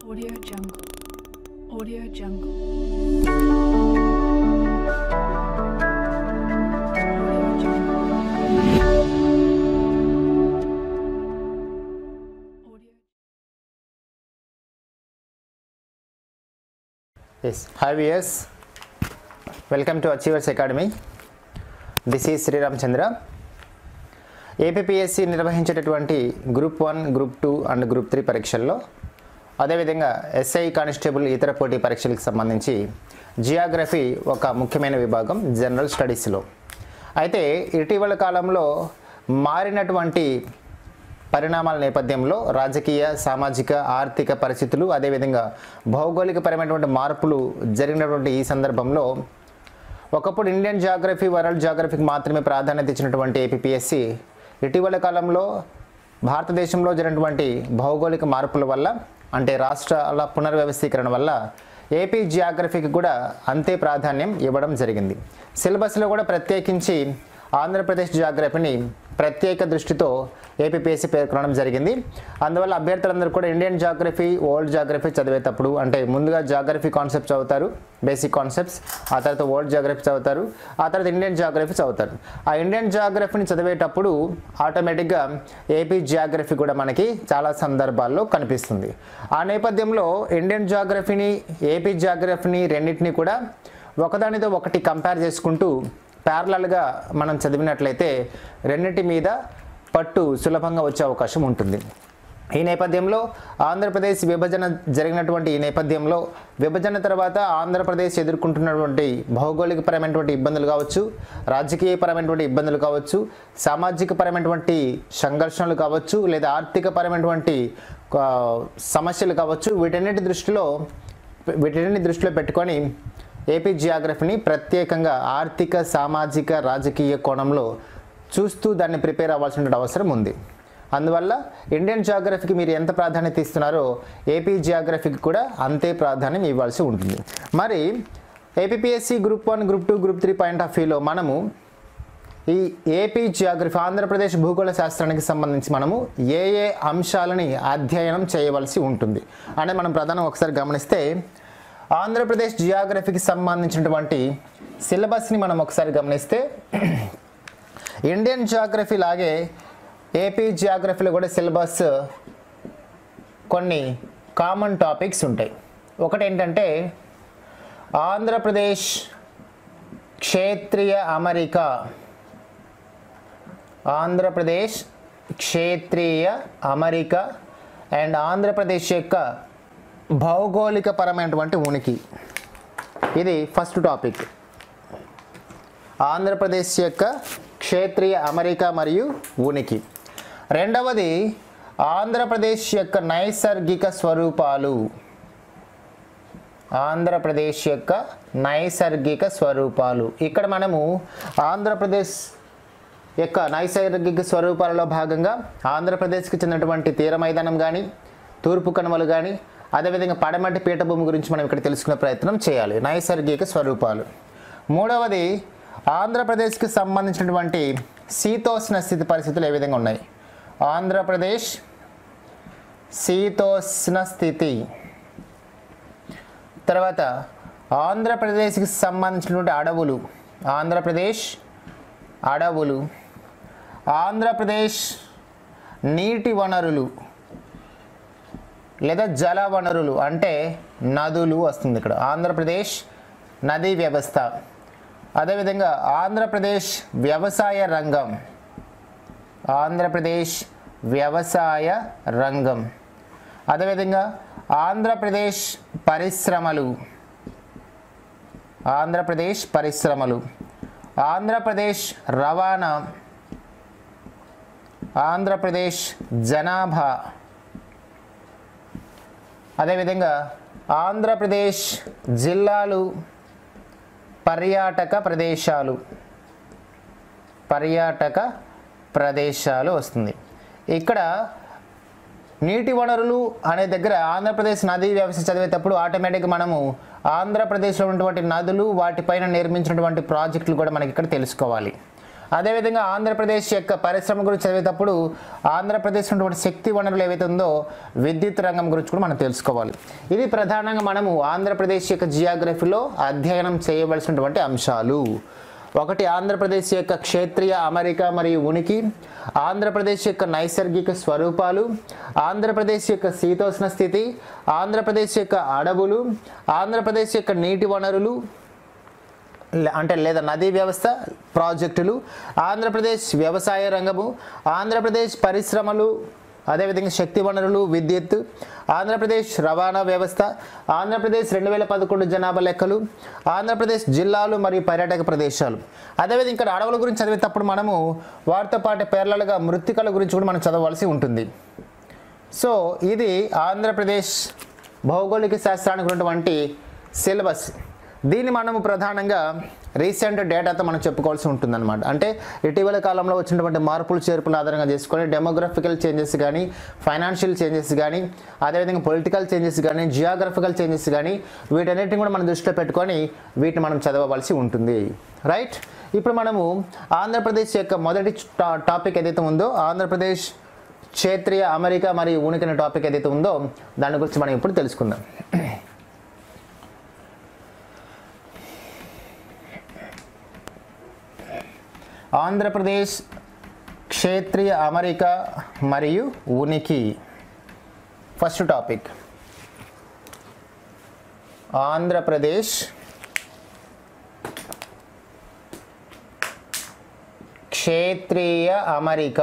Audio Jungle. Audio Jungle. Audio Jungle. Audio. Yes hi viewers welcome to achievers academy this ఈ Sriramachandra APSC నిర్వహించేటటువంటి group one group two and group three పరీక్షల్లో అదేవిధంగా SI constable ఇతర పోటీ పరీక్షలకు సంబంధించి geography ఒక ముఖ్యమైన విభాగం జనరల్ స్టడీస్లో అయితే ఇటీవల కాలంలో మారినటువంటి పరిణామాల నేపథ్యంలో రాజకీయ సామాజిక ఆర్థిక పరిస్థితులు అదేవిధంగా భౌగోళికపరమైనటువంటి మార్పులు జరిగినటువంటి ఈ సందర్భంలో ఒకప్పుడు ఇండియన్ జాగ్రఫీ వరల్డ్ జాగ్రఫీకి మాత్రమే ప్రాధాన్యత ఇచ్చినటువంటి ఏపీఎస్సి ఇటీవల కాలంలో భారతదేశంలో జరిగినటువంటి భౌగోళిక మార్పుల వల్ల అంటే రాష్ట్రాల పునర్వ్యవస్థీకరణ వల్ల ఏపీ జియాగ్రఫీకి కూడా అంతే ప్రాధాన్యం ఇవ్వడం జరిగింది సిలబస్లో కూడా ప్రత్యేకించి ఆంధ్రప్రదేశ్ జాగ్రఫీని ప్రత్యేక దృష్టితో ఏపీఎస్సి పేర్కొనడం జరిగింది అందువల్ల అభ్యర్థులందరూ కూడా ఇండియన్ జాగ్రఫీ ఓల్డ్ జాగ్రఫీ చదివేటప్పుడు అంటే ముందుగా జాగ్రఫీ కాన్సెప్ట్స్ చదువుతారు బేసిక్ కాన్సెప్ట్స్ ఆ తర్వాత ఓల్డ్ జాగ్రఫీ చదువుతారు ఆ తర్వాత ఇండియన్ జాగ్రఫీ చదువుతారు ఆ ఇండియన్ జాగ్రఫీని చదివేటప్పుడు ఆటోమేటిక్గా ఏపీ జాగ్రఫీ కూడా మనకి చాలా సందర్భాల్లో కనిపిస్తుంది ఆ నేపథ్యంలో ఇండియన్ జాగ్రఫీని ఏపీ జాగ్రఫీని రెండింటిని కూడా ఒకదానితో ఒకటి కంపేర్ చేసుకుంటూ ప్యారలల్గా మనం చదివినట్లయితే రెండింటి మీద పట్టు సులభంగా వచ్చే అవకాశం ఉంటుంది ఈ నేపథ్యంలో ఆంధ్రప్రదేశ్ విభజన జరిగినటువంటి ఈ నేపథ్యంలో విభజన తర్వాత ఆంధ్రప్రదేశ్ ఎదుర్కొంటున్నటువంటి భౌగోళికపరమైనటువంటి ఇబ్బందులు కావచ్చు రాజకీయపరమైనటువంటి ఇబ్బందులు కావచ్చు సామాజికపరమైనటువంటి సంఘర్షణలు కావచ్చు లేదా ఆర్థికపరమైనటువంటి ఆ, సమస్యలు కావచ్చు వీటన్నిటి దృష్టిలో వీటిని దృష్టిలో పెట్టుకొని ఏపీ జియాగ్రఫీని ప్రత్యేకంగా ఆర్థిక సామాజిక రాజకీయ కోణంలో చూస్తూ దాన్ని ప్రిపేర్ అవ్వాల్సిన అవసరం ఉంది అందువల్ల ఇండియన్ జియోగ్రఫీకి మీరు ఎంత ప్రాధాన్యత ఇస్తున్నారో ఏపీ జియోగ్రఫీకి కూడా అంతే ప్రాధాన్యం ఇవ్వాల్సి ఉంటుంది మరి APSC group one group two group three point of వ్యూలో మనము ఈ ఏపీ జియోగ్రఫీ ఆంధ్రప్రదేశ్ భూగోళ శాస్త్రానికి సంబంధించి మనము ఏ ఏ అంశాలని అధ్యయనం చేయవలసి ఉంటుంది అంటే మనం ప్రధానంగా ఒకసారి గమనిస్తే ఆంధ్రప్రదేశ్ జియోగ్రఫీకి సంబంధించినటువంటి సిలబస్ని మనం ఒకసారి గమనిస్తే ఇండియన్ జియోగ్రఫీ లాగే ఏపీ జియోగ్రఫీలో కూడా సిలబస్ కొన్ని కామన్ టాపిక్స్ ఉంటాయి ఒకటి ఏంటంటే ఆంధ్రప్రదేశ్ క్షేత్రీయ అమరిక ఆంధ్రప్రదేశ్ క్షేత్రీయ అమరిక అండ్ ఆంధ్రప్రదేశ్ యొక్క భౌగోళికపరమైనటువంటి ఉనికి ఇది ఫస్ట్ టాపిక్ ఆంధ్రప్రదేశ్ యొక్క క్షేత్రీయ అమరిక మరియు ఉనికి రెండవది ఆంధ్రప్రదేశ్ యొక్క నైసర్గిక స్వరూపాలు ఆంధ్రప్రదేశ్ యొక్క నైసర్గిక స్వరూపాలు ఇక్కడ మనము ఆంధ్రప్రదేశ్ యొక్క నైసర్గిక స్వరూపాలలో భాగంగా ఆంధ్రప్రదేశ్కి చెందినటువంటి తీర మైదానం కానీ తూర్పు కనుమలు కానీ అదేవిధంగా పడమటి పీఠభూమి గురించి మనం ఇక్కడ తెలుసుకునే ప్రయత్నం చేయాలి నైసర్గిక స్వరూపాలు మూడవది ఆంధ్రప్రదేశ్కి సంబంధించినటువంటి శీతోష్ణ స్థితి పరిస్థితులు ఏ విధంగా ఉన్నాయి ఆంధ్రప్రదేశ్ శీతోష్ణ స్థితి తర్వాత ఆంధ్రప్రదేశ్కి సంబంధించినటువంటి అడవులు ఆంధ్రప్రదేశ్ అడవులు ఆంధ్రప్రదేశ్ నీటి వనరులు లేదా జల వనరులు అంటే నదులు వస్తుంది ఇక్కడ ఆంధ్రప్రదేశ్ నదీ వ్యవస్థ అదేవిధంగా ఆంధ్రప్రదేశ్ వ్యవసాయ రంగం ఆంధ్రప్రదేశ్ వ్యవసాయ రంగం అదేవిధంగా ఆంధ్రప్రదేశ్ పరిశ్రమలు ఆంధ్రప్రదేశ్ పరిశ్రమలు ఆంధ్రప్రదేశ్ రవాణా ఆంధ్రప్రదేశ్ జనాభా అదేవిధంగా ఆంధ్రప్రదేశ్ జిల్లాలు పర్యాటక ప్రదేశాలు పర్యాటక ప్రదేశాలు వస్తుంది ఇక్కడ నీటి వనరులు అనే దగ్గర ఆంధ్రప్రదేశ్ నదీ వ్యవస్థ చదివేటప్పుడు ఆటోమేటిక్గా మనము ఆంధ్రప్రదేశ్లో ఉన్నటువంటి నదులు వాటిపైన నిర్మించినటువంటి ప్రాజెక్టులు కూడా మనకి ఇక్కడ తెలుసుకోవాలి అదేవిధంగా ఆంధ్రప్రదేశ్ యొక్క పరిశ్రమ గురించి చదివేటప్పుడు ఆంధ్రప్రదేశ్ ఉన్నటువంటి శక్తి వనరులు ఏవైతే ఉందో విద్యుత్ రంగం గురించి కూడా మనం తెలుసుకోవాలి ఇది ప్రధానంగా మనము ఆంధ్రప్రదేశ్ యొక్క జియోగ్రఫీలో అధ్యయనం చేయవలసినటువంటి అంశాలు ఒకటి ఆంధ్రప్రదేశ్ యొక్క క్షేత్రీయ అమరిక మరియు ఉనికి ఆంధ్రప్రదేశ్ యొక్క నైసర్గిక స్వరూపాలు ఆంధ్రప్రదేశ్ యొక్క శీతోష్ణ స్థితి ఆంధ్రప్రదేశ్ యొక్క అడవులు ఆంధ్రప్రదేశ్ యొక్క నీటి వనరులు లే- అంటే లేదా నదీ వ్యవస్థ ప్రాజెక్టులు ఆంధ్రప్రదేశ్ వ్యవసాయ రంగము ఆంధ్రప్రదేశ్ పరిశ్రమలు అదేవిధంగా శక్తి వనరులు విద్యుత్ ఆంధ్రప్రదేశ్ రవాణా వ్యవస్థ ఆంధ్రప్రదేశ్ రెండు వేల పదకొండు జనాభా లెక్కలు ఆంధ్రప్రదేశ్ జిల్లాలు మరియు పర్యాటక ప్రదేశాలు అదేవిధంగా ఇక్కడ అడవుల గురించి చదివేటప్పుడు మనము వాటితో పాటు పేర్లలుగా మృత్తికల గురించి కూడా మనం చదవవలసి ఉంటుంది సో ఇది ఆంధ్రప్రదేశ్ భౌగోళిక శాస్త్రానికి ఉన్నటువంటి సిలబస్ దీన్ని మనము ప్రధానంగా రీసెంట్ డేటాతో మనం చెప్పుకోవాల్సి ఉంటుందన్నమాట అంటే ఇటీవల కాలంలో వచ్చినటువంటి మార్పులు చేర్పులు ఆధారంగా చేసుకొని డెమోగ్రఫికల్ చేంజెస్ కానీ ఫైనాన్షియల్ చేంజెస్ కానీ అదేవిధంగా పొలిటికల్ చేంజెస్ కానీ జియోగ్రఫికల్ చేంజెస్ కానీ వీటన్నిటిని కూడా మనం దృష్టిలో పెట్టుకొని వీటిని మనం చదవవలసి ఉంటుంది రైట్ ఇప్పుడు మనము ఆంధ్రప్రదేశ్ యొక్క మొదటి టా- టాపిక్ ఏదైతే ఉందో ఆంధ్రప్రదేశ్ క్షేత్రీయ అమెరికా మరియు ఉనికి అనే టాపిక్ ఏదైతే ఉందో దాని గురించి మనం ఇప్పుడు తెలుసుకుందాం ఆంధ్రప్రదేశ్ క్షేత్రీయ అమరిక మరియు ఉనికి ఫస్ట్ టాపిక్ ఆంధ్రప్రదేశ్ క్షేత్రీయ అమరిక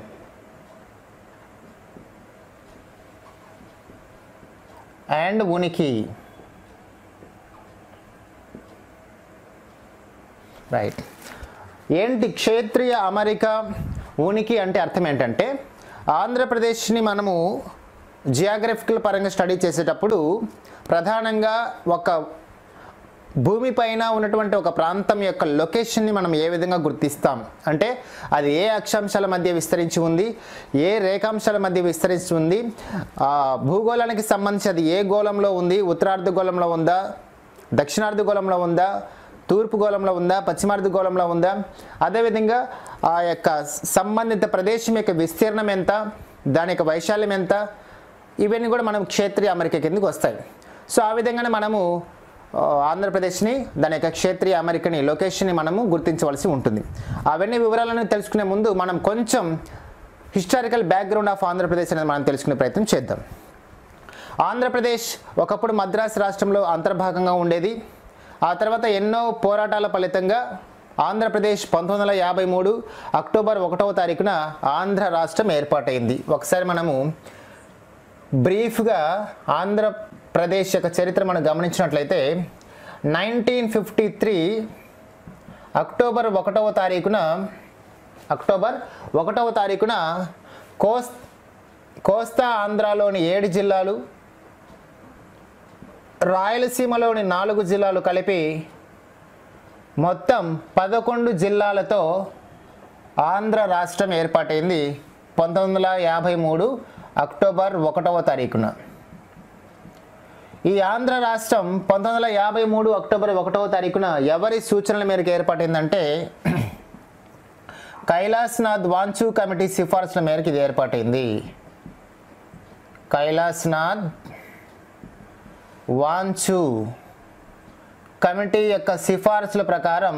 అండ్ ఉనికి రైట్ ఏంటి క్షేత్రీయ అమరిక ఉనికి అంటే అర్థం ఏంటంటే ఆంధ్రప్రదేశ్ని మనము జియోగ్రఫికల్ పరంగా స్టడీ చేసేటప్పుడు ప్రధానంగా ఒక భూమిపైన ఉన్నటువంటి ఒక ప్రాంతం యొక్క లొకేషన్ని మనం ఏ విధంగా గుర్తిస్తాం అంటే అది ఏ అక్షాంశాల మధ్య విస్తరించి ఉంది ఏ రేఖాంశాల మధ్య విస్తరించి ఉంది ఆ భూగోళానికి సంబంధించి అది ఏ గోళంలో ఉంది ఉత్తరార్ధ గోళంలో ఉందా దక్షిణార్ధ గోళంలో ఉందా తూర్పు గోళంలో ఉందా పశ్చిమార్ధ గోళంలో ఉందా అదేవిధంగా ఆ యొక్క సంబంధిత ప్రదేశం యొక్క విస్తీర్ణం ఎంత దాని యొక్క వైశాల్యం ఎంత ఇవన్నీ కూడా మనం క్షేత్రీయ అమెరికా కిందకి వస్తాయి సో ఆ విధంగానే మనము ఆ, ఆంధ్రప్రదేశ్ని దాని యొక్క క్షేత్రీయ అమెరికని లొకేషన్ని మనము గుర్తించవలసి ఉంటుంది అవన్నీ వివరాలను తెలుసుకునే ముందు మనం కొంచెం హిస్టారికల్ బ్యాక్గ్రౌండ్ ఆఫ్ ఆంధ్రప్రదేశ్ అనేది మనం తెలుసుకునే ప్రయత్నం చేద్దాం ఆంధ్రప్రదేశ్ ఒకప్పుడు మద్రాసు రాష్ట్రంలో అంతర్భాగంగా ఉండేది ఆ తర్వాత ఎన్నో పోరాటాల ఫలితంగా ఆంధ్రప్రదేశ్ పంతొమ్మిది వందల యాభై మూడు అక్టోబర్ ఒకటవ తారీఖున ఆంధ్ర రాష్ట్రం ఏర్పాటైంది ఒకసారి మనము బ్రీఫ్గా ఆంధ్రప్రదేశ్ యొక్క చరిత్ర మనం గమనించినట్లయితే నైన్టీన్ ఫిఫ్టీ త్రీ అక్టోబర్ ఒకటవ తారీఖున అక్టోబర్ ఒకటవ తారీఖున కోస్ కోస్తా ఆంధ్రాలోని ఏడు జిల్లాలు రాయలసీమలోని నాలుగు జిల్లాలు కలిపి మొత్తం పదకొండు జిల్లాలతో ఆంధ్ర రాష్ట్రం ఏర్పాటైంది పంతొమ్మిది వందల యాభై మూడు అక్టోబర్ ఒకటవ తారీఖున ఈ ఆంధ్ర రాష్ట్రం పంతొమ్మిది వందల యాభై మూడు అక్టోబర్ ఒకటవ తారీఖున ఎవరి సూచనల మేరకు ఏర్పాటైందంటే కైలాస్నాథ్ వాంచు కమిటీ సిఫార్సుల మేరకు ఇది ఏర్పాటైంది కైలాస్నాథ్ వాంచు కమిటీ యొక్క సిఫార్సుల ప్రకారం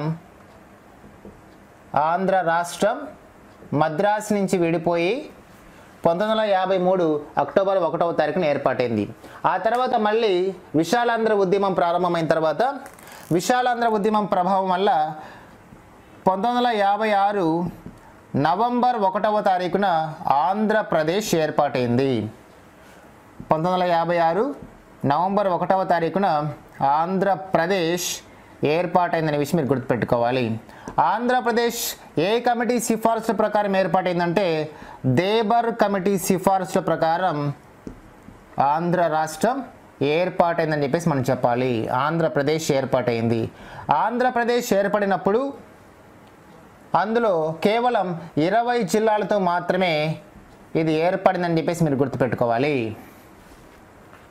ఆంధ్ర రాష్ట్రం మద్రాసు నుంచి విడిపోయి పంతొమ్మిది వందల యాభై మూడు అక్టోబర్ ఒకటవ తారీఖున ఏర్పాటైంది ఆ తర్వాత మళ్ళీ విశాలాంధ్ర ఉద్యమం ప్రారంభమైన తర్వాత విశాలాంధ్ర ఉద్యమం ప్రభావం వల్ల పంతొమ్మిది వందల యాభై ఆరు నవంబర్ ఒకటవ తారీఖున ఆంధ్రప్రదేశ్ ఏర్పాటైంది పంతొమ్మిది వందల యాభై ఆరు నవంబర్ ఒకటవ తారీఖున ఆంధ్రప్రదేశ్ ఏర్పాటైందనే విషయం మీరు గుర్తుపెట్టుకోవాలి ఆంధ్రప్రదేశ్ ఏ కమిటీ సిఫార్సుల ప్రకారం ఏర్పాటైందంటే దేబర్ కమిటీ సిఫార్సుల ప్రకారం ఆంధ్ర రాష్ట్రం ఏర్పాటైందని చెప్పేసి మనం చెప్పాలి ఆంధ్రప్రదేశ్ ఏర్పాటైంది ఆంధ్రప్రదేశ్ ఏర్పడినప్పుడు అందులో కేవలం ఇరవై జిల్లాలతో మాత్రమే ఇది ఏర్పడిందని చెప్పేసి మీరు గుర్తుపెట్టుకోవాలి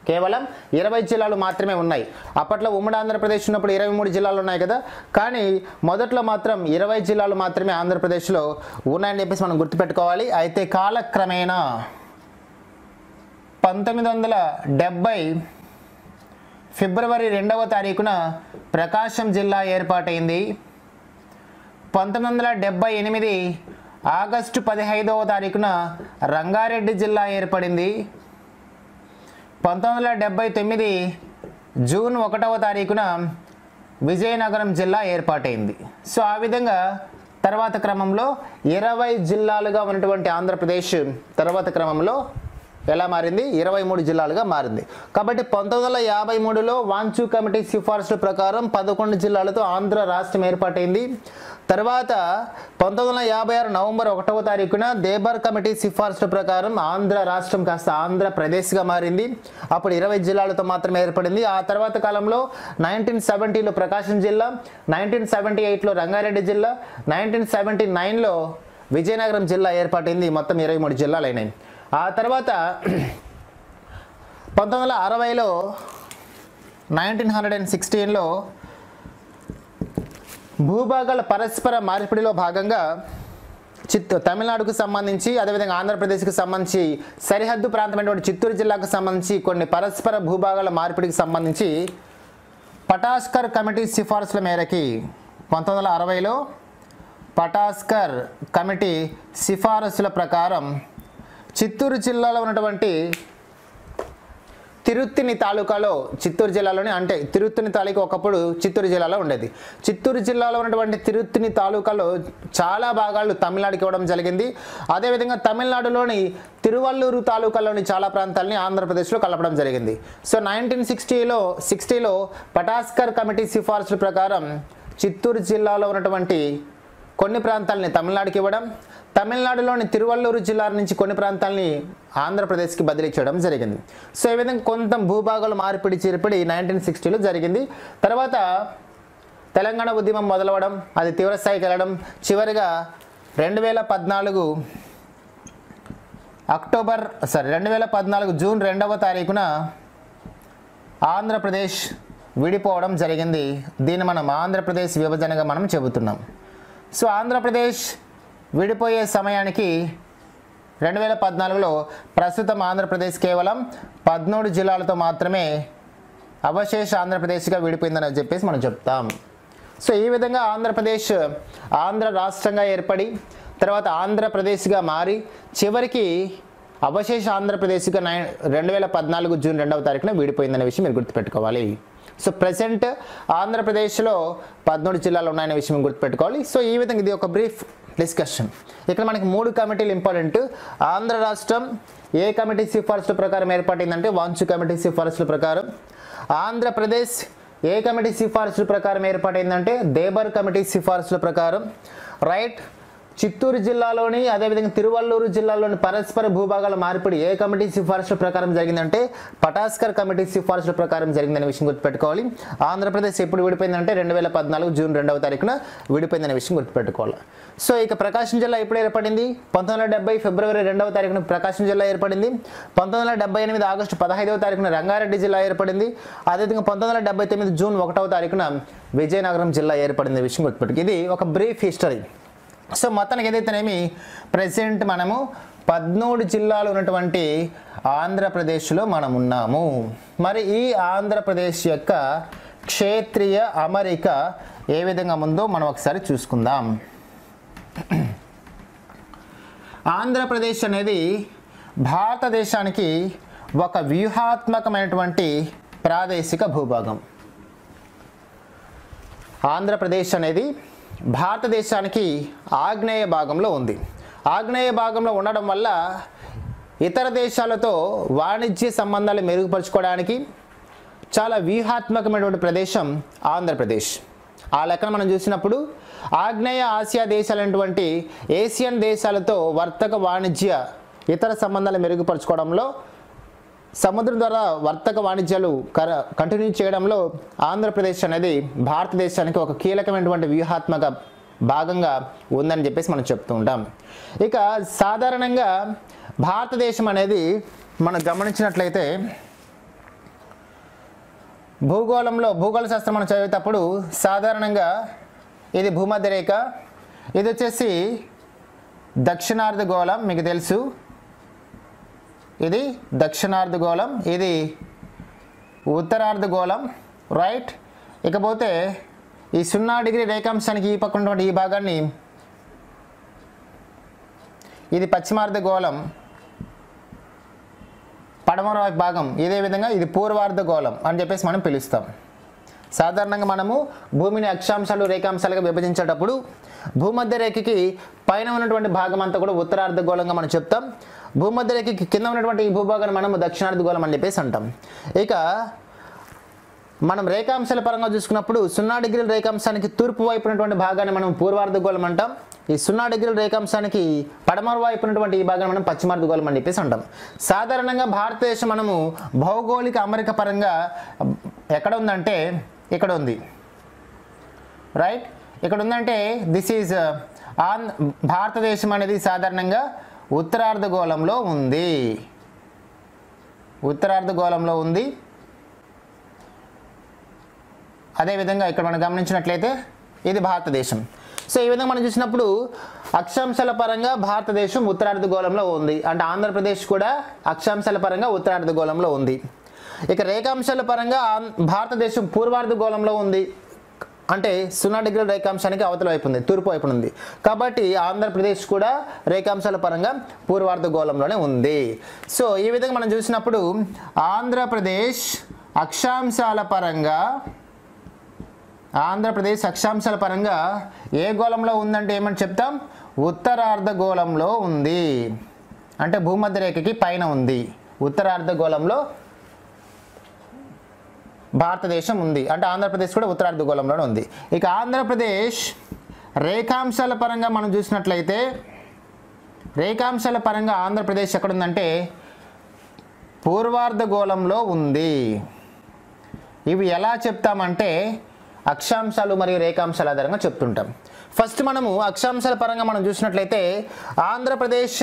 కేవలం ఇరవై జిల్లాలు మాత్రమే ఉన్నాయి అప్పట్లో ఉమ్మడి ఆంధ్రప్రదేశ్ ఉన్నప్పుడు ఇరవై మూడు జిల్లాలు ఉన్నాయి కదా కానీ మొదట్లో మాత్రం ఇరవై జిల్లాలు మాత్రమే ఆంధ్రప్రదేశ్లో ఉన్నాయని చెప్పేసి మనం గుర్తుపెట్టుకోవాలి అయితే కాలక్రమేణా పంతొమ్మిది వందల డెబ్బై ఫిబ్రవరి రెండవ తారీఖున ప్రకాశం జిల్లా ఏర్పాటైంది పంతొమ్మిది వందల డెబ్బై ఎనిమిది ఆగస్టు పదిహైదవ తారీఖున రంగారెడ్డి జిల్లా ఏర్పడింది పంతొమ్మిది వందల డెబ్బై తొమ్మిది జూన్ ఒకటవ తారీఖున విజయనగరం జిల్లా ఏర్పాటైంది సో ఆ విధంగా తర్వాత క్రమంలో ఇరవై జిల్లాలుగా ఉన్నటువంటి ఆంధ్రప్రదేశ్ తర్వాత క్రమంలో ఎలా మారింది ఇరవై మూడు జిల్లాలుగా మారింది కాబట్టి పంతొమ్మిది వందల యాభై మూడులో వాంచు కమిటీ సిఫార్సుల ప్రకారం పదకొండు జిల్లాలతో ఆంధ్ర రాష్ట్రం ఏర్పాటైంది తర్వాత పంతొమ్మిది వందల యాభై ఆరు నవంబర్ ఒకటవ తారీఖున దేబర్ కమిటీ సిఫార్సుల ప్రకారం ఆంధ్ర రాష్ట్రం కాస్త ఆంధ్రప్రదేశ్గా మారింది అప్పుడు ఇరవై జిల్లాలతో మాత్రమే ఏర్పడింది ఆ తర్వాత కాలంలో నైన్టీన్ సెవెంటీలో ప్రకాశం జిల్లా నైన్టీన్ సెవెంటీ ఎయిట్లో రంగారెడ్డి జిల్లా నైన్టీన్ సెవెంటీ నైన్లో విజయనగరం జిల్లా ఏర్పాటైంది మొత్తం ఇరవై మూడు జిల్లాలు అయినాయి ఆ తర్వాత పంతొమ్మిది వందల అరవైలో నైన్టీన్ హండ్రెడ్ అండ్ సిక్స్టీన్లో భూభాగాల పరస్పర మార్పిడిలో భాగంగా చిత్ తమిళనాడుకు సంబంధించి అదేవిధంగా ఆంధ్రప్రదేశ్కి సంబంధించి సరిహద్దు ప్రాంతమైనటువంటి చిత్తూరు జిల్లాకు సంబంధించి కొన్ని పరస్పర భూభాగాల మార్పిడికి సంబంధించి పటాస్కర్ కమిటీ సిఫార్సుల మేరకి పంతొమ్మిది వందల అరవైలో పటాస్కర్ కమిటీ సిఫారసుల ప్రకారం చిత్తూరు జిల్లాలో ఉన్నటువంటి తిరుత్తిని తాలూకాలో చిత్తూరు జిల్లాలోని అంటే తిరుత్తిని తాలూకా ఒకప్పుడు చిత్తూరు జిల్లాలో ఉండేది చిత్తూరు జిల్లాలో ఉన్నటువంటి తిరుత్తిని తాలూకాలో చాలా భాగాలు తమిళనాడుకి ఇవ్వడం జరిగింది అదేవిధంగా తమిళనాడులోని తిరువల్లూరు తాలూకాలోని చాలా ప్రాంతాలని ఆంధ్రప్రదేశ్లో కలపడం జరిగింది సో నైన్టీన్ సిక్స్టీలో సిక్స్టీలో పటాస్కర్ కమిటీ సిఫార్సుల ప్రకారం చిత్తూరు జిల్లాలో ఉన్నటువంటి కొన్ని ప్రాంతాలని తమిళనాడుకి ఇవ్వడం తమిళనాడులోని తిరువల్లూరు జిల్లా నుంచి కొన్ని ప్రాంతాలని ఆంధ్రప్రదేశ్కి బదిలీ చేయడం జరిగింది సో ఈ విధంగా కొంత భూభాగాలు మార్పిడి చిరిపిడి నైన్టీన్ సిక్స్టీలో జరిగింది తర్వాత తెలంగాణ ఉద్యమం మొదలవడం అది తీవ్రస్థాయికి వెళ్ళడం చివరిగా రెండు వేల పద్నాలుగు అక్టోబర్ సారీ రెండు వేల పద్నాలుగు జూన్ రెండవ తారీఖున ఆంధ్రప్రదేశ్ విడిపోవడం జరిగింది దీన్ని మనం ఆంధ్రప్రదేశ్ విభజనగా మనం చెబుతున్నాం సో ఆంధ్రప్రదేశ్ విడిపోయే సమయానికి రెండు వేల పద్నాలుగులో ప్రస్తుతం ఆంధ్రప్రదేశ్ కేవలం పదమూడు జిల్లాలతో మాత్రమే అవశేష ఆంధ్రప్రదేశ్గా విడిపోయిందని చెప్పేసి మనం చెప్తాం సో ఈ విధంగా ఆంధ్రప్రదేశ్ ఆంధ్ర రాష్ట్రంగా ఏర్పడి తర్వాత ఆంధ్రప్రదేశ్గా మారి చివరికి అవశేష ఆంధ్రప్రదేశ్గా నై రెండు వేల పద్నాలుగు జూన్ రెండవ తారీఖున విడిపోయిందనే విషయం మీరు గుర్తుపెట్టుకోవాలి సో ప్రజెంట్ ఆంధ్రప్రదేశ్లో పదమూడు జిల్లాలు ఉన్నాయనే విషయం గుర్తుపెట్టుకోవాలి సో ఈ విధంగా ఇది ఒక బ్రీఫ్ డిస్కషన్ ఇక్కడ మనకి మూడు కమిటీలు ఇంపార్టెంట్ ఆంధ్ర రాష్ట్రం ఏ కమిటీ సిఫార్సుల ప్రకారం ఏర్పడిందంటే వాంచు కమిటీ సిఫార్సుల ప్రకారం ఆంధ్రప్రదేశ్ ఏ కమిటీ సిఫార్సుల ప్రకారం ఏర్పాటైందంటే దేబర్ కమిటీ సిఫార్సుల ప్రకారం రైట్ చిత్తూరు జిల్లాలోని అదేవిధంగా తిరువల్లూరు జిల్లాలోని పరస్పర భూభాగాల మార్పిడి ఏ కమిటీ సిఫార్సుల ప్రకారం జరిగిందంటే పటాస్కర్ కమిటీ సిఫార్సుల ప్రకారం జరిగిందనే విషయం గుర్తుపెట్టుకోవాలి ఆంధ్రప్రదేశ్ ఎప్పుడు విడిపోయిందంటే రెండు వేల పద్నాలుగు జూన్ రెండవ తారీఖున విడిపోయిందనే విషయం గుర్తుపెట్టుకోవాలి సో ఇక ప్రకాశం జిల్లా ఎప్పుడు ఏర్పడింది పంతొమ్మిది వందల డెబ్బై ఫిబ్రవరి రెండవ తారీఖున ప్రకాశం జిల్లా ఏర్పడింది పంతొమ్మిది వందల డెబ్బై ఎనిమిది ఆగస్టు పదహైదవ తారీఖున రంగారెడ్డి జిల్లా ఏర్పడింది అదేవిధంగా పంతొమ్మిది వందల డెబ్బై తొమ్మిది జూన్ ఒకటవ తారీఖున విజయనగరం జిల్లా ఏర్పడింది విషయం గుర్తుపెట్టుకు ఇది ఒక బ్రీఫ్ హిస్టరీ సో మొత్తానికి ఏదైతేనేమి ప్రజెంట్ మనము పద్మూడు జిల్లాలు ఉన్నటువంటి ఆంధ్రప్రదేశ్లో మనం ఉన్నాము మరి ఈ ఆంధ్రప్రదేశ్ యొక్క క్షేత్రీయ అమరిక ఏ విధంగా ఉందో మనం ఒకసారి చూసుకుందాం ఆంధ్రప్రదేశ్ అనేది భారతదేశానికి ఒక వ్యూహాత్మకమైనటువంటి ప్రాదేశిక భూభాగం ఆంధ్రప్రదేశ్ అనేది భారతదేశానికి ఆగ్నేయ భాగంలో ఉంది ఆగ్నేయ భాగంలో ఉండడం వల్ల ఇతర దేశాలతో వాణిజ్య సంబంధాలు మెరుగుపరుచుకోవడానికి చాలా వ్యూహాత్మకమైనటువంటి ప్రదేశం ఆంధ్రప్రదేశ్ ఆ లెక్కన మనం చూసినప్పుడు ఆగ్నేయ ఆసియా దేశాలైనటువంటి ఏషియన్ దేశాలతో వర్తక వాణిజ్య ఇతర సంబంధాలు మెరుగుపరుచుకోవడంలో సముద్రం ద్వారా వర్తక వాణిజ్యాలు కర కంటిన్యూ చేయడంలో ఆంధ్రప్రదేశ్ అనేది భారతదేశానికి ఒక కీలకమైనటువంటి వ్యూహాత్మక భాగంగా ఉందని చెప్పేసి మనం చెప్తూ ఉంటాం ఇక సాధారణంగా భారతదేశం అనేది మనం గమనించినట్లయితే భూగోళంలో భూగోళ శాస్త్రం మనం చదివేటప్పుడు సాధారణంగా ఇది భూమధ్య రేఖ ఇది వచ్చేసి దక్షిణార్ధ గోళం మీకు తెలుసు ఇది దక్షిణార్ధ గోళం ఇది ఉత్తరార్ధ గోళం రైట్ ఇకపోతే ఈ సున్నా డిగ్రీ రేఖాంశానికి ఈ పక్కన ఉన్నటువంటి ఈ భాగాన్ని ఇది పశ్చిమార్ధ గోళం పడమర వైపు భాగం ఇదే విధంగా ఇది పూర్వార్ధ గోళం అని చెప్పేసి మనం పిలుస్తాం సాధారణంగా మనము భూమిని అక్షాంశాలు రేఖాంశాలుగా విభజించేటప్పుడు భూమధ్య రేఖకి పైన ఉన్నటువంటి భాగం అంతా కూడా ఉత్తరార్ధ గోళంగా మనం చెప్తాం భూమధ్య రేఖకి కింద ఉన్నటువంటి ఈ భూభాగాన్ని మనము దక్షిణార్ధ గోళం అని చెప్పేసి అంటాం ఇక మనం రేఖాంశాల పరంగా చూసుకున్నప్పుడు సున్నా డిగ్రీల రేఖాంశానికి తూర్పు వైపు ఉన్నటువంటి భాగాన్ని మనం పూర్వార్ధ గోళం అంటాం ఈ సున్నా డిగ్రీల రేఖాంశానికి పడమర వైపు ఉన్నటువంటి ఈ భాగాన్ని మనం పశ్చిమార్ధ గోళం అని చెప్పేసి అంటాం సాధారణంగా భారతదేశం మనము భౌగోళిక అమరిక పరంగా ఎక్కడ ఉందంటే ఇక్కడ ఉంది రైట్ ఇక్కడ ఉందంటే దిస్ ఈజ్ ఆన్ భారతదేశం అనేది సాధారణంగా ఉత్తరార్ధ గోళంలో ఉంది ఉత్తరార్ధ గోళంలో ఉంది అదేవిధంగా ఇక్కడ మనం గమనించినట్లయితే ఇది భారతదేశం సో ఈ విధంగా మనం చూసినప్పుడు అక్షాంశాల పరంగా భారతదేశం ఉత్తరార్ధ గోళంలో ఉంది అంటే ఆంధ్రప్రదేశ్ కూడా అక్షాంశాల పరంగా ఉత్తరార్ధ గోళంలో ఉంది ఇక రేఖాంశాల పరంగా ఆం- భారతదేశం పూర్వార్ధ గోళంలో ఉంది అంటే సున్నా డిగ్రీల రేఖాంశానికి అవతల వైపు ఉంది తూర్పు వైపు ఉంది కాబట్టి ఆంధ్రప్రదేశ్ కూడా రేఖాంశాల పరంగా పూర్వార్ధ గోళంలోనే ఉంది సో ఈ విధంగా మనం చూసినప్పుడు ఆంధ్రప్రదేశ్ అక్షాంశాల పరంగా ఆంధ్రప్రదేశ్ అక్షాంశాల పరంగా ఏ గోళంలో ఉందంటే ఏమని చెప్తాం ఉత్తరార్ధ గోళంలో ఉంది అంటే భూమధ్య రేఖకి పైన ఉంది ఉత్తరార్ధ గోళంలో భారతదేశం ఉంది అంటే ఆంధ్రప్రదేశ్ కూడా ఉత్తరార్ధ గోళంలోనే ఉంది ఇక ఆంధ్రప్రదేశ్ రేఖాంశాల పరంగా మనం చూసినట్లయితే రేఖాంశాల పరంగా ఆంధ్రప్రదేశ్ ఎక్కడుందంటే పూర్వార్ధ గోళంలో ఉంది ఇవి ఎలా చెప్తామంటే అక్షాంశాలు మరియు రేఖాంశాల ఆధారంగా చెప్తుంటాం ఫస్ట్ మనము అక్షాంశాల పరంగా మనం చూసినట్లయితే ఆంధ్రప్రదేశ్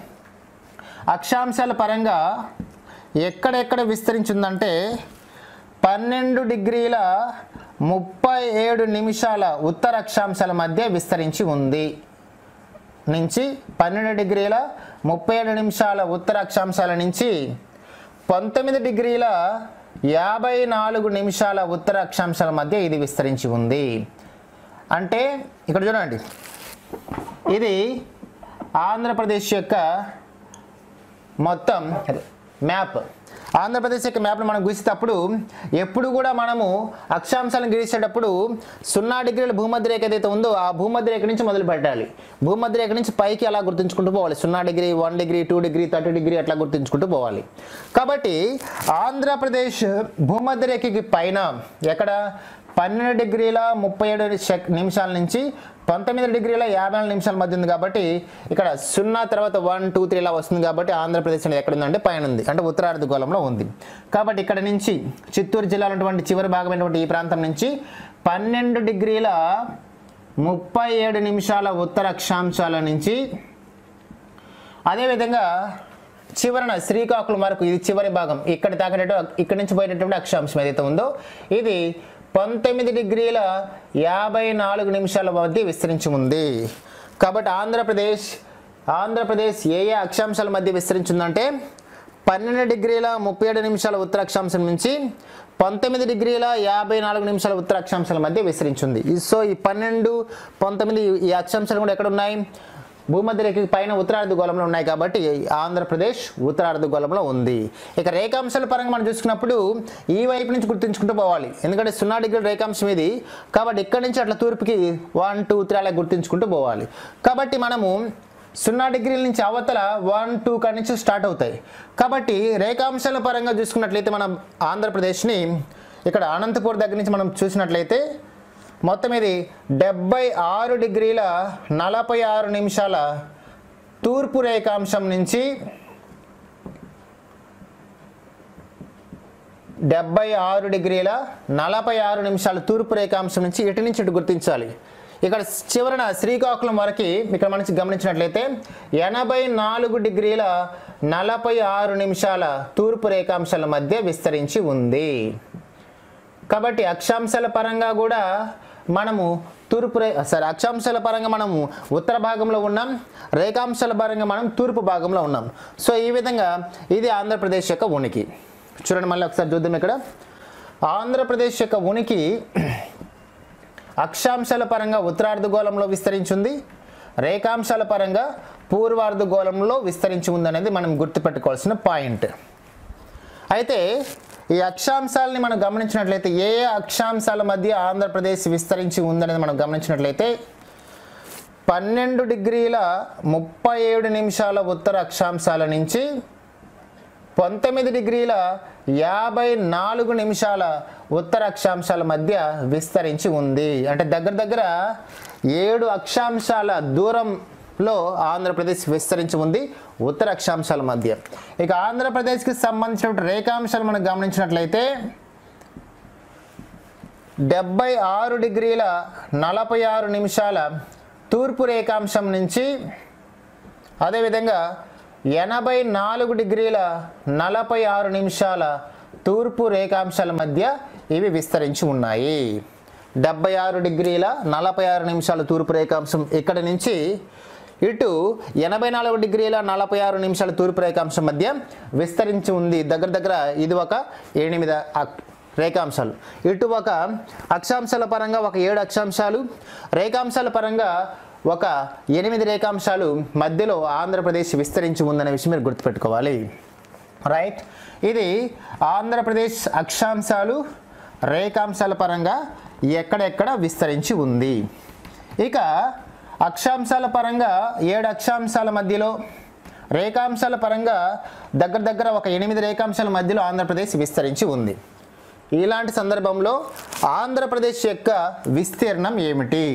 అక్షాంశాల పరంగా ఎక్కడెక్కడ విస్తరించిందంటే పన్నెండు డిగ్రీల ముప్పై ఏడు నిమిషాల ఉత్తర అక్షాంశాల మధ్య విస్తరించి ఉంది నుంచి పన్నెండు డిగ్రీల ముప్పై ఏడు నిమిషాల ఉత్తర అక్షాంశాల నుంచి పంతొమ్మిది డిగ్రీల యాభై నాలుగు నిమిషాల ఉత్తర అక్షాంశాల మధ్య ఇది విస్తరించి ఉంది అంటే ఇక్కడ చూడండి ఇది ఆంధ్రప్రదేశ్ యొక్క మొత్తం మ్యాప్ ఆంధ్రప్రదేశ్ యొక్క మ్యాప్ను మనం గీసేటప్పుడు ఎప్పుడు కూడా మనము అక్షాంశాలను గీసేటప్పుడు సున్నా డిగ్రీల భూమధ్య రేఖ ఏదైతే ఉందో ఆ భూమధ్య రేఖ నుంచి మొదలు పెట్టాలి భూమధ్య రేఖ నుంచి పైకి అలా గుర్తుంచుకుంటూ పోవాలి సున్నా degree one degree two degree thirty degree అట్లా గుర్తుంచుకుంటూ పోవాలి కాబట్టి ఆంధ్రప్రదేశ్ భూమధ్య రేఖకి పైన ఎక్కడ పన్నెండు డిగ్రీల ముప్పై ఏడు సెక్- నిమిషాల నుంచి పంతొమ్మిది డిగ్రీల యాభై నాలుగు నిమిషాల మధ్య ఉంది కాబట్టి ఇక్కడ సున్నా తర్వాత వన్ టూ త్రీ ఇలా వస్తుంది కాబట్టి ఆంధ్రప్రదేశ్ అనేది ఎక్కడ ఉందంటే పైన ఉంది అంటే ఉత్తరార్ధ గోళంలో ఉంది కాబట్టి ఇక్కడ నుంచి చిత్తూరు జిల్లాలో ఉన్నటువంటి చివరి భాగమైనటువంటి ఈ ప్రాంతం నుంచి పన్నెండు డిగ్రీల ముప్పై ఏడు నిమిషాల ఉత్తర అక్షాంశాల నుంచి అదేవిధంగా చివరన శ్రీకాకుళం వరకు ఇది చివరి భాగం ఇక్కడ తాకేటట్టు ఇక్కడ నుంచి పోయేటటువంటి అక్షాంశం ఏదైతే ఉందో ఇది పంతొమ్మిది డిగ్రీల యాభై నాలుగు నిమిషాల మధ్య విస్తరించి ఉంది కాబట్టి ఆంధ్రప్రదేశ్ ఆంధ్రప్రదేశ్ ఏ ఏ అక్షాంశాల మధ్య విస్తరించిందంటే పన్నెండు డిగ్రీల ముప్పై ఏడు నిమిషాల ఉత్తర అక్షాంశం నుంచి పంతొమ్మిది డిగ్రీల యాభై నాలుగు నిమిషాల ఉత్తర అక్షాంశాల మధ్య విస్తరించింది ఈ- సో ఈ పన్నెండు పంతొమ్మిది ఈ అక్షాంశాలు కూడా ఎక్కడ ఉన్నాయి భూమధ్య రేఖకి పైన ఉత్తరార్ధ గోళంలో ఉన్నాయి కాబట్టి ఆంధ్రప్రదేశ్ ఉత్తరార్ధ గోళంలో ఉంది ఇక రేఖాంశాల పరంగా మనం చూసుకున్నప్పుడు ఈ వైపు నుంచి గుర్తుంచుకుంటూ పోవాలి ఎందుకంటే సున్నా డిగ్రీ రేఖాంశం ఇది కాబట్టి ఇక్కడి నుంచి అట్లా తూర్పుకి వన్ టూ త్రీ అలా గుర్తుంచుకుంటూ పోవాలి కాబట్టి మనము సున్నా డిగ్రీల నుంచి అవతల వన్ టూ కాడి నుంచి స్టార్ట్ అవుతాయి కాబట్టి రేఖాంశాల పరంగా చూసుకున్నట్లయితే మనం ఆంధ్రప్రదేశ్ని ఇక్కడ అనంతపూర్ దగ్గర నుంచి మనం చూసినట్లయితే మొత్తం ఇది డెబ్బై ఆరు డిగ్రీల నలభై ఆరు నిమిషాల తూర్పు రేఖాంశం నుంచి డెబ్బై ఆరు డిగ్రీల నలభై ఆరు నిమిషాల తూర్పు రేఖాంశం నుంచి ఇటు నుంచి ఇటు గుర్తించాలి ఇక్కడ చివరన శ్రీకాకుళం వరకు ఇక్కడ మనకి గమనించినట్లయితే ఎనభై నాలుగు డిగ్రీల నలభై ఆరు నిమిషాల తూర్పు రేఖాంశాల మధ్య విస్తరించి ఉంది కాబట్టి అక్షాంశాల పరంగా కూడా మనము తూర్పు రే సారీ అక్షాంశాల పరంగా మనము ఉత్తర భాగంలో ఉన్నాం రేఖాంశాల పరంగా మనం తూర్పు భాగంలో ఉన్నాం సో ఈ విధంగా ఇది ఆంధ్రప్రదేశ్ యొక్క ఉనికి చూడండి మళ్ళీ ఒకసారి చూద్దాం ఇక్కడ ఆంధ్రప్రదేశ్ యొక్క ఉనికి అక్షాంశాల పరంగా ఉత్తరార్ధగోళంలో విస్తరించింది రేఖాంశాల పరంగా పూర్వార్ధగోళంలో విస్తరించి ఉందనేది మనం గుర్తుపెట్టుకోవాల్సిన పాయింట్ అయితే ఈ అక్షాంశాలని మనం గమనించినట్లయితే ఏ ఏ అక్షాంశాల మధ్య ఆంధ్రప్రదేశ్ విస్తరించి ఉందనేది మనం గమనించినట్లయితే పన్నెండు డిగ్రీల ముప్పై ఏడు నిమిషాల ఉత్తర అక్షాంశాల నుంచి పంతొమ్మిది డిగ్రీల యాభై నాలుగు నిమిషాల ఉత్తర అక్షాంశాల మధ్య విస్తరించి ఉంది అంటే దగ్గర దగ్గర ఏడు అక్షాంశాల దూరంలో ఆంధ్రప్రదేశ్ విస్తరించి ఉంది ఉత్తర అక్షాంశాల మధ్య ఇక ఆంధ్రప్రదేశ్కి సంబంధించిన రేఖాంశాలు మనం గమనించినట్లయితే డెబ్బై ఆరు డిగ్రీల నలభై ఆరు నిమిషాల తూర్పు రేఖాంశం నుంచి అదేవిధంగా ఎనభై నాలుగు డిగ్రీల నలభై ఆరు నిమిషాల తూర్పు రేఖాంశాల మధ్య ఇవి విస్తరించి ఉన్నాయి డెబ్బై ఆరు డిగ్రీల నలభై ఆరు నిమిషాల తూర్పు రేఖాంశం ఇక్కడ నుంచి ఇటు ఎనభై నాలుగు డిగ్రీల నలభై ఆరు నిమిషాల తూర్పు రేఖాంశం మధ్య విస్తరించి ఉంది దగ్గర దగ్గర ఇది ఒక ఎనిమిది అక్- రేఖాంశాలు ఇటు ఒక అక్షాంశాల పరంగా ఒక ఏడు అక్షాంశాలు రేఖాంశాల పరంగా ఒక ఎనిమిది రేఖాంశాలు మధ్యలో ఆంధ్రప్రదేశ్ విస్తరించి ఉందనే విషయం మీరు గుర్తుపెట్టుకోవాలి రైట్ ఇది ఆంధ్రప్రదేశ్ అక్షాంశాలు రేఖాంశాల పరంగా ఎక్కడెక్కడ విస్తరించి ఉంది ఇక అక్షాంశాల పరంగా ఏడు అక్షాంశాల మధ్యలో రేఖాంశాల పరంగా దగ్గర దగ్గర ఒక ఎనిమిది రేఖాంశాల మధ్యలో ఆంధ్రప్రదేశ్ విస్తరించి ఉంది ఇలాంటి సందర్భంలో ఆంధ్రప్రదేశ్ యొక్క విస్తీర్ణం ఏమిటి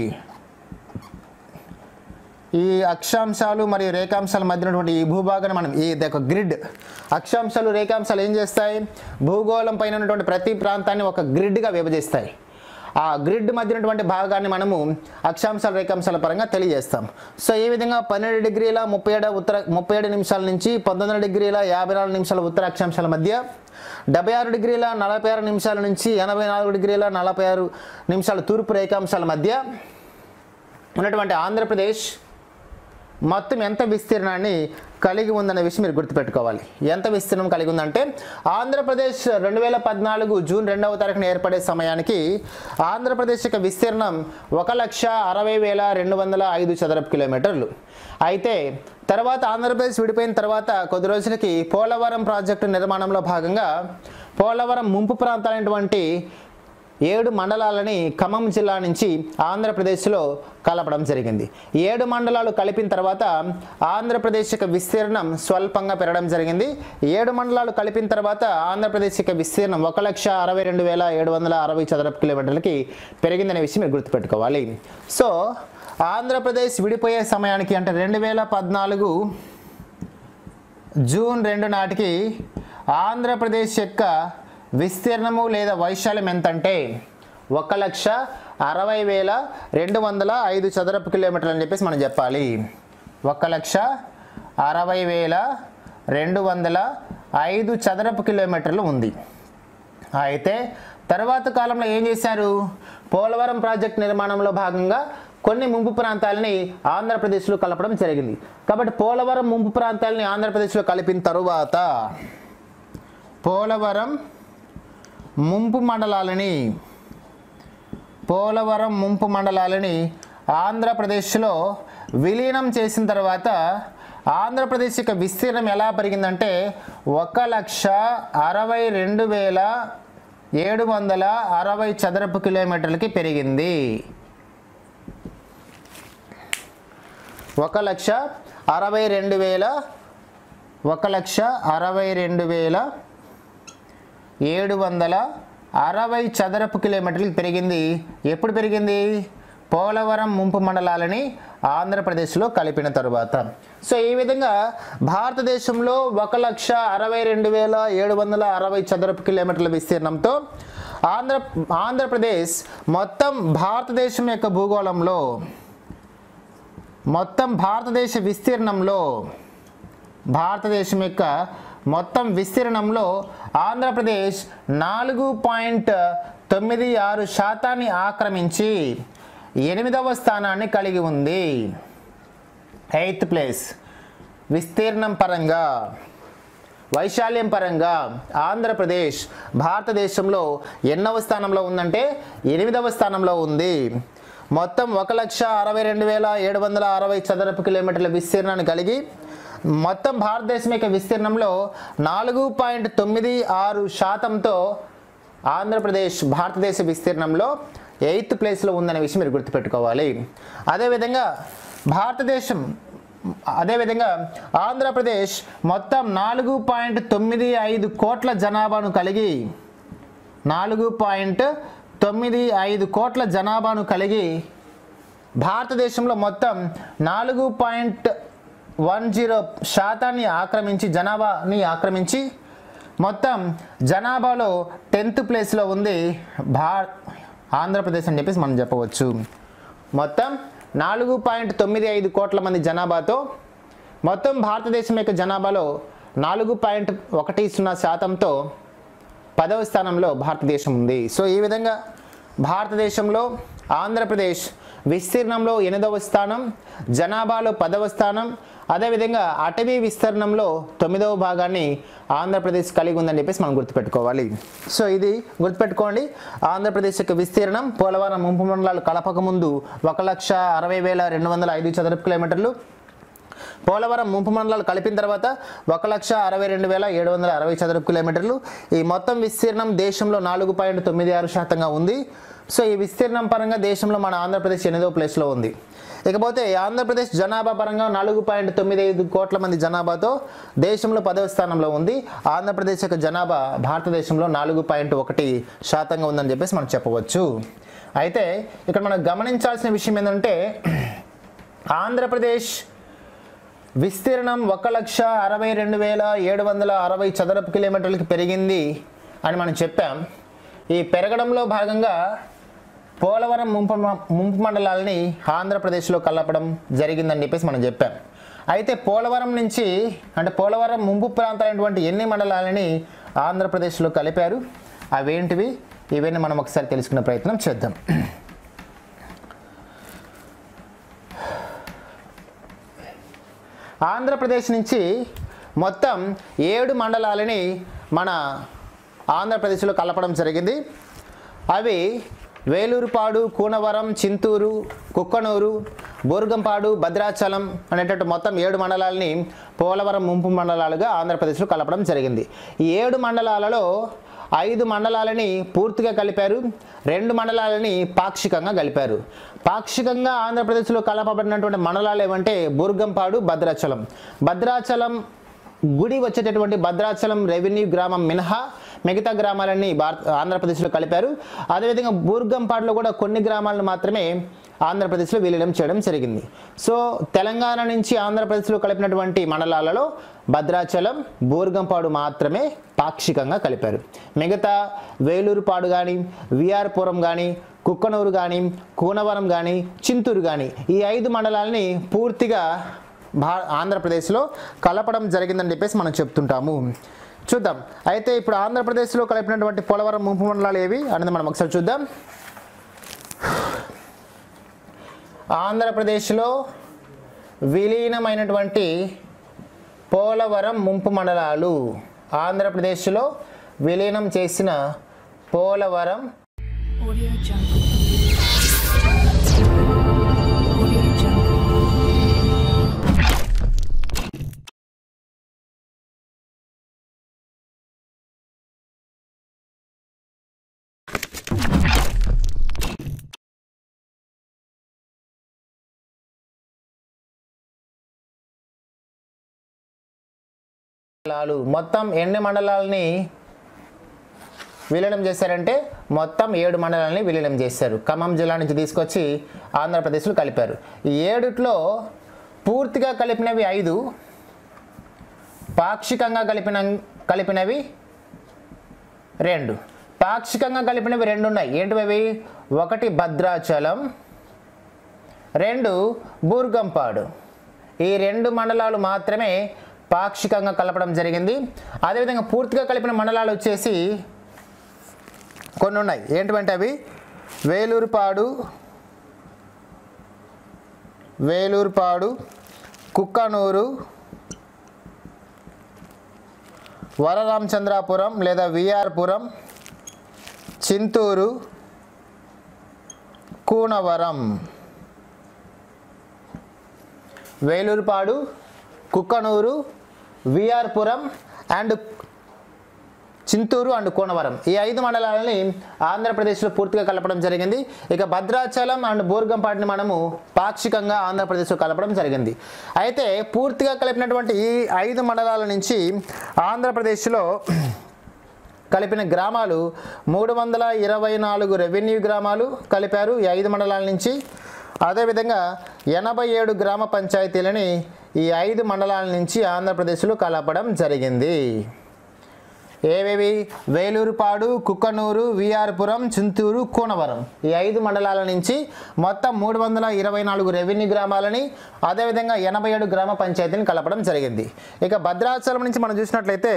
ఈ అక్షాంశాలు మరియు రేఖాంశాల మధ్య ఉన్నటువంటి ఈ భూభాగాన్ని మనం ఈ ఒక గ్రిడ్ అక్షాంశాలు రేఖాంశాలు ఏం చేస్తాయి భూగోళం పైన ఉన్నటువంటి ప్రతి ప్రాంతాన్ని ఒక గ్రిడ్గా విభజిస్తాయి ఆ గ్రిడ్ మధ్య ఉన్నటువంటి భాగాన్ని మనము అక్షాంశాల రేఖాంశాల పరంగా తెలియజేస్తాం సో ఈ విధంగా పన్నెండు డిగ్రీల ముప్పై ఏడు ఉత్తర ముప్పై ఏడు నిమిషాల నుంచి పంతొమ్మిది డిగ్రీల యాభై నాలుగు నిమిషాల ఉత్తర అక్షాంశాల మధ్య డెబ్బై ఆరు డిగ్రీల నలభై ఆరు నిమిషాల నుంచి ఎనభై నాలుగు డిగ్రీల నలభై ఆరు నిమిషాల తూర్పు రేఖాంశాల మధ్య ఉన్నటువంటి ఆంధ్రప్రదేశ్ మొత్తం ఎంత విస్తీర్ణాన్ని కలిగి ఉందనే విషయం మీరు గుర్తుపెట్టుకోవాలి ఎంత విస్తీర్ణం కలిగి ఉందంటే ఆంధ్రప్రదేశ్ రెండు వేల పద్నాలుగు జూన్ రెండవ తారీఖున ఏర్పడే సమయానికి ఆంధ్రప్రదేశ్ యొక్క విస్తీర్ణం ఒక లక్ష అరవై వేల రెండు వందల ఐదు చదరపు కిలోమీటర్లు అయితే తర్వాత ఆంధ్రప్రదేశ్ విడిపోయిన తర్వాత కొద్ది రోజులకి పోలవరం ప్రాజెక్టు నిర్మాణంలో భాగంగా పోలవరం ముంపు ప్రాంతాలైనటువంటి ఏడు మండలాలని ఖమ్మం జిల్లా నుంచి ఆంధ్రప్రదేశ్లో కలపడం జరిగింది ఈ ఏడు మండలాలు కలిపిన తర్వాత ఆంధ్రప్రదేశ్ యొక్క విస్తీర్ణం స్వల్పంగా పెరగడం జరిగింది ఈ ఏడు మండలాలు కలిపిన తర్వాత ఆంధ్రప్రదేశ్ యొక్క విస్తీర్ణం ఒక లక్ష అరవై రెండు వేల ఏడు వందల అరవై చదరపు కిలోమీటర్లకి పెరిగిందనే విషయం మీరు గుర్తుపెట్టుకోవాలి సో ఆంధ్రప్రదేశ్ విడిపోయే సమయానికి అంటే రెండు వేల పద్నాలుగు జూన్ రెండు నాటికి ఆంధ్రప్రదేశ్ యొక్క విస్తీర్ణము లేదా వైశాల్యం ఎంతంటే ఒక లక్ష అరవై వేల రెండు వందల ఐదు చదరపు కిలోమీటర్లు అని చెప్పేసి మనం చెప్పాలి ఒక లక్ష అరవై వేల రెండు వందల ఐదు చదరపు కిలోమీటర్లు ఉంది అయితే తర్వాత కాలంలో ఏం చేశారు పోలవరం ప్రాజెక్ట్ నిర్మాణంలో భాగంగా కొన్ని ముంపు ప్రాంతాలని ఆంధ్రప్రదేశ్లో కలపడం జరిగింది కాబట్టి పోలవరం ముంపు ప్రాంతాలని ఆంధ్రప్రదేశ్లో కలిపిన తరువాత పోలవరం ముంపు మండలాలని పోలవరం ముంపు మండలాలని ఆంధ్రప్రదేశ్లో విలీనం చేసిన తర్వాత ఆంధ్రప్రదేశ్ యొక్క విస్తీర్ణం ఎలా పెరిగిందంటే ఒక లక్ష అరవై రెండు వేల ఏడు వందల అరవై చదరపు కిలోమీటర్లకి పెరిగింది ఒక లక్ష అరవై రెండు వేల ఒక లక్ష అరవై రెండు వేల ఏడు వందల అరవై చదరపు కిలోమీటర్లు పెరిగింది ఎప్పుడు పెరిగింది పోలవరం ముంపు మండలాలని ఆంధ్రప్రదేశ్లో కలిపిన తరువాత సో ఈ విధంగా భారతదేశంలో ఒక లక్ష అరవై రెండు వేల ఏడు వందల అరవై చదరపు కిలోమీటర్ల విస్తీర్ణంతో ఆంధ్ర ఆంధ్రప్రదేశ్ మొత్తం భారతదేశం యొక్క భూగోళంలో మొత్తం భారతదేశ విస్తీర్ణంలో భారతదేశం యొక్క మొత్తం విస్తీర్ణంలో ఆంధ్రప్రదేశ్ నాలుగు పాయింట్ తొమ్మిది ఆరు శాతాన్ని ఆక్రమించి ఎనిమిదవ స్థానాన్ని కలిగి ఉంది ఎయిత్ ప్లేస్ విస్తీర్ణం పరంగా వైశాల్యం పరంగా ఆంధ్రప్రదేశ్ భారతదేశంలో ఎన్నవ స్థానంలో ఉందంటే ఎనిమిదవ స్థానంలో ఉంది మొత్తం ఒక లక్ష అరవై రెండు వేల ఏడు వందల అరవై చదరపు కిలోమీటర్ల విస్తీర్ణాన్ని కలిగి మొత్తం భారతదేశం యొక్క విస్తీర్ణంలో నాలుగు పాయింట్ తొమ్మిది ఆరు శాతంతో ఆంధ్రప్రదేశ్ భారతదేశ విస్తీర్ణంలో ఎయిత్ ప్లేస్లో ఉందనే విషయం మీరు గుర్తుపెట్టుకోవాలి అదేవిధంగా భారతదేశం అదేవిధంగా ఆంధ్రప్రదేశ్ మొత్తం నాలుగు పాయింట్ తొమ్మిది ఐదు కోట్ల జనాభాను కలిగి నాలుగు పాయింట్ తొమ్మిది ఐదు కోట్ల జనాభాను కలిగి భారతదేశంలో మొత్తం నాలుగు పాయింట్ వన్ జీరో శాతాన్ని ఆక్రమించి జనాభాని ఆక్రమించి మొత్తం జనాభాలో టెన్త్ ప్లేస్లో ఉంది భా ఆంధ్రప్రదేశ్ అని చెప్పేసి మనం చెప్పవచ్చు మొత్తం నాలుగు పాయింట్ తొమ్మిది ఐదు కోట్ల మంది జనాభాతో మొత్తం భారతదేశం యొక్క జనాభాలో నాలుగు పాయింట్ ఒకటి సున్నా శాతంతో పదవ స్థానంలో భారతదేశం ఉంది సో ఈ విధంగా భారతదేశంలో ఆంధ్రప్రదేశ్ విస్తీర్ణంలో ఎనిమిదవ స్థానం జనాభాలో పదవ స్థానం అదేవిధంగా అటవీ విస్తీర్ణంలో తొమ్మిదవ భాగాన్ని ఆంధ్రప్రదేశ్ కలిగి ఉందని చెప్పేసి మనం గుర్తుపెట్టుకోవాలి సో ఇది గుర్తుపెట్టుకోండి ఆంధ్రప్రదేశ్ యొక్క విస్తీర్ణం పోలవరం ముంపు మండలాలు కలపక ముందు ఒక లక్ష అరవై వేల రెండు వందల ఐదు చదరపు కిలోమీటర్లు పోలవరం ముంపు మండలాలు కలిపిన తర్వాత ఒక లక్ష అరవై రెండు వేల ఏడు వందల అరవై చదరపు కిలోమీటర్లు ఈ మొత్తం విస్తీర్ణం దేశంలో నాలుగు పాయింట్ తొమ్మిది ఆరు శాతంగా ఉంది సో ఈ విస్తీర్ణం పరంగా దేశంలో మన ఆంధ్రప్రదేశ్ ఎనిమిదో ప్లేస్లో ఉంది ఇకపోతే ఆంధ్రప్రదేశ్ జనాభా పరంగా నాలుగు పాయింట్ తొమ్మిది ఐదు కోట్ల మంది జనాభాతో దేశంలో పదవ స్థానంలో ఉంది ఆంధ్రప్రదేశ్ యొక్క జనాభా భారతదేశంలో నాలుగు పాయింట్ ఒకటి శాతంగా ఉందని చెప్పేసి మనం చెప్పవచ్చు అయితే ఇక్కడ మనం గమనించాల్సిన విషయం ఏంటంటే ఆంధ్రప్రదేశ్ విస్తీర్ణం ఒక లక్ష అరవై రెండు వేల ఏడు వందల అరవై చదరపు కిలోమీటర్లకి పెరిగింది అని మనం చెప్పాం ఈ పెరగడంలో భాగంగా పోలవరం ముంపు ముంపు మండలాలని ఆంధ్రప్రదేశ్లో కలపడం జరిగిందని చెప్పేసి మనం చెప్పాం అయితే పోలవరం నుంచి అంటే పోలవరం ముంపు ప్రాంతాలైనటువంటి ఎన్ని మండలాలని ఆంధ్రప్రదేశ్లో కలిపారు అవేంటివి ఇవన్నీ మనం ఒకసారి తెలుసుకునే ప్రయత్నం చేద్దాం ఆంధ్రప్రదేశ్ నుంచి మొత్తం ఏడు మండలాలని మన ఆంధ్రప్రదేశ్లో కలపడం జరిగింది అవి వేలూరుపాడు కూనవరం చింతూరు కుక్కనూరు బోర్గంపాడు భద్రాచలం అనేటట్టు మొత్తం ఏడు మండలాలని పోలవరం ముంపు మండలాలుగా ఆంధ్రప్రదేశ్లో కలపడం జరిగింది ఈ ఏడు మండలాలలో ఐదు మండలాలని పూర్తిగా కలిపారు రెండు మండలాలని పాక్షికంగా కలిపారు పాక్షికంగా ఆంధ్రప్రదేశ్లో కలపబడినటువంటి మండలాలు ఏమంటే బుర్గంపాడు భద్రాచలం భద్రాచలం గుడి వచ్చేటటువంటి భద్రాచలం రెవెన్యూ గ్రామం మినహా మిగతా గ్రామాలన్నీ భారత ఆంధ్రప్రదేశ్లో కలిపారు అదేవిధంగా బూర్గంపాడులో కూడా కొన్ని గ్రామాలను మాత్రమే ఆంధ్రప్రదేశ్లో విలీనం చేయడం జరిగింది సో తెలంగాణ నుంచి ఆంధ్రప్రదేశ్లో కలిపినటువంటి మండలాలలో భద్రాచలం బూర్గంపాడు మాత్రమే పాక్షికంగా కలిపారు మిగతా వేలూరుపాడు కానీ విఆర్పురం కానీ కుక్కనూరు కానీ కూనవరం కానీ చింతూరు కానీ ఈ ఐదు మండలాలని పూర్తిగా భా ఆంధ్రప్రదేశ్లో కలపడం జరిగిందని చెప్పేసి మనం చెప్తుంటాము చూద్దాం అయితే ఇప్పుడు ఆంధ్రప్రదేశ్లో కలిపినటువంటి పోలవరం ముంపు మండలాలు ఏవి అనేది మనం ఒకసారి చూద్దాం ఆంధ్రప్రదేశ్లో విలీనమైనటువంటి పోలవరం ముంపు మండలాలు ఆంధ్రప్రదేశ్లో విలీనం చేసిన Polavaram Audio Jungle. Audio Jungle. మండలాలు మొత్తం ఎన్ని మండలాలని విలీనం చేశారంటే మొత్తం ఏడు మండలాలని విలీనం చేశారు ఖమ్మం జిల్లా నుంచి తీసుకొచ్చి ఆంధ్రప్రదేశ్లో కలిపారు ఈ ఏడుట్లో పూర్తిగా కలిపినవి ఐదు పాక్షికంగా కలిపిన కలిపినవి రెండు పాక్షికంగా కలిపినవి రెండు ఉన్నాయి ఏంటివి అవి ఒకటి భద్రాచలం రెండు బూర్గంపాడు ఈ రెండు మండలాలు మాత్రమే పాక్షికంగా కలపడం జరిగింది అదేవిధంగా పూర్తిగా కలిపిన మండలాలు వచ్చేసి కొన్ని ఉన్నాయి ఏంటంటే అవి వేలూరుపాడు వేలూరుపాడు కుక్కనూరు వరరామచంద్రాపురం లేదా విఆర్పురం చింతూరు కూనవరం వేలూరుపాడు కుక్కనూరు విఆర్పురం అండ్ చింతూరు అండ్ కోనవరం ఈ ఐదు మండలాలని ఆంధ్రప్రదేశ్లో పూర్తిగా కలపడం జరిగింది ఇక భద్రాచలం అండ్ బోర్గంపాటిని మనము పాక్షికంగా ఆంధ్రప్రదేశ్లో కలపడం జరిగింది అయితే పూర్తిగా కలిపినటువంటి ఈ ఐదు మండలాల నుంచి ఆంధ్రప్రదేశ్లో కలిపిన గ్రామాలు మూడు వందల ఇరవై నాలుగు రెవెన్యూ గ్రామాలు కలిపారు ఈ ఐదు మండలాల నుంచి అదేవిధంగా ఎనభై ఏడు గ్రామ పంచాయతీలని ఈ ఐదు మండలాల నుంచి ఆంధ్రప్రదేశ్లో కలపడం జరిగింది ఏవేవి వేలూరుపాడు కుక్కనూరు విఆర్పురం చింతూరు కోనవరం ఈ ఐదు మండలాల నుంచి మొత్తం మూడు వందల ఇరవై నాలుగు రెవెన్యూ గ్రామాలని అదేవిధంగా ఎనభై ఏడు గ్రామ పంచాయతీని కలపడం జరిగింది ఇక భద్రాచలం నుంచి మనం చూసినట్లయితే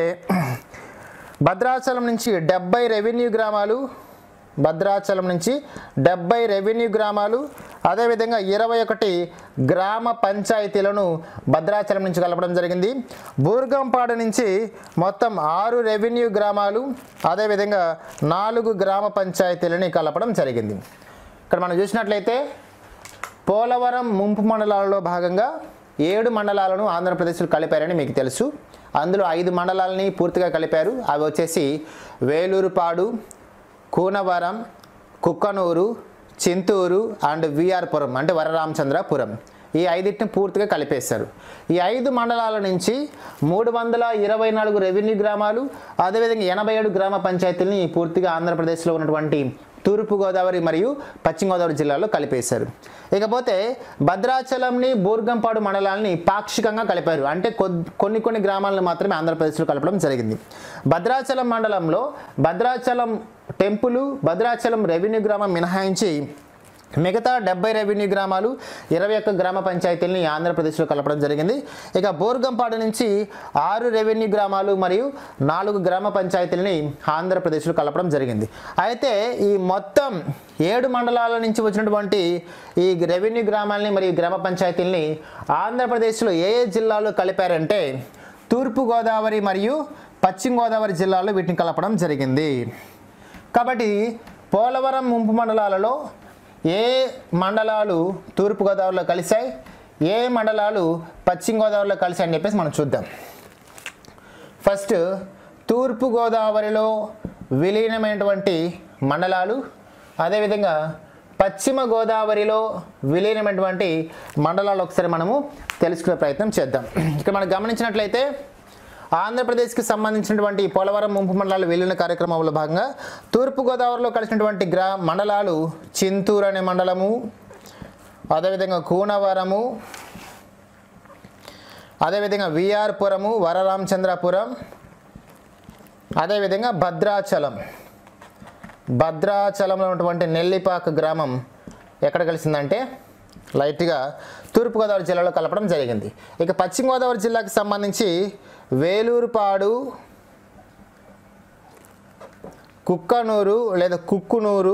భద్రాచలం నుంచి డెబ్బై రెవెన్యూ గ్రామాలు భద్రాచలం నుంచి డెబ్బై రెవెన్యూ గ్రామాలు అదేవిధంగా ఇరవై ఒకటి గ్రామ పంచాయతీలను భద్రాచలం నుంచి కలపడం జరిగింది బూర్గంపాడు నుంచి మొత్తం ఆరు రెవెన్యూ గ్రామాలు అదేవిధంగా నాలుగు గ్రామ పంచాయతీలని కలపడం జరిగింది ఇక్కడ మనం చూసినట్లయితే పోలవరం ముంపు మండలాలలో భాగంగా ఏడు మండలాలను ఆంధ్రప్రదేశ్లో కలిపారని మీకు తెలుసు అందులో ఐదు మండలాలని పూర్తిగా కలిపారు అవి వచ్చేసి వేలూరుపాడు కూనవరం కుక్కనూరు చింతూరు అండ్ విఆర్పురం అంటే వరరామచంద్రపురం ఈ ఐదింటిని పూర్తిగా కలిపేశారు ఈ ఐదు మండలాల నుంచి మూడు వందల ఇరవై నాలుగు రెవెన్యూ గ్రామాలు అదేవిధంగా ఎనభై ఏడు గ్రామ పంచాయతీలని పూర్తిగా ఆంధ్రప్రదేశ్లో ఉన్నటువంటి తూర్పుగోదావరి మరియు పశ్చిమ గోదావరి జిల్లాలో కలిపేశారు ఇకపోతే భద్రాచలంని బూర్గంపాడు మండలాన్ని పాక్షికంగా కలిపారు అంటే కొద్- కొన్ని కొన్ని గ్రామాలను మాత్రమే ఆంధ్రప్రదేశ్లో కలపడం జరిగింది భద్రాచలం మండలంలో భద్రాచలం టెంపుల్ భద్రాచలం రెవెన్యూ గ్రామం మినహాయించి మిగతా డెబ్బై రెవెన్యూ గ్రామాలు ఇరవై ఒక్క గ్రామ పంచాయతీలని ఆంధ్రప్రదేశ్లో కలపడం జరిగింది ఇక బోర్గంపాడు నుంచి ఆరు రెవెన్యూ గ్రామాలు మరియు నాలుగు గ్రామ పంచాయతీలని ఆంధ్రప్రదేశ్లో కలపడం జరిగింది అయితే ఈ మొత్తం ఏడు మండలాల నుంచి వచ్చినటువంటి ఈ రెవెన్యూ గ్రామాలని మరియు గ్రామ పంచాయతీలని ఆంధ్రప్రదేశ్లో ఏ ఏ జిల్లాలో కలిపారంటే తూర్పుగోదావరి మరియు పశ్చిమ గోదావరి జిల్లాలో వీటిని కలపడం జరిగింది కాబట్టి పోలవరం ముంపు మండలాలలో ఏ మండలాలు తూర్పుగోదావరిలో కలిశాయి ఏ మండలాలు పశ్చిమ గోదావరిలో కలిశాయి అని చెప్పేసి మనం చూద్దాం ఫస్ట్ తూర్పుగోదావరిలో విలీనమైనటువంటి మండలాలు అదేవిధంగా పశ్చిమ గోదావరిలో విలీనమైనటువంటి మండలాలు ఒకసారి మనము తెలుసుకునే ప్రయత్నం చేద్దాం ఇక్కడ మనం గమనించినట్లయితే ఆంధ్రప్రదేశ్కి సంబంధించినటువంటి పోలవరం ముంపు మండలాలు విలీన కార్యక్రమంలో భాగంగా తూర్పుగోదావరిలో కలిసినటువంటి గ్రా మండలాలు చింతూరు అనే మండలము అదేవిధంగా కూనవరము అదేవిధంగా విఆర్పురము వరరామచంద్రపురం అదేవిధంగా భద్రాచలం భద్రాచలంలో ఉన్నటువంటి నెల్లిపాక గ్రామం ఎక్కడ కలిసిందంటే లైట్గా తూర్పుగోదావరి జిల్లాలో కలపడం జరిగింది ఇక పశ్చిమ గోదావరి జిల్లాకి సంబంధించి వేలూరుపాడు కుక్కనూరు లేదా కుక్కునూరు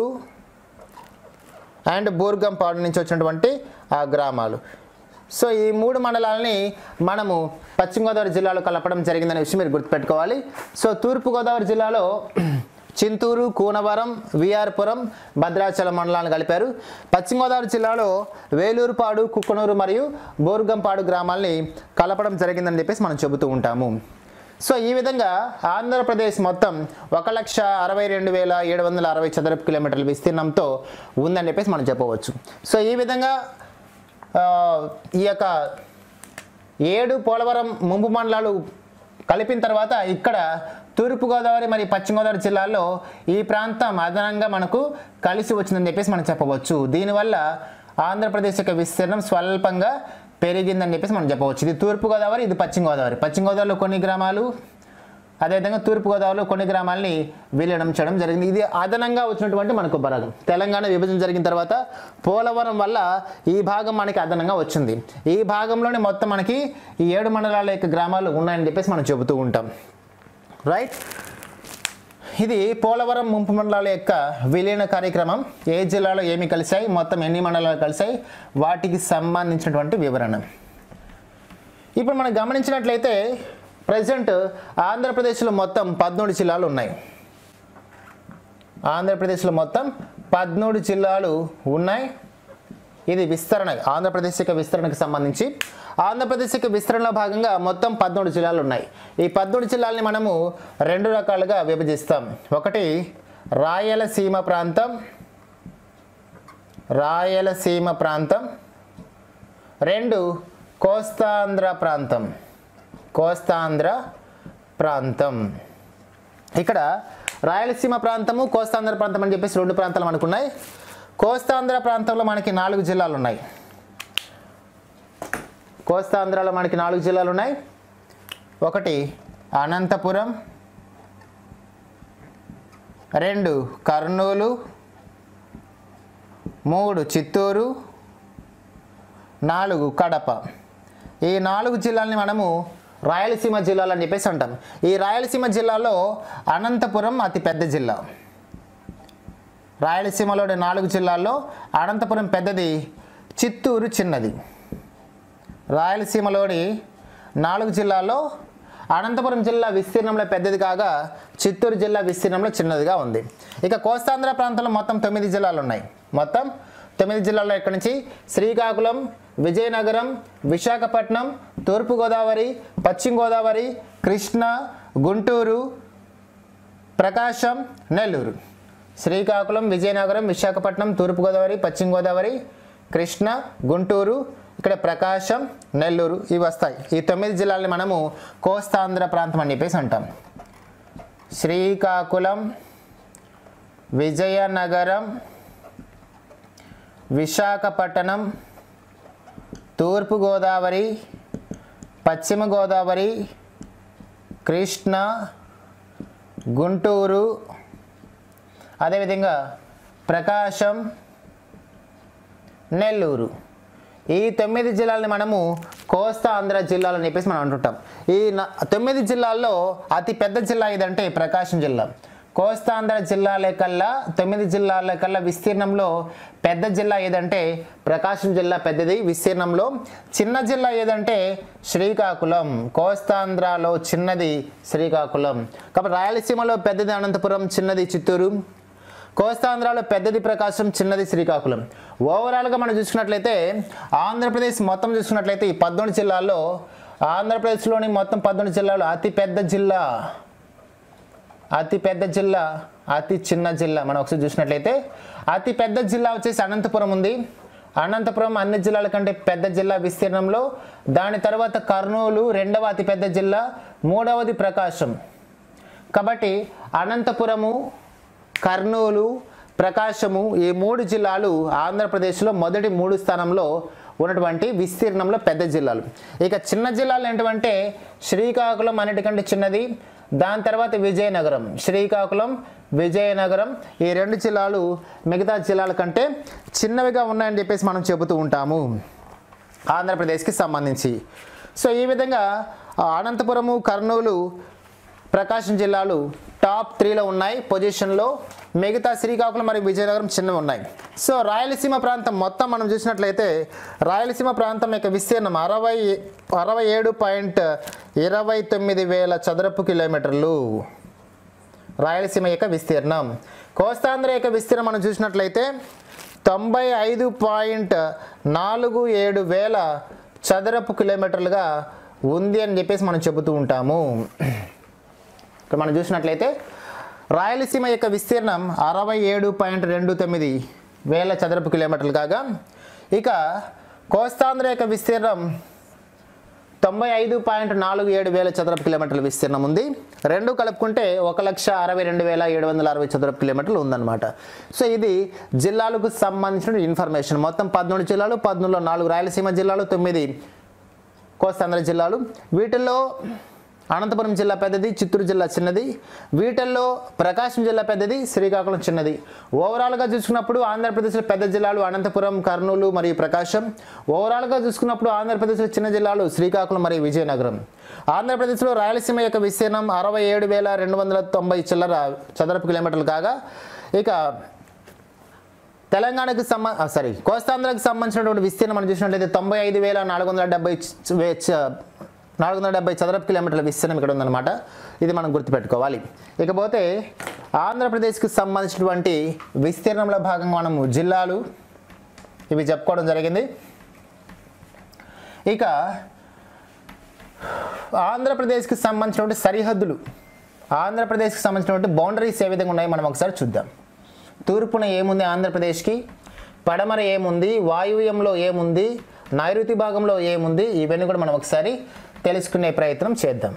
అండ్ బూర్గంపాడు నుంచి వచ్చినటువంటి ఆ గ్రామాలు సో ఈ మూడు మండలాలని మనము పశ్చిమ గోదావరి జిల్లాలో కలపడం జరిగిందనే విషయం మీరు గుర్తుపెట్టుకోవాలి సో తూర్పుగోదావరి జిల్లాలో చింతూరు కూనవరం విఆర్పురం భద్రాచలం మండలాలను కలిపారు పశ్చిమ గోదావరి జిల్లాలో వేలూరుపాడు కుక్కనూరు మరియు బోర్గంపాడు గ్రామాల్ని కలపడం జరిగిందని చెప్పేసి మనం చెబుతూ ఉంటాము సో ఈ విధంగా ఆంధ్రప్రదేశ్ మొత్తం ఒక లక్ష అరవై రెండు వేల ఏడు వందల అరవై చదరపు కిలోమీటర్ల విస్తీర్ణంతో ఉందని చెప్పేసి మనం చెప్పవచ్చు సో ఈ విధంగా ఆ, ఈ యొక్క ఏడు పోలవరం ముంపు మండలాలు కలిపిన తర్వాత ఇక్కడ తూర్పుగోదావరి మరియు పశ్చిమ గోదావరి జిల్లాల్లో ఈ ప్రాంతం అదనంగా మనకు కలిసి వచ్చిందని చెప్పేసి మనం చెప్పవచ్చు దీనివల్ల ఆంధ్రప్రదేశ్ యొక్క విస్తీర్ణం స్వల్పంగా పెరిగిందని చెప్పేసి మనం చెప్పవచ్చు ఇది తూర్పుగోదావరి ఇది పశ్చిమ గోదావరి పశ్చిమ గోదావరిలో కొన్ని గ్రామాలు అదేవిధంగా తూర్పుగోదావరిలో కొన్ని గ్రామాలని విలీనం చేయడం జరిగింది ఇది అదనంగా వచ్చినటువంటి మనకు భాగం తెలంగాణ విభజన జరిగిన తర్వాత పోలవరం వల్ల ఈ భాగం మనకి అదనంగా వచ్చింది ఈ భాగంలోనే మొత్తం మనకి ఈ ఏడు మండలాల యొక్క గ్రామాలు ఉన్నాయని చెప్పేసి మనం చెబుతూ ఉంటాం రైట్ ఇది పోలవరం ముంపు మండలాల యొక్క విలీన కార్యక్రమం ఏ జిల్లాలో ఏమి కలిశాయి మొత్తం ఎన్ని మండలాలు కలిశాయి వాటికి సంబంధించినటువంటి వివరణ ఇప్పుడు మనం గమనించినట్లయితే ప్రజెంట్ ఆంధ్రప్రదేశ్లో మొత్తం పదమూడు జిల్లాలు ఉన్నాయి ఆంధ్రప్రదేశ్లో మొత్తం పదమూడు జిల్లాలు ఉన్నాయి ఇది విస్తరణ ఆంధ్రప్రదేశ్ యొక్క విస్తరణకు సంబంధించి ఆంధ్రప్రదేశ్ యొక్క విస్తరణలో భాగంగా మొత్తం పదమూడు జిల్లాలు ఉన్నాయి ఈ పదమూడు జిల్లాలని మనము రెండు రకాలుగా విభజిస్తాం ఒకటి రాయలసీమ ప్రాంతం రాయలసీమ ప్రాంతం రెండు కోస్తాంధ్ర ప్రాంతం కోస్తాంధ్ర ప్రాంతం ఇక్కడ రాయలసీమ ప్రాంతము కోస్తాంధ్ర ప్రాంతం అని చెప్పేసి రెండు ప్రాంతాలు మనకున్నాయి కోస్తాంధ్ర ప్రాంతంలో మనకి నాలుగు జిల్లాలు ఉన్నాయి కోస్తాంధ్రలో మనకి నాలుగు జిల్లాలు ఉన్నాయి ఒకటి అనంతపురం రెండు కర్నూలు మూడు చిత్తూరు నాలుగు కడప ఈ నాలుగు జిల్లాల్ని మనము రాయలసీమ జిల్లాలు అని చెప్పేసి అంటాం ఈ రాయలసీమ జిల్లాలో అనంతపురం అతి పెద్ద జిల్లా రాయలసీమలోని నాలుగు జిల్లాల్లో అనంతపురం పెద్దది చిత్తూరు చిన్నది రాయలసీమలోని నాలుగు జిల్లాల్లో అనంతపురం జిల్లా విస్తీర్ణంలో పెద్దది కాగా చిత్తూరు జిల్లా విస్తీర్ణంలో చిన్నదిగా ఉంది ఇక కోస్తాంధ్ర ప్రాంతంలో మొత్తం తొమ్మిది జిల్లాలు ఉన్నాయి మొత్తం తొమ్మిది జిల్లాల్లో ఇక్కడి నుంచి శ్రీకాకుళం విజయనగరం విశాఖపట్నం తూర్పుగోదావరి పశ్చిమ గోదావరి కృష్ణా గుంటూరు ప్రకాశం నెల్లూరు శ్రీకాకుళం విజయనగరం విశాఖపట్నం తూర్పుగోదావరి పశ్చిమ గోదావరి కృష్ణ గుంటూరు ఇక్కడ ప్రకాశం నెల్లూరు ఇవి వస్తాయి ఈ తొమ్మిది జిల్లాలని మనము కోస్తాంధ్ర ప్రాంతం అని చెప్పేసి అంటాం శ్రీకాకుళం విజయనగరం విశాఖపట్నం తూర్పుగోదావరి పశ్చిమ గోదావరి కృష్ణా గుంటూరు అదేవిధంగా ప్రకాశం నెల్లూరు ఈ తొమ్మిది జిల్లాలని మనము కోస్తా ఆంధ్ర జిల్లాలు అని చెప్పేసి మనం అంటుంటాం ఈ న- తొమ్మిది జిల్లాల్లో అతి పెద్ద జిల్లా ఏదంటే ప్రకాశం జిల్లా కోస్తాంధ్ర జిల్లాల కల్లా తొమ్మిది జిల్లాల కల్లా విస్తీర్ణంలో పెద్ద జిల్లా ఏదంటే ప్రకాశం జిల్లా పెద్దది విస్తీర్ణంలో చిన్న జిల్లా ఏదంటే శ్రీకాకుళం కోస్తాంధ్రలో చిన్నది శ్రీకాకుళం కాబట్టి రాయలసీమలో పెద్దది అనంతపురం చిన్నది చిత్తూరు కోస్తాంధ్రలో పెద్దది ప్రకాశం చిన్నది శ్రీకాకుళం ఓవరాల్గా మనం చూసుకున్నట్లయితే ఆంధ్రప్రదేశ్ మొత్తం చూసుకున్నట్లయితే ఈ పద్మూడు జిల్లాల్లో ఆంధ్రప్రదేశ్లోని మొత్తం పద్మూడు జిల్లాలో అతి పెద్ద జిల్లా అతి పెద్ద జిల్లా అతి చిన్న జిల్లా మనం ఒకసారి చూసినట్లయితే అతి పెద్ద జిల్లా వచ్చేసి అనంతపురం ఉంది అనంతపురం అన్ని జిల్లాల కంటే పెద్ద జిల్లా విస్తీర్ణంలో దాని తర్వాత కర్నూలు రెండవ అతి పెద్ద జిల్లా మూడవది ప్రకాశం కాబట్టి అనంతపురము కర్నూలు ప్రకాశము ఈ మూడు జిల్లాలు ఆంధ్రప్రదేశ్లో మొదటి మూడు స్థానంలో ఉన్నటువంటి విస్తీర్ణంలో పెద్ద జిల్లాలు ఇక చిన్న జిల్లాలు ఏంటంటే శ్రీకాకుళం అన్నిటికంటే చిన్నది దాని తర్వాత విజయనగరం శ్రీకాకుళం విజయనగరం ఈ రెండు జిల్లాలు మిగతా జిల్లాల కంటే చిన్నవిగా ఉన్నాయని చెప్పేసి మనం చెబుతూ ఉంటాము ఆంధ్రప్రదేశ్కి సంబంధించి సో ఈ విధంగా ఆ, అనంతపురము కర్నూలు ప్రకాశం జిల్లాలు టాప్ త్రీలో ఉన్నాయి పొజిషన్లో మిగతా శ్రీకాకుళం మరియు విజయనగరం చిన్నవి ఉన్నాయి సో రాయలసీమ ప్రాంతం మొత్తం మనం చూసినట్లయితే రాయలసీమ ప్రాంతం యొక్క విస్తీర్ణం అరవై అరవై ఏడు పాయింట్ ఇరవై తొమ్మిది వేల చదరపు కిలోమీటర్లు రాయలసీమ యొక్క విస్తీర్ణం కోస్తాంధ్ర యొక్క విస్తీర్ణం మనం చూసినట్లయితే తొంభై ఐదు పాయింట్ నాలుగు ఏడు వేల చదరపు కిలోమీటర్లుగా ఉంది అని చెప్పేసి మనం చెబుతూ ఉంటాము ఇక్కడ మనం చూసినట్లయితే రాయలసీమ యొక్క విస్తీర్ణం అరవై ఏడు పాయింట్ రెండు తొమ్మిది వేల చదరపు కిలోమీటర్లు కాగా ఇక కోస్తాంధ్ర యొక్క విస్తీర్ణం తొంభై ఐదు పాయింట్ నాలుగు ఏడు వేల చదరపు కిలోమీటర్ల విస్తీర్ణం ఉంది రెండు కలుపుకుంటే ఒక లక్ష అరవై రెండు వేల ఏడు వందల అరవై చదరపు కిలోమీటర్లు ఉందన్నమాట సో ఇది జిల్లాలకు సంబంధించిన ఇన్ఫర్మేషన్ మొత్తం పద్మూడు జిల్లాలు పద్మూడులో నాలుగు రాయలసీమ జిల్లాలు తొమ్మిది కోస్తాంధ్ర జిల్లాలు వీటిల్లో అనంతపురం జిల్లా పెద్దది చిత్తూరు జిల్లా చిన్నది వీటిల్లో ప్రకాశం జిల్లా పెద్దది శ్రీకాకుళం చిన్నది ఓవరాల్గా చూసుకున్నప్పుడు ఆంధ్రప్రదేశ్లో పెద్ద జిల్లాలు అనంతపురం కర్నూలు మరియు ప్రకాశం ఓవరాల్గా చూసుకున్నప్పుడు ఆంధ్రప్రదేశ్లో చిన్న జిల్లాలు శ్రీకాకుళం మరియు విజయనగరం ఆంధ్రప్రదేశ్లో రాయలసీమ యొక్క విస్తీర్ణం అరవై ఏడు వేల రెండు వందల తొంభై చిల్లర చదరపు కిలోమీటర్లు కాగా ఇక తెలంగాణకు సంబ సారీ కోస్తాంధ్రకు సంబంధించినటువంటి విస్తీర్ణం మనం చూసినట్లయితే తొంభై ఐదు వేల నాలుగు వందల డెబ్బై చ- వే- చ- నాలుగు వందల డెబ్బై చదరపు కిలోమీటర్ల విస్తీర్ణం ఇక్కడ ఉందన్నమాట ఇది మనం గుర్తుపెట్టుకోవాలి ఇకపోతే ఆంధ్రప్రదేశ్కి సంబంధించినటువంటి విస్తీర్ణంలో భాగంగా మనము జిల్లాలు ఇవి చెప్పుకోవడం జరిగింది ఇక ఆంధ్రప్రదేశ్కి సంబంధించినటువంటి సరిహద్దులు ఆంధ్రప్రదేశ్కి సంబంధించినటువంటి బౌండరీస్ ఏ విధంగా ఉన్నాయో మనం ఒకసారి చూద్దాం తూర్పున ఏముంది ఆంధ్రప్రదేశ్కి పడమర ఏముంది వాయువ్యంలో ఏముంది నైరుతి భాగంలో ఏముంది ఇవన్నీ కూడా మనం ఒకసారి తెలుసుకునే ప్రయత్నం చేద్దాం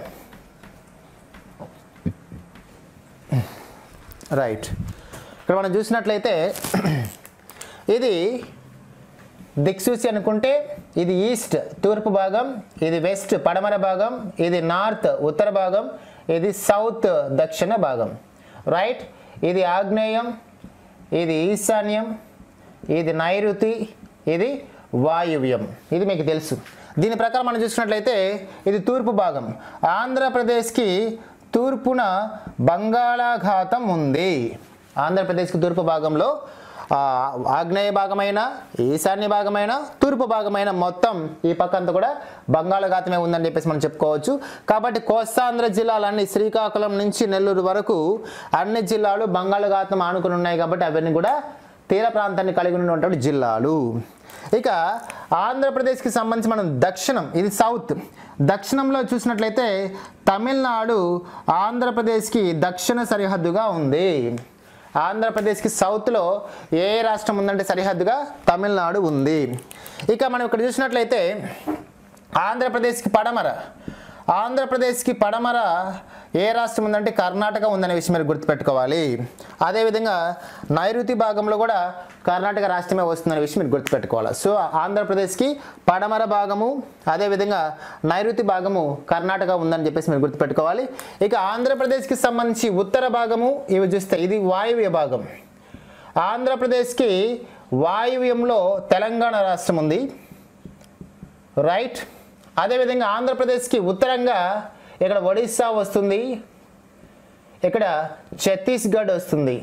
రైట్ ఇక్కడ మనం చూసినట్లయితే ఇది దిక్సూచి అనుకుంటే ఇది ఈస్ట్ తూర్పు భాగం ఇది వెస్ట్ పడమర భాగం ఇది నార్త్ ఉత్తర భాగం ఇది సౌత్ దక్షిణ భాగం రైట్ ఇది ఆగ్నేయం ఇది ఈశాన్యం ఇది నైరుతి ఇది వాయువ్యం ఇది మీకు తెలుసు దీని ప్రకారం మనం చూసినట్లయితే ఇది తూర్పు భాగం ఆంధ్రప్రదేశ్కి తూర్పున బంగాళాఘాతం ఉంది ఆంధ్రప్రదేశ్కి తూర్పు భాగంలో ఆ, ఆగ్నేయ భాగమైన ఈశాన్య భాగమైన తూర్పు భాగమైన మొత్తం ఈ పక్క అంతా కూడా బంగాళాఘాతమే ఉందని చెప్పేసి మనం చెప్పుకోవచ్చు కాబట్టి కోస్తాంధ్ర జిల్లాలన్నీ శ్రీకాకుళం నుంచి నెల్లూరు వరకు అన్ని జిల్లాలు బంగాళాఘాతం ఆనుకుని ఉన్నాయి కాబట్టి అవన్నీ కూడా తీర ప్రాంతాన్ని కలిగి ఉన్నటువంటి జిల్లాలు ఇక ఆంధ్రప్రదేశ్కి సంబంధించి మనం దక్షిణం ఇది సౌత్ దక్షిణంలో చూసినట్లయితే తమిళనాడు ఆంధ్రప్రదేశ్కి దక్షిణ సరిహద్దుగా ఉంది ఆంధ్రప్రదేశ్కి సౌత్లో ఏ రాష్ట్రం ఉందంటే సరిహద్దుగా తమిళనాడు ఉంది ఇక మనం ఇక్కడ చూసినట్లయితే ఆంధ్రప్రదేశ్కి పడమర ఆంధ్రప్రదేశ్కి పడమర ఏ రాష్ట్రం ఉందంటే కర్ణాటక ఉందనే విషయం మీరు గుర్తుపెట్టుకోవాలి అదేవిధంగా నైరుతి భాగంలో కూడా కర్ణాటక రాష్ట్రమే వస్తుందనే విషయం మీరు గుర్తుపెట్టుకోవాలి సో ఆంధ్రప్రదేశ్కి పడమర భాగము అదేవిధంగా నైరుతి భాగము కర్ణాటక ఉందని చెప్పేసి మీరు గుర్తుపెట్టుకోవాలి ఇక ఆంధ్రప్రదేశ్కి సంబంధించి ఉత్తర భాగము ఇవి చూస్తే ఇది వాయువ్య భాగం ఆంధ్రప్రదేశ్కి వాయువ్యంలో తెలంగాణ రాష్ట్రం ఉంది రైట్ అదేవిధంగా ఆంధ్రప్రదేశ్కి ఉత్తరంగా ఇక్కడ ఒడిస్సా వస్తుంది ఇక్కడ ఛత్తీస్గఢ్ వస్తుంది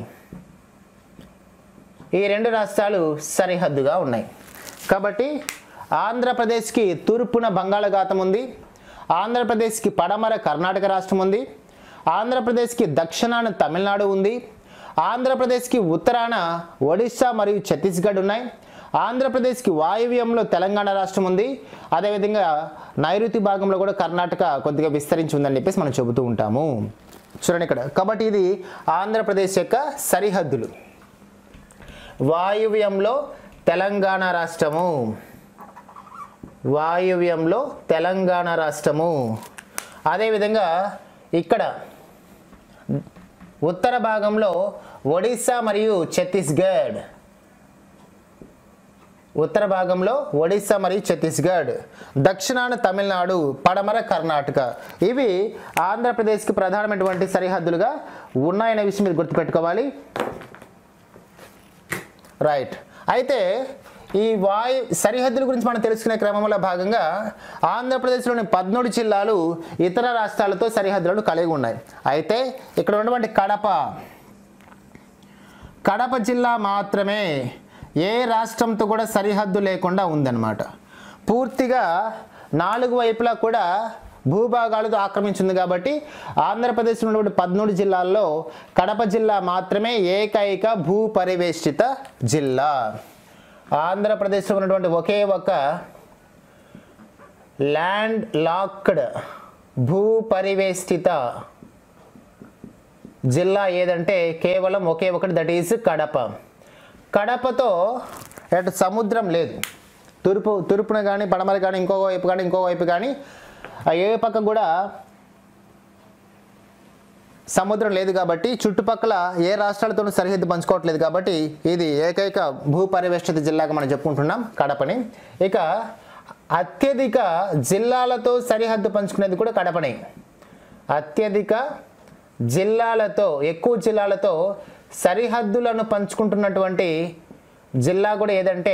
ఈ రెండు రాష్ట్రాలు సరిహద్దుగా ఉన్నాయి కాబట్టి ఆంధ్రప్రదేశ్కి తూర్పున బంగాళాఖాతం ఉంది ఆంధ్రప్రదేశ్కి పడమర కర్ణాటక రాష్ట్రం ఉంది ఆంధ్రప్రదేశ్కి దక్షిణాన తమిళనాడు ఉంది ఆంధ్రప్రదేశ్కి ఉత్తరాన ఒడిశా మరియు ఛత్తీస్గఢ్ ఉన్నాయి ఆంధ్రప్రదేశ్కి వాయువ్యంలో తెలంగాణ రాష్ట్రం ఉంది అదేవిధంగా నైరుతి భాగంలో కూడా కర్ణాటక కొద్దిగా విస్తరించి ఉందని చెప్పేసి మనం చెబుతూ ఉంటాము చూడండి ఇక్కడ కాబట్టి ఇది ఆంధ్రప్రదేశ్ యొక్క సరిహద్దులు వాయువ్యంలో తెలంగాణ రాష్ట్రము వాయువ్యంలో తెలంగాణ రాష్ట్రము అదేవిధంగా ఇక్కడ ఉత్తర భాగంలో ఒడిశా మరియు ఛత్తీస్గఢ్ ఉత్తర భాగంలో ఒడిశా మరియు ఛత్తీస్గఢ్ దక్షిణాన తమిళనాడు పడమర కర్ణాటక ఇవి ఆంధ్రప్రదేశ్కి ప్రధానమైనటువంటి సరిహద్దులుగా ఉన్నాయనే విషయం మీరు గుర్తుపెట్టుకోవాలి రైట్ అయితే ఈ వాయు సరిహద్దుల గురించి మనం తెలుసుకునే క్రమంలో భాగంగా ఆంధ్రప్రదేశ్లోని పద్మూడు జిల్లాలు ఇతర రాష్ట్రాలతో సరిహద్దులను కలిగి ఉన్నాయి అయితే ఇక్కడ ఉన్నటువంటి కడప కడప జిల్లా మాత్రమే ఏ రాష్ట్రంతో కూడా సరిహద్దు లేకుండా ఉందన్నమాట పూర్తిగా నాలుగు వైపులా కూడా భూభాగాలతో ఆక్రమించింది కాబట్టి ఆంధ్రప్రదేశ్లో ఉన్నటువంటి పద్మూడు జిల్లాల్లో కడప జిల్లా మాత్రమే ఏకైక భూ పరివేష్టిత జిల్లా ఆంధ్రప్రదేశ్లో ఉన్నటువంటి ఒకే ఒక ల్యాండ్ లాక్డ్ భూ పరివేష్టిత జిల్లా ఏదంటే కేవలం ఒకే ఒకటి దట్ ఈజ్ కడప కడపతో అటు సముద్రం లేదు తూర్పు తూర్పున కానీ పడమర కానీ ఇంకో వైపు కానీ ఇంకో వైపు కానీ ఆ ఏ పక్క కూడా సముద్రం లేదు కాబట్టి చుట్టుపక్కల ఏ రాష్ట్రాలతోనూ సరిహద్దు పంచుకోవట్లేదు కాబట్టి ఇది ఏకైక భూ పరివేష్టిత జిల్లాగా మనం చెప్పుకుంటున్నాం కడపని ఇక అత్యధిక జిల్లాలతో సరిహద్దు పంచుకునేది కూడా కడపనే అత్యధిక జిల్లాలతో ఎక్కువ జిల్లాలతో సరిహద్దులను పంచుకుంటున్నటువంటి జిల్లా కూడా ఏదంటే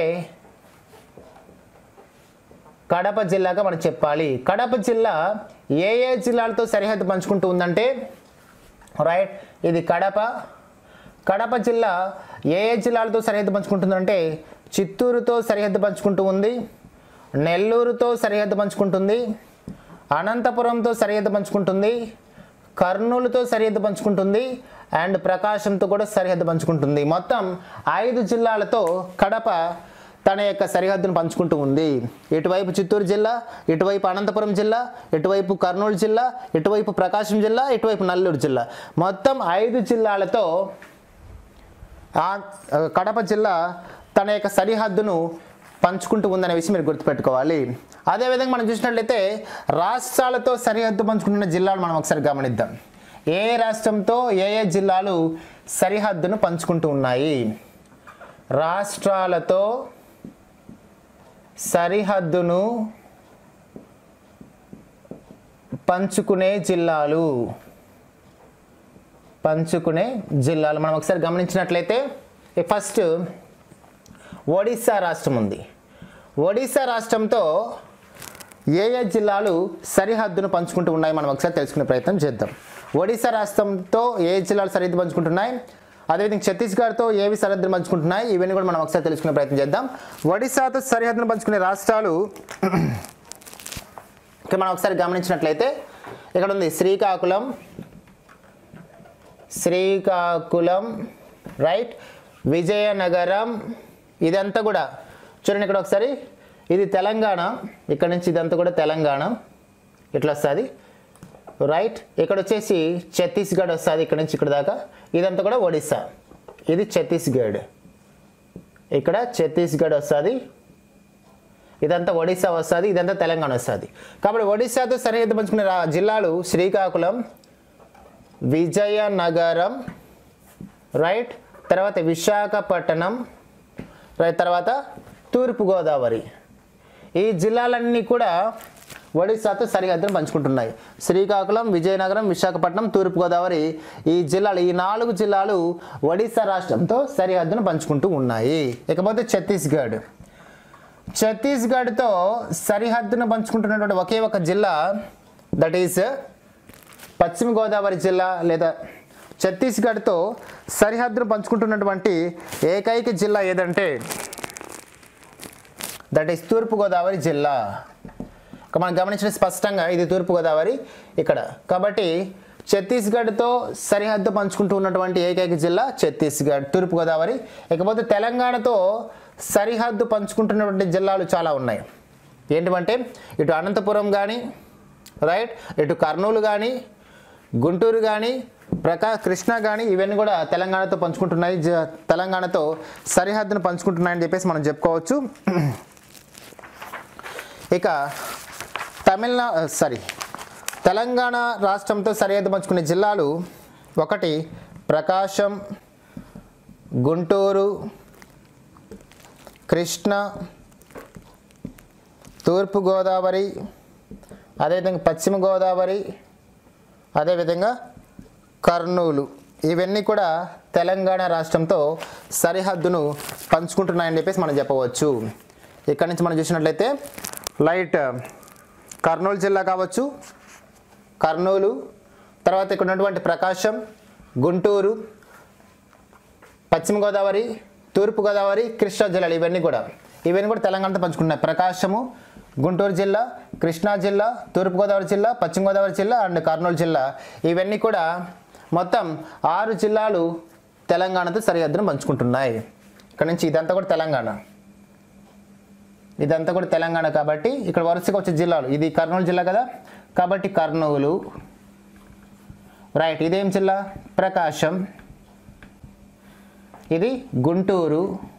కడప జిల్లాగా మనం చెప్పాలి కడప జిల్లా ఏ ఏ జిల్లాలతో సరిహద్దు పంచుకుంటూ ఉందంటే రైట్ ఇది కడప కడప జిల్లా ఏ ఏ జిల్లాలతో సరిహద్దు పంచుకుంటుందంటే చిత్తూరుతో సరిహద్దు పంచుకుంటూ ఉంది నెల్లూరుతో సరిహద్దు పంచుకుంటుంది అనంతపురంతో సరిహద్దు పంచుకుంటుంది కర్నూలుతో సరిహద్దు పంచుకుంటుంది అండ్ ప్రకాశంతో కూడా సరిహద్దు పంచుకుంటుంది మొత్తం ఐదు జిల్లాలతో కడప తన యొక్క సరిహద్దును పంచుకుంటూ ఉంది ఇటువైపు చిత్తూరు జిల్లా ఇటువైపు అనంతపురం జిల్లా ఇటువైపు కర్నూలు జిల్లా ఇటువైపు ప్రకాశం జిల్లా ఇటువైపు నల్లూరు జిల్లా మొత్తం ఐదు జిల్లాలతో ఆ కడప జిల్లా తన యొక్క సరిహద్దును పంచుకుంటూ ఉందనే విషయం మీరు గుర్తుపెట్టుకోవాలి అదేవిధంగా మనం చూసినట్లయితే రాష్ట్రాలతో సరిహద్దు పంచుకుంటున్న జిల్లాలు మనం ఒకసారి గమనిద్దాం ఏ ఏ రాష్ట్రంతో ఏ ఏ జిల్లాలు సరిహద్దును పంచుకుంటూ ఉన్నాయి రాష్ట్రాలతో సరిహద్దును పంచుకునే జిల్లాలు పంచుకునే జిల్లాలు మనం ఒకసారి గమనించినట్లయితే ఫస్ట్ ఒడిస్సా రాష్ట్రం ఉంది ఒడిస్సా రాష్ట్రంతో ఏ ఏ జిల్లాలు సరిహద్దును పంచుకుంటూ ఉన్నాయి మనం ఒకసారి తెలుసుకునే ప్రయత్నం చేద్దాం ఒడిశా రాష్ట్రంతో ఏ జిల్లాలు సరిహద్దు పంచుకుంటున్నాయి అదేవిధంగా ఛత్తీస్గఢ్తో ఏవి సరిహద్దును పంచుకుంటున్నాయి ఇవన్నీ కూడా మనం ఒకసారి తెలుసుకునే ప్రయత్నం చేద్దాం ఒడిశాతో సరిహద్దును పంచుకునే రాష్ట్రాలు ఇక్కడ మనం ఒకసారి గమనించినట్లయితే ఇక్కడ ఉంది శ్రీకాకుళం శ్రీకాకుళం రైట్ విజయనగరం ఇదంతా కూడా చూడండి ఇక్కడ ఒకసారి ఇది తెలంగాణ ఇక్కడ నుంచి ఇదంతా కూడా తెలంగాణ ఇట్లా వస్తుంది రైట్ ఇక్కడ వచ్చేసి ఛత్తీస్గఢ్ వస్తుంది ఇక్కడ నుంచి ఇక్కడ దాకా ఇదంతా కూడా ఒడిస్సా ఇది ఛత్తీస్గఢ్ ఇక్కడ ఛత్తీస్గఢ్ వస్తుంది ఇదంతా ఒడిస్సా వస్తుంది ఇదంతా తెలంగాణ వస్తుంది కాబట్టి ఒడిస్సాతో సరిహద్దు పంచుకునే రా- జిల్లాలు శ్రీకాకుళం విజయనగరం రైట్ తర్వాత విశాఖపట్నం రైట్ తర్వాత తూర్పుగోదావరి ఈ జిల్లాలన్నీ కూడా ఒడిశాతో సరిహద్దును పంచుకుంటున్నాయి శ్రీకాకుళం విజయనగరం విశాఖపట్నం తూర్పుగోదావరి ఈ జిల్లాలు ఈ నాలుగు జిల్లాలు ఒడిశా రాష్ట్రంతో సరిహద్దును పంచుకుంటూ ఉన్నాయి ఇకపోతే ఛత్తీస్గఢ్ ఛత్తీస్గఢ్తో సరిహద్దును పంచుకుంటున్నటువంటి ఒకే ఒక జిల్లా దట్ ఈస్ పశ్చిమ గోదావరి జిల్లా లేదా ఛత్తీస్గఢ్తో సరిహద్దును పంచుకుంటున్నటువంటి ఏకైక జిల్లా ఏదంటే దట్ ఈస్ తూర్పుగోదావరి జిల్లా ఇక మనం గమనించిన స్పష్టంగా ఇది తూర్పుగోదావరి ఇక్కడ కాబట్టి ఛత్తీస్గఢ్తో సరిహద్దు పంచుకుంటూ ఉన్నటువంటి ఏకైక జిల్లా ఛత్తీస్గఢ్ తూర్పుగోదావరి ఇకపోతే తెలంగాణతో సరిహద్దు పంచుకుంటున్నటువంటి జిల్లాలు చాలా ఉన్నాయి ఏంటివంటే ఇటు అనంతపురం కానీ రైట్ ఇటు కర్నూలు కానీ గుంటూరు కానీ ప్రకా కృష్ణ కానీ ఇవన్నీ కూడా తెలంగాణతో పంచుకుంటున్నాయి జ- తెలంగాణతో సరిహద్దును పంచుకుంటున్నాయని చెప్పేసి మనం చెప్పుకోవచ్చు ఇక తమిళనా సారీ తెలంగాణ రాష్ట్రంతో సరిహద్దు పంచుకునే జిల్లాలు ఒకటి ప్రకాశం గుంటూరు కృష్ణ తూర్పుగోదావరి అదేవిధంగా పశ్చిమ గోదావరి అదేవిధంగా కర్నూలు ఇవన్నీ కూడా తెలంగాణ రాష్ట్రంతో సరిహద్దును పంచుకుంటున్నాయని చెప్పేసి మనం చెప్పవచ్చు ఇక్కడ నుంచి మనం చూసినట్లయితే లైట్ కర్నూలు జిల్లా కావచ్చు కర్నూలు తర్వాత ఇక్కడ ఉన్నటువంటి ప్రకాశం గుంటూరు పశ్చిమ గోదావరి తూర్పు గోదావరి కృష్ణా జిల్లాలు ఇవన్నీ కూడా ఇవన్నీ కూడా తెలంగాణతో పంచుకుంటున్నాయి ప్రకాశము గుంటూరు జిల్లా కృష్ణా జిల్లా తూర్పు గోదావరి జిల్లా పశ్చిమ గోదావరి జిల్లా అండ్ కర్నూలు జిల్లా ఇవన్నీ కూడా మొత్తం ఆరు జిల్లాలు తెలంగాణతో సరిహద్దును పంచుకుంటున్నాయి ఇక్కడ నుంచి ఇదంతా కూడా తెలంగాణ ఇదంతా కూడా తెలంగాణ కాబట్టి ఇక్కడ వరుసగా వచ్చే జిల్లాలు ఇది కర్నూలు జిల్లా కదా కాబట్టి కర్నూలు రైట్ ఇదేం జిల్లా ప్రకాశం ఇది గుంటూరు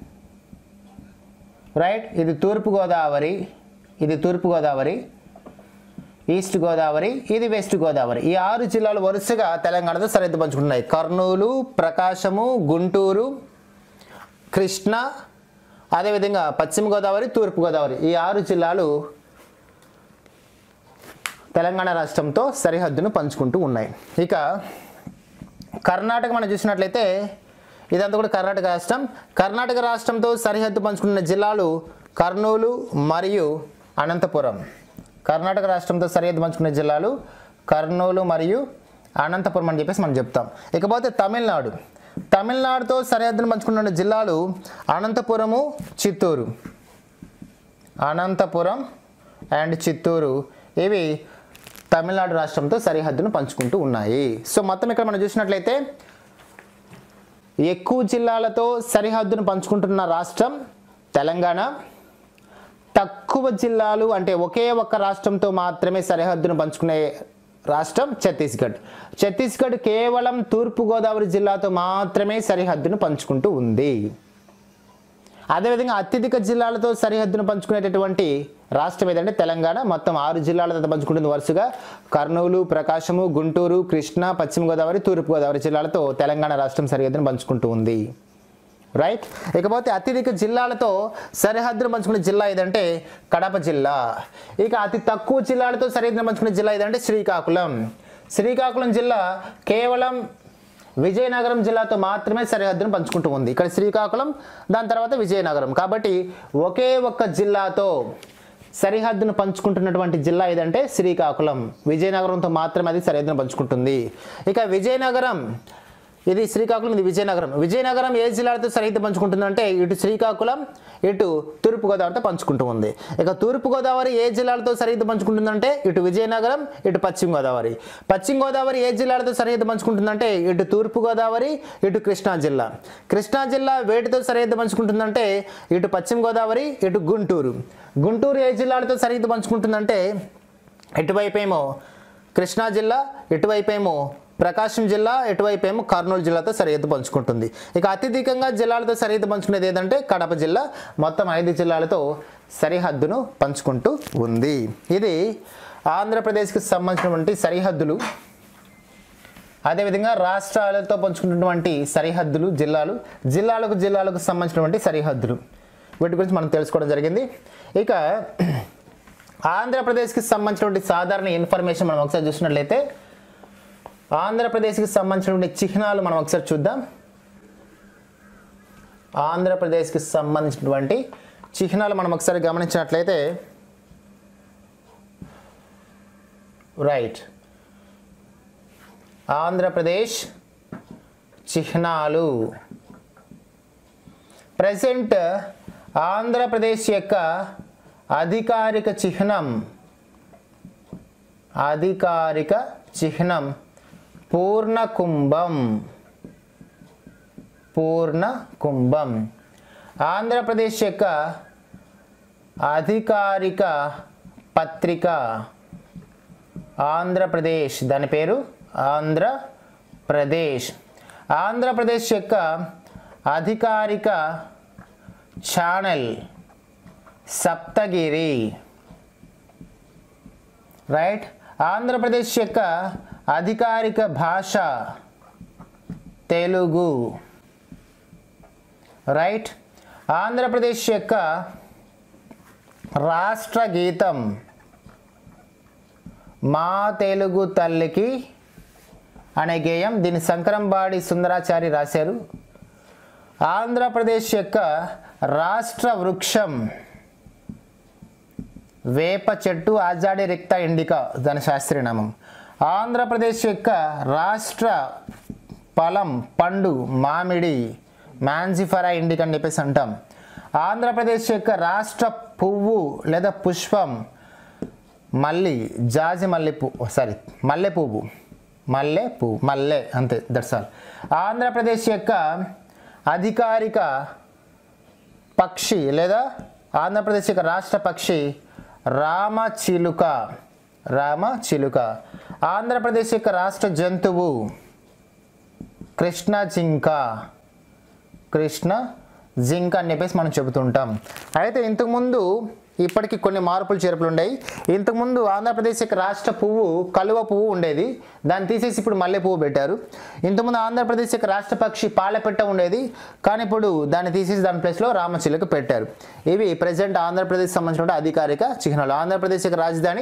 రైట్ ఇది తూర్పు గోదావరి ఇది తూర్పు గోదావరి ఈస్ట్ గోదావరి ఇది వెస్ట్ గోదావరి ఈ ఆరు జిల్లాలు వరుసగా తెలంగాణతో సరిహద్దు పంచుకుంటున్నాయి కర్నూలు ప్రకాశము గుంటూరు కృష్ణ అదేవిధంగా పశ్చిమ గోదావరి తూర్పు గోదావరి ఈ ఆరు జిల్లాలు తెలంగాణ రాష్ట్రంతో సరిహద్దును పంచుకుంటూ ఉన్నాయి ఇక కర్ణాటక మనం చూసినట్లయితే ఇదంతా కూడా కర్ణాటక రాష్ట్రం కర్ణాటక రాష్ట్రంతో సరిహద్దు పంచుకున్న జిల్లాలు కర్నూలు మరియు అనంతపురం కర్ణాటక రాష్ట్రంతో సరిహద్దు పంచుకున్న జిల్లాలు కర్నూలు మరియు అనంతపురం అని చెప్పేసి మనం చెప్తాం ఇకపోతే తమిళనాడు తమిళనాడుతో సరిహద్దును పంచుకున్న జిల్లాలు అనంతపురము చిత్తూరు అనంతపురం అండ్ చిత్తూరు ఇవి తమిళనాడు రాష్ట్రంతో సరిహద్దును పంచుకుంటూ ఉన్నాయి సో మొత్తం ఇక్కడ మనం చూసినట్లయితే ఎక్కువ జిల్లాలతో సరిహద్దును పంచుకుంటున్న రాష్ట్రం తెలంగాణ తక్కువ జిల్లాలు అంటే ఒకే ఒక్క రాష్ట్రంతో మాత్రమే సరిహద్దును పంచుకునే రాష్ట్రం ఛత్తీస్గఢ్ ఛత్తీస్గఢ్ కేవలం తూర్పుగోదావరి జిల్లాతో మాత్రమే సరిహద్దును పంచుకుంటూ ఉంది అదేవిధంగా అత్యధిక జిల్లాలతో సరిహద్దును పంచుకునేటటువంటి రాష్ట్రం ఏదంటే తెలంగాణ మొత్తం ఆరు జిల్లాలతో పంచుకుంటుంది వరుసగా కర్నూలు ప్రకాశము గుంటూరు కృష్ణా పశ్చిమ గోదావరి తూర్పు గోదావరి జిల్లాలతో తెలంగాణ రాష్ట్రం సరిహద్దును పంచుకుంటూ ఉంది రైట్ ఇకపోతే అత్యధిక జిల్లాలతో సరిహద్దును పంచుకునే జిల్లా ఏదంటే కడప జిల్లా ఇక అతి తక్కువ జిల్లాలతో సరిహద్దును పంచుకునే జిల్లా ఏదంటే శ్రీకాకుళం శ్రీకాకుళం జిల్లా కేవలం విజయనగరం జిల్లాతో మాత్రమే సరిహద్దును పంచుకుంటూ ఉంది ఇక్కడ శ్రీకాకుళం దాని తర్వాత విజయనగరం కాబట్టి ఒకే ఒక్క జిల్లాతో సరిహద్దును పంచుకుంటున్నటువంటి జిల్లా ఏదంటే శ్రీకాకుళం విజయనగరంతో మాత్రమే అది సరిహద్దును పంచుకుంటుంది ఇక విజయనగరం ఇది శ్రీకాకుళం ఇది విజయనగరం విజయనగరం ఏ జిల్లాలతో సరిహద్దు పంచుకుంటుందంటే ఇటు శ్రీకాకుళం ఇటు తూర్పుగోదావరితో పంచుకుంటూ ఉంది ఇక తూర్పుగోదావరి ఏ జిల్లాలతో సరిహద్దు పంచుకుంటుందంటే ఇటు విజయనగరం ఇటు పశ్చిమ గోదావరి పశ్చిమ గోదావరి ఏ జిల్లాలతో సరిహద్దు పంచుకుంటుందంటే ఇటు తూర్పుగోదావరి ఇటు కృష్ణా జిల్లా కృష్ణా జిల్లా వేటితో సరిహద్దు పంచుకుంటుందంటే ఇటు పశ్చిమ గోదావరి ఇటు గుంటూరు గుంటూరు ఏ జిల్లాలతో సరిహద్దు పంచుకుంటుందంటే ఇటువైపేమో కృష్ణా జిల్లా ఇటువైపేమో ప్రకాశం జిల్లా ఇటువైపు ఏమో కర్నూలు జిల్లాతో సరిహద్దు పంచుకుంటుంది ఇక అత్యధికంగా జిల్లాలతో సరిహద్దు పంచుకునేది ఏదంటే కడప జిల్లా మొత్తం ఐదు జిల్లాలతో సరిహద్దును పంచుకుంటూ ఉంది ఇది ఆంధ్రప్రదేశ్కి సంబంధించినటువంటి సరిహద్దులు అదేవిధంగా రాష్ట్రాలతో పంచుకున్నటువంటి సరిహద్దులు జిల్లాలు జిల్లాలకు జిల్లాలకు సంబంధించినటువంటి సరిహద్దులు వీటి గురించి మనం తెలుసుకోవడం జరిగింది ఇక ఆంధ్రప్రదేశ్కి సంబంధించినటువంటి సాధారణ ఇన్ఫర్మేషన్ మనం ఒకసారి చూసినట్లయితే ఆంధ్రప్రదేశ్కి సంబంధించినటువంటి చిహ్నాలు మనం ఒకసారి చూద్దాం ఆంధ్రప్రదేశ్కి సంబంధించినటువంటి చిహ్నాలు మనం ఒకసారి గమనించినట్లయితే రైట్ ఆంధ్రప్రదేశ్ చిహ్నాలు ప్రజెంట్ ఆంధ్రప్రదేశ్ యొక్క అధికారిక చిహ్నం అధికారిక చిహ్నం పూర్ణ కుంభం పూర్ణ కుంభం ఆంధ్రప్రదేశ్ యొక్క అధికారిక పత్రిక ఆంధ్రప్రదేశ్ దాని పేరు ఆంధ్రప్రదేశ్ ఆంధ్రప్రదేశ్ యొక్క అధికారిక ఛానల్ సప్తగిరి రైట్ ఆంధ్రప్రదేశ్ యొక్క అధికారిక భాష తెలుగు రైట్ ఆంధ్రప్రదేశ్ యొక్క రాష్ట్ర గీతం మా తెలుగు తల్లికి అనే గేయం దీన్ని శంకరంబాడి సుందరాచారి రాశారు ఆంధ్రప్రదేశ్ యొక్క రాష్ట్ర వృక్షం వేప చెట్టు ఆజాడి రిక్త ఇండికా దాని శాస్త్రీయనామం ఆంధ్రప్రదేశ్ యొక్క రాష్ట్ర ఫలం పండు మామిడి మ్యాన్జిఫరా ఇండికా అని చెప్పేసి అంటాం ఆంధ్రప్రదేశ్ యొక్క రాష్ట్ర పువ్వు లేదా పుష్పం మల్లి జాజి మల్లె పువ్వు సారీ మల్లె పువ్వు మల్లె పువ్వు మల్లె అంతే దట్స్ ఆల్ ఆంధ్రప్రదేశ్ యొక్క అధికారిక పక్షి లేదా ఆంధ్రప్రదేశ్ యొక్క రాష్ట్ర పక్షి రామ చిలుక రామ చిలుక ఆంధ్రప్రదేశ్ యొక్క రాష్ట్ర జంతువు కృష్ణ జింక కృష్ణ జింక అని చెప్పేసి మనం చెబుతుంటాం అయితే ఇంతకుముందు ఇప్పటికి కొన్ని మార్పులు చేర్పులు ఉన్నాయి ఇంతకుముందు ఆంధ్రప్రదేశ్ యొక్క రాష్ట్ర పువ్వు కలువ పువ్వు ఉండేది దాన్ని తీసేసి ఇప్పుడు మల్లె పువ్వు పెట్టారు ఇంతకుముందు ఆంధ్రప్రదేశ్ యొక్క రాష్ట్ర పక్షి పాలపెట్ట ఉండేది కానీ ఇప్పుడు దాన్ని తీసేసి దాని ప్లేస్లో రామచిలుక పెట్టారు ఇవి ప్రజెంట్ ఆంధ్రప్రదేశ్ సంబంధించిన అధికారిక చిహ్నాలు ఆంధ్రప్రదేశ్ యొక్క రాజధాని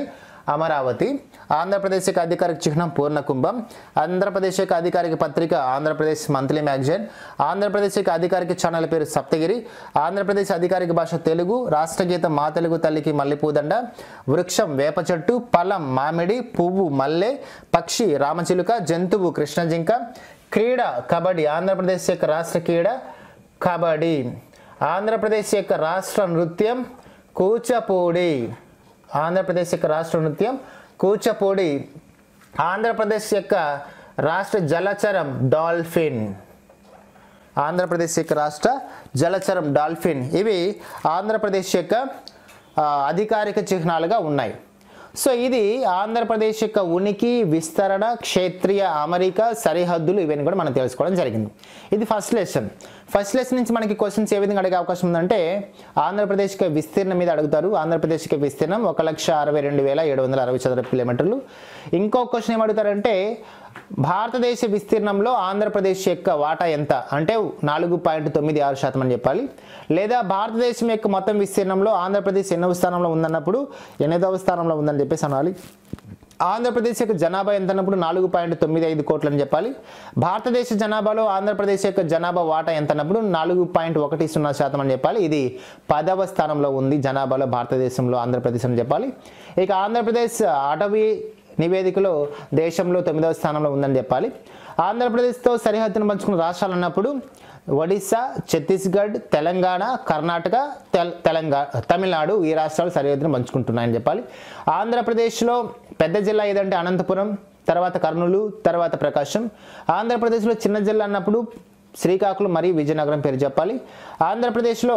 అమరావతి ఆంధ్రప్రదేశ్ యొక్క అధికారిక చిహ్నం పూర్ణకుంభం ఆంధ్రప్రదేశ్ యొక్క అధికారిక పత్రిక ఆంధ్రప్రదేశ్ మంత్లీ మ్యాగజైన్ ఆంధ్రప్రదేశ్ యొక్క అధికారిక ఛానల్ పేరు సప్తగిరి ఆంధ్రప్రదేశ్ అధికారిక భాష తెలుగు రాష్ట్రగీతం మా తెలుగు తల్లికి మల్లెపూదండ వృక్షం వేప చెట్టు ఫలం మామిడి పువ్వు మల్లె పక్షి రామచిలుక జంతువు కృష్ణజింక క్రీడ కబడ్డీ ఆంధ్రప్రదేశ్ యొక్క రాష్ట్ర క్రీడ కబడ్డీ ఆంధ్రప్రదేశ్ యొక్క రాష్ట్ర నృత్యం కూచపూడి ఆంధ్రప్రదేశ్ యొక్క రాష్ట్ర నృత్యం కూచపూడి ఆంధ్రప్రదేశ్ యొక్క రాష్ట్ర జలచరం డాల్ఫిన్ ఆంధ్రప్రదేశ్ యొక్క రాష్ట్ర జలచరం డాల్ఫిన్ ఇవి ఆంధ్రప్రదేశ్ యొక్క ఆ, అధికారిక చిహ్నాలుగా ఉన్నాయి సో ఇది ఆంధ్రప్రదేశ్ యొక్క ఉనికి విస్తరణ క్షేత్రీయ అమరిక సరిహద్దులు ఇవన్నీ కూడా మనం తెలుసుకోవడం జరిగింది ఇది ఫస్ట్ లెసన్ ఫస్ట్ లెసన్ నుంచి మనకి క్వశ్చన్స్ ఏ విధంగా అడిగే అవకాశం ఉందంటే ఆంధ్రప్రదేశ్ యొక్క విస్తీర్ణం మీద అడుగుతారు ఆంధ్రప్రదేశ్ యొక్క విస్తీర్ణం ఒక లక్ష అరవై రెండు వేల ఏడు వందల అరవై చదరపు కిలోమీటర్లు ఇంకో క్వశ్చన్ ఏం అడుగుతారంటే భారతదేశ విస్తీర్ణంలో ఆంధ్రప్రదేశ్ యొక్క వాటా ఎంత అంటే నాలుగు పాయింట్ తొమ్మిది ఆరు శాతం అని చెప్పాలి లేదా భారతదేశం యొక్క మొత్తం విస్తీర్ణంలో ఆంధ్రప్రదేశ్ ఎన్నవ స్థానంలో ఉందన్నప్పుడు ఎనిమిదవ స్థానంలో ఉందని చెప్పేసి అనాలి ఆంధ్రప్రదేశ్ యొక్క జనాభా ఎంత అన్నప్పుడు నాలుగు పాయింట్ తొమ్మిది ఐదు కోట్లు అని చెప్పాలి భారతదేశ జనాభాలో ఆంధ్రప్రదేశ్ యొక్క జనాభా వాటా ఎంత అన్నప్పుడు నాలుగు పాయింట్ ఒకటి సున్నా శాతం అని చెప్పాలి ఇది పదవ స్థానంలో ఉంది జనాభాలో భారతదేశంలో ఆంధ్రప్రదేశ్ అని చెప్పాలి ఇక ఆంధ్రప్రదేశ్ అటవీ నివేదికలో దేశంలో తొమ్మిదవ స్థానంలో ఉందని చెప్పాలి ఆంధ్రప్రదేశ్తో సరిహద్దును పంచుకున్న రాష్ట్రాలు అన్నప్పుడు ఒడిశా ఛత్తీస్గఢ్ తెలంగాణ కర్ణాటక తెల్ తెలంగాణ తమిళనాడు ఈ రాష్ట్రాలు సరిహద్దును పంచుకుంటున్నాయని చెప్పాలి ఆంధ్రప్రదేశ్లో పెద్ద జిల్లా ఏదంటే అనంతపురం తర్వాత కర్నూలు తర్వాత ప్రకాశం ఆంధ్రప్రదేశ్లో చిన్న జిల్లా అన్నప్పుడు శ్రీకాకుళం మరియు విజయనగరం పేరు చెప్పాలి ఆంధ్రప్రదేశ్లో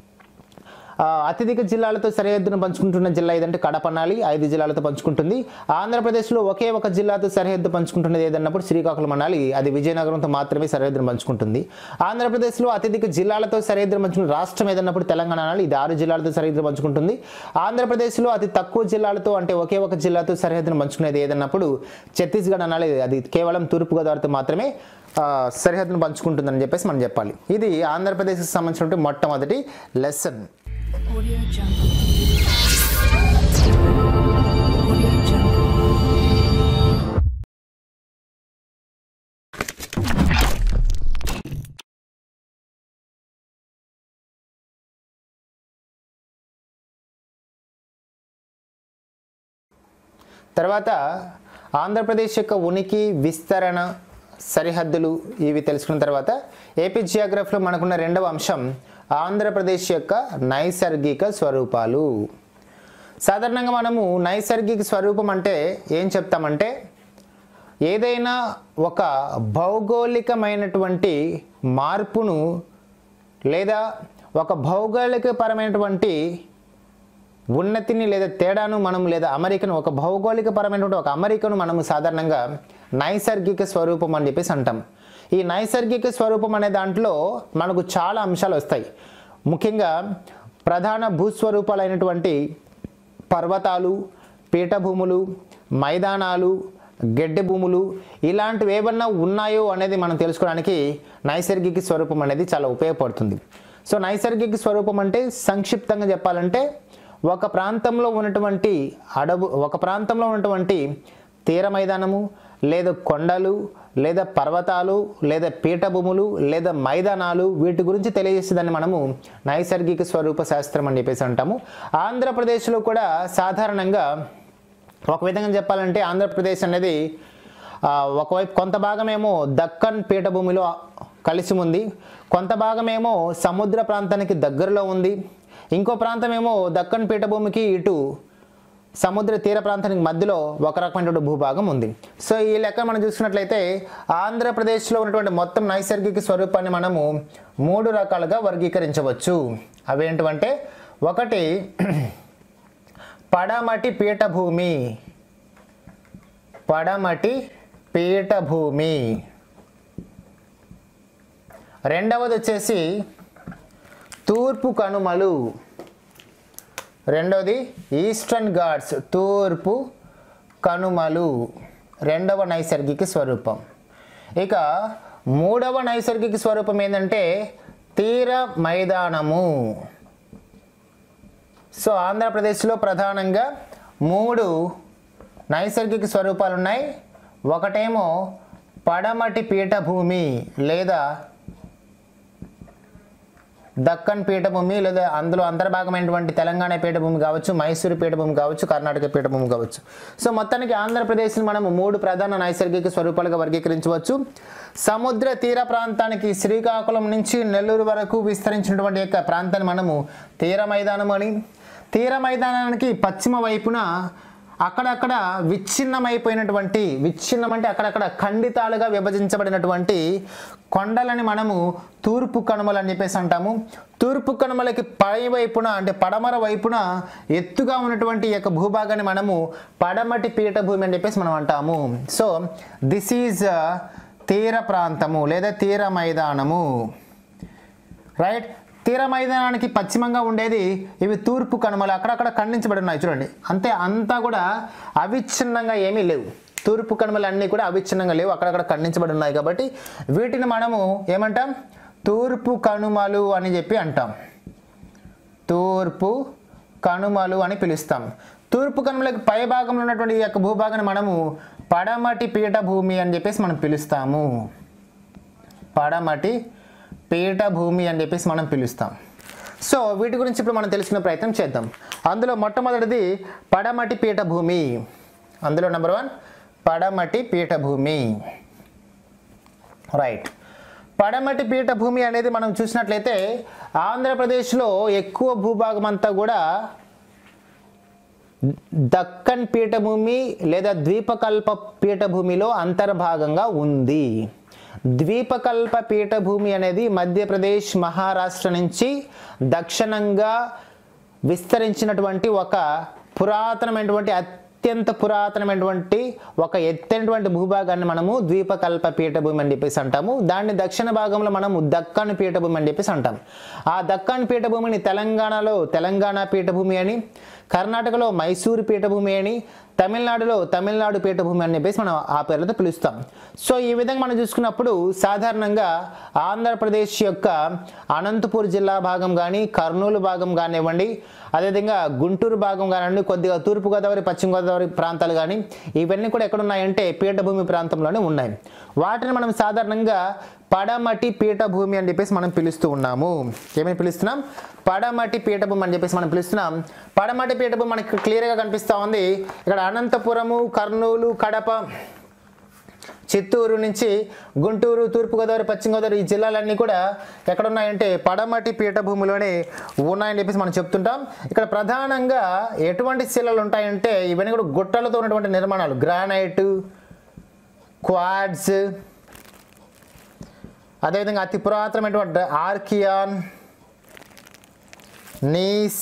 ఆ, అత్యధిక జిల్లాలతో సరిహద్దును పంచుకుంటున్న జిల్లా ఏదంటే కడపనాలి ఐదు జిల్లాలతో పంచుకుంటుంది ఆంధ్రప్రదేశ్లో ఒకే ఒక జిల్లాతో సరిహద్దు పంచుకుంటున్నది ఏదన్నప్పుడు శ్రీకాకుళం అనాలి అది విజయనగరంతో మాత్రమే సరిహద్దును పంచుకుంటుంది ఆంధ్రప్రదేశ్లో అత్యధిక జిల్లాలతో సరిహద్దును పంచుకున్న రాష్ట్రం ఏదన్నప్పుడు తెలంగాణ అనాలి ఇది ఆరు జిల్లాలతో సరిహద్దు పంచుకుంటుంది ఆంధ్రప్రదేశ్లో అతి తక్కువ జిల్లాలతో అంటే ఒకే ఒక జిల్లాతో సరిహద్దును పంచుకునేది ఏదన్నప్పుడు ఛత్తీస్గఢ్ అనాలి అది కేవలం తూర్పుగోదావరితో మాత్రమే ఆ, సరిహద్దును పంచుకుంటుందని చెప్పేసి మనం చెప్పాలి ఇది ఆంధ్రప్రదేశ్కి సంబంధించినటువంటి మొట్టమొదటి lesson Audio Jungle. Audio Jungle. తర్వాత ఆంధ్రప్రదేశ్ యొక్క ఉనికి విస్తరణ సరిహద్దులు ఇవి తెలుసుకున్న తర్వాత ఏపీ జియోగ్రఫీలో మనకున్న రెండవ అంశం ఆంధ్రప్రదేశ్ యొక్క నైసర్గిక స్వరూపాలు సాధారణంగా మనము నైసర్గిక స్వరూపం అంటే ఏం చెప్తామంటే ఏదైనా ఒక భౌగోళికమైనటువంటి మార్పును లేదా ఒక భౌగోళికపరమైనటువంటి ఉన్నతిని లేదా తేడాను మనం లేదా అమరికను ఒక భౌగోళిక పరమైనటువంటి ఒక అమరికను మనము సాధారణంగా నైసర్గిక స్వరూపం అని చెప్పేసి అంటాం ఈ నైసర్గిక స్వరూపం అనే దాంట్లో మనకు చాలా అంశాలు వస్తాయి ముఖ్యంగా ప్రధాన భూస్వరూపాలైనటువంటి పర్వతాలు పీఠభూములు మైదానాలు గడ్డి భూములు ఇలాంటివి ఏమన్నా ఉన్నాయో అనేది మనం తెలుసుకోవడానికి నైసర్గిక స్వరూపం అనేది చాలా ఉపయోగపడుతుంది సో నైసర్గిక స్వరూపం అంటే సంక్షిప్తంగా చెప్పాలంటే ఒక ప్రాంతంలో ఉన్నటువంటి అడవు ఒక ప్రాంతంలో ఉన్నటువంటి తీర మైదానము లేదా కొండలు లేదా పర్వతాలు లేదా పీఠభూములు లేదా మైదానాలు వీటి గురించి తెలియజేసేదాన్ని మనము నైసర్గిక స్వరూప శాస్త్రం అని చెప్పేసి అంటాము ఆంధ్రప్రదేశ్లో కూడా సాధారణంగా ఒక విధంగా చెప్పాలంటే ఆంధ్రప్రదేశ్ అనేది ఆ, ఒకవైపు కొంత భాగమేమో దక్కన్ పీఠభూమిలో కలిసి ఉంది కొంత భాగమేమో సముద్ర ప్రాంతానికి దగ్గరలో ఉంది ఇంకో ప్రాంతమేమో దక్కన్ పీఠభూమికి ఇటు సముద్ర తీర ప్రాంతానికి మధ్యలో ఒక రకమైనటువంటి భూభాగం ఉంది సో ఈ లెక్క మనం చూసుకున్నట్లయితే ఆంధ్రప్రదేశ్లో ఉన్నటువంటి మొత్తం నైసర్గిక స్వరూపాన్ని మనము మూడు రకాలుగా వర్గీకరించవచ్చు అవేంటివంటే ఒకటి పడమటి పీఠభూమి పడమటి పీఠభూమి రెండవది వచ్చేసి తూర్పు కనుమలు రెండవది ఈస్టర్న్ ఘాట్స్ తూర్పు కనుమలు రెండవ నైసర్గిక స్వరూపం ఇక మూడవ నైసర్గిక స్వరూపం ఏంటంటే తీర మైదానము సో ఆంధ్రప్రదేశ్లో ప్రధానంగా మూడు నైసర్గిక స్వరూపాలు ఉన్నాయి ఒకటేమో పడమటి పీఠభూమి లేదా దక్కన్ పీఠభూమి లేదా అందులో అంతర్భాగమైనటువంటి తెలంగాణ పీఠభూమి కావచ్చు మైసూరు పీఠభూమి కావచ్చు కర్ణాటక పీఠభూమి కావచ్చు సో మొత్తానికి ఆంధ్రప్రదేశ్ని మనం మూడు ప్రధాన నైసర్గిక స్వరూపాలుగా వర్గీకరించవచ్చు సముద్ర తీర ప్రాంతానికి శ్రీకాకుళం నుంచి నెల్లూరు వరకు విస్తరించినటువంటి యొక్క ప్రాంతాన్ని మనము తీర మైదానం అని తీర మైదానానికి పశ్చిమ వైపున అక్కడక్కడ విచ్ఛిన్నమైపోయినటువంటి విచ్ఛిన్నం అంటే అక్కడక్కడ ఖండితాలుగా విభజించబడినటువంటి కొండలని మనము తూర్పు కనుమలు అని చెప్పేసి అంటాము తూర్పు కనుమలకి పై వైపున అంటే పడమర వైపున ఎత్తుగా ఉన్నటువంటి ఈ యొక్క భూభాగాన్ని మనము పడమటి పీఠభూమి అని చెప్పేసి మనం అంటాము సో దిస్ ఈజ్ తీర ప్రాంతము లేదా తీర మైదానము రైట్ తీర మైదానానికి పశ్చిమంగా ఉండేది ఇవి తూర్పు కనుమలు అక్కడక్కడ ఖండించబడి ఉన్నాయి చూడండి అంతే అంతా కూడా అవిచ్ఛిన్నంగా ఏమీ లేవు తూర్పు కనుమలు అన్నీ కూడా అవిచ్ఛిన్నంగా లేవు అక్కడక్కడ ఖండించబడి ఉన్నాయి కాబట్టి వీటిని మనము ఏమంటాం తూర్పు కనుమలు అని చెప్పి అంటాం తూర్పు కనుమలు అని పిలుస్తాం తూర్పు కనుమలకి పై భాగంలో ఉన్నటువంటి ఈ యొక్క భూభాగాన్ని మనము పడమటి పీఠభూమి అని చెప్పేసి మనం పిలుస్తాము పడమటి పీఠభూమి అని చెప్పేసి మనం పిలుస్తాం సో వీటి గురించి ఇప్పుడు మనం తెలుసుకునే ప్రయత్నం చేద్దాం అందులో మొట్టమొదటిది పడమటి పీఠభూమి అందులో నెంబర్ వన్ పడమటి పీఠభూమి రైట్ పడమటి పీఠభూమి అనేది మనం చూసినట్లయితే ఆంధ్రప్రదేశ్లో ఎక్కువ భూభాగం అంతా కూడా దక్కన్ పీఠభూమి లేదా ద్వీపకల్ప పీఠభూమిలో అంతర్భాగంగా ఉంది ద్వీపకల్ప పీఠభూమి అనేది మధ్యప్రదేశ్ మహారాష్ట్ర నుంచి దక్షిణంగా విస్తరించినటువంటి ఒక పురాతనమైనటువంటి అత్యంత పురాతనమైనటువంటి ఒక ఎత్తైనటువంటి భూభాగాన్ని మనము ద్వీపకల్ప పీఠభూమి అని చెప్పేసి అంటాము దాన్ని దక్షిణ భాగంలో మనము దక్కన్ పీఠభూమి అని చెప్పేసి అంటాం ఆ దక్కన్ పీఠభూమిని తెలంగాణలో తెలంగాణ పీఠభూమి అని కర్ణాటకలో మైసూరు పీఠభూమి అని తమిళనాడులో తమిళనాడు పీఠభూమి అని చెప్పేసి మనం ఆ పేర్లతో పిలుస్తాం సో ఈ విధంగా మనం చూసుకున్నప్పుడు సాధారణంగా ఆంధ్రప్రదేశ్ యొక్క అనంతపూర్ జిల్లా భాగం కానీ కర్నూలు భాగం కానివ్వండి అదేవిధంగా గుంటూరు భాగం కానివ్వండి కొద్దిగా తూర్పుగోదావరి పశ్చిమ గోదావరి ప్రాంతాలు కానీ ఇవన్నీ కూడా ఎక్కడ ఉన్నాయంటే పీఠభూమి ప్రాంతంలోనే ఉన్నాయి వాటిని మనం సాధారణంగా పడమటి పీఠభూమి అని చెప్పేసి మనం పిలుస్తూ ఉన్నాము ఏమని పిలుస్తున్నాం పడమటి పీఠభూమి అని చెప్పేసి మనం పిలుస్తున్నాం పడమటి పీఠభూమి మనకి క్లియర్గా కనిపిస్తూ ఉంది ఇక్కడ అనంతపురము కర్నూలు కడప చిత్తూరు నుంచి గుంటూరు తూర్పుగోదావరి పశ్చిమ గోదావరి ఈ జిల్లాలన్నీ కూడా ఎక్కడ ఉన్నాయంటే పడమటి పీఠభూమిలోనే ఉన్నాయని చెప్పేసి మనం చెప్తుంటాం ఇక్కడ ప్రధానంగా ఎటువంటి శిలలు ఉంటాయంటే ఇవన్నీ కూడా గుట్టలతో ఉన్నటువంటి నిర్మాణాలు గ్రానైట్ క్వాడ్స్ అదేవిధంగా అతి పురాతనమైనటువంటి ఆర్కియాన్ నీస్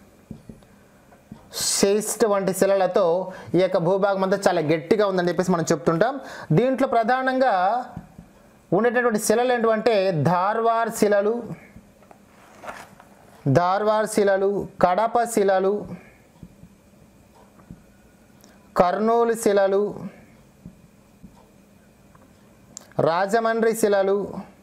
శిస్ట్ వంటి శిలలతో ఈ యొక్క భూభాగం అంతా చాలా గట్టిగా ఉందని చెప్పేసి మనం చెప్తుంటాం దీంట్లో ప్రధానంగా ఉండేటటువంటి శిలలు ఏంటంటే ధార్వార్ శిలలు ధార్వార్ శిలలు కడప శిలలు కర్నూలు శిలలు రాజమండ్రి శిలలు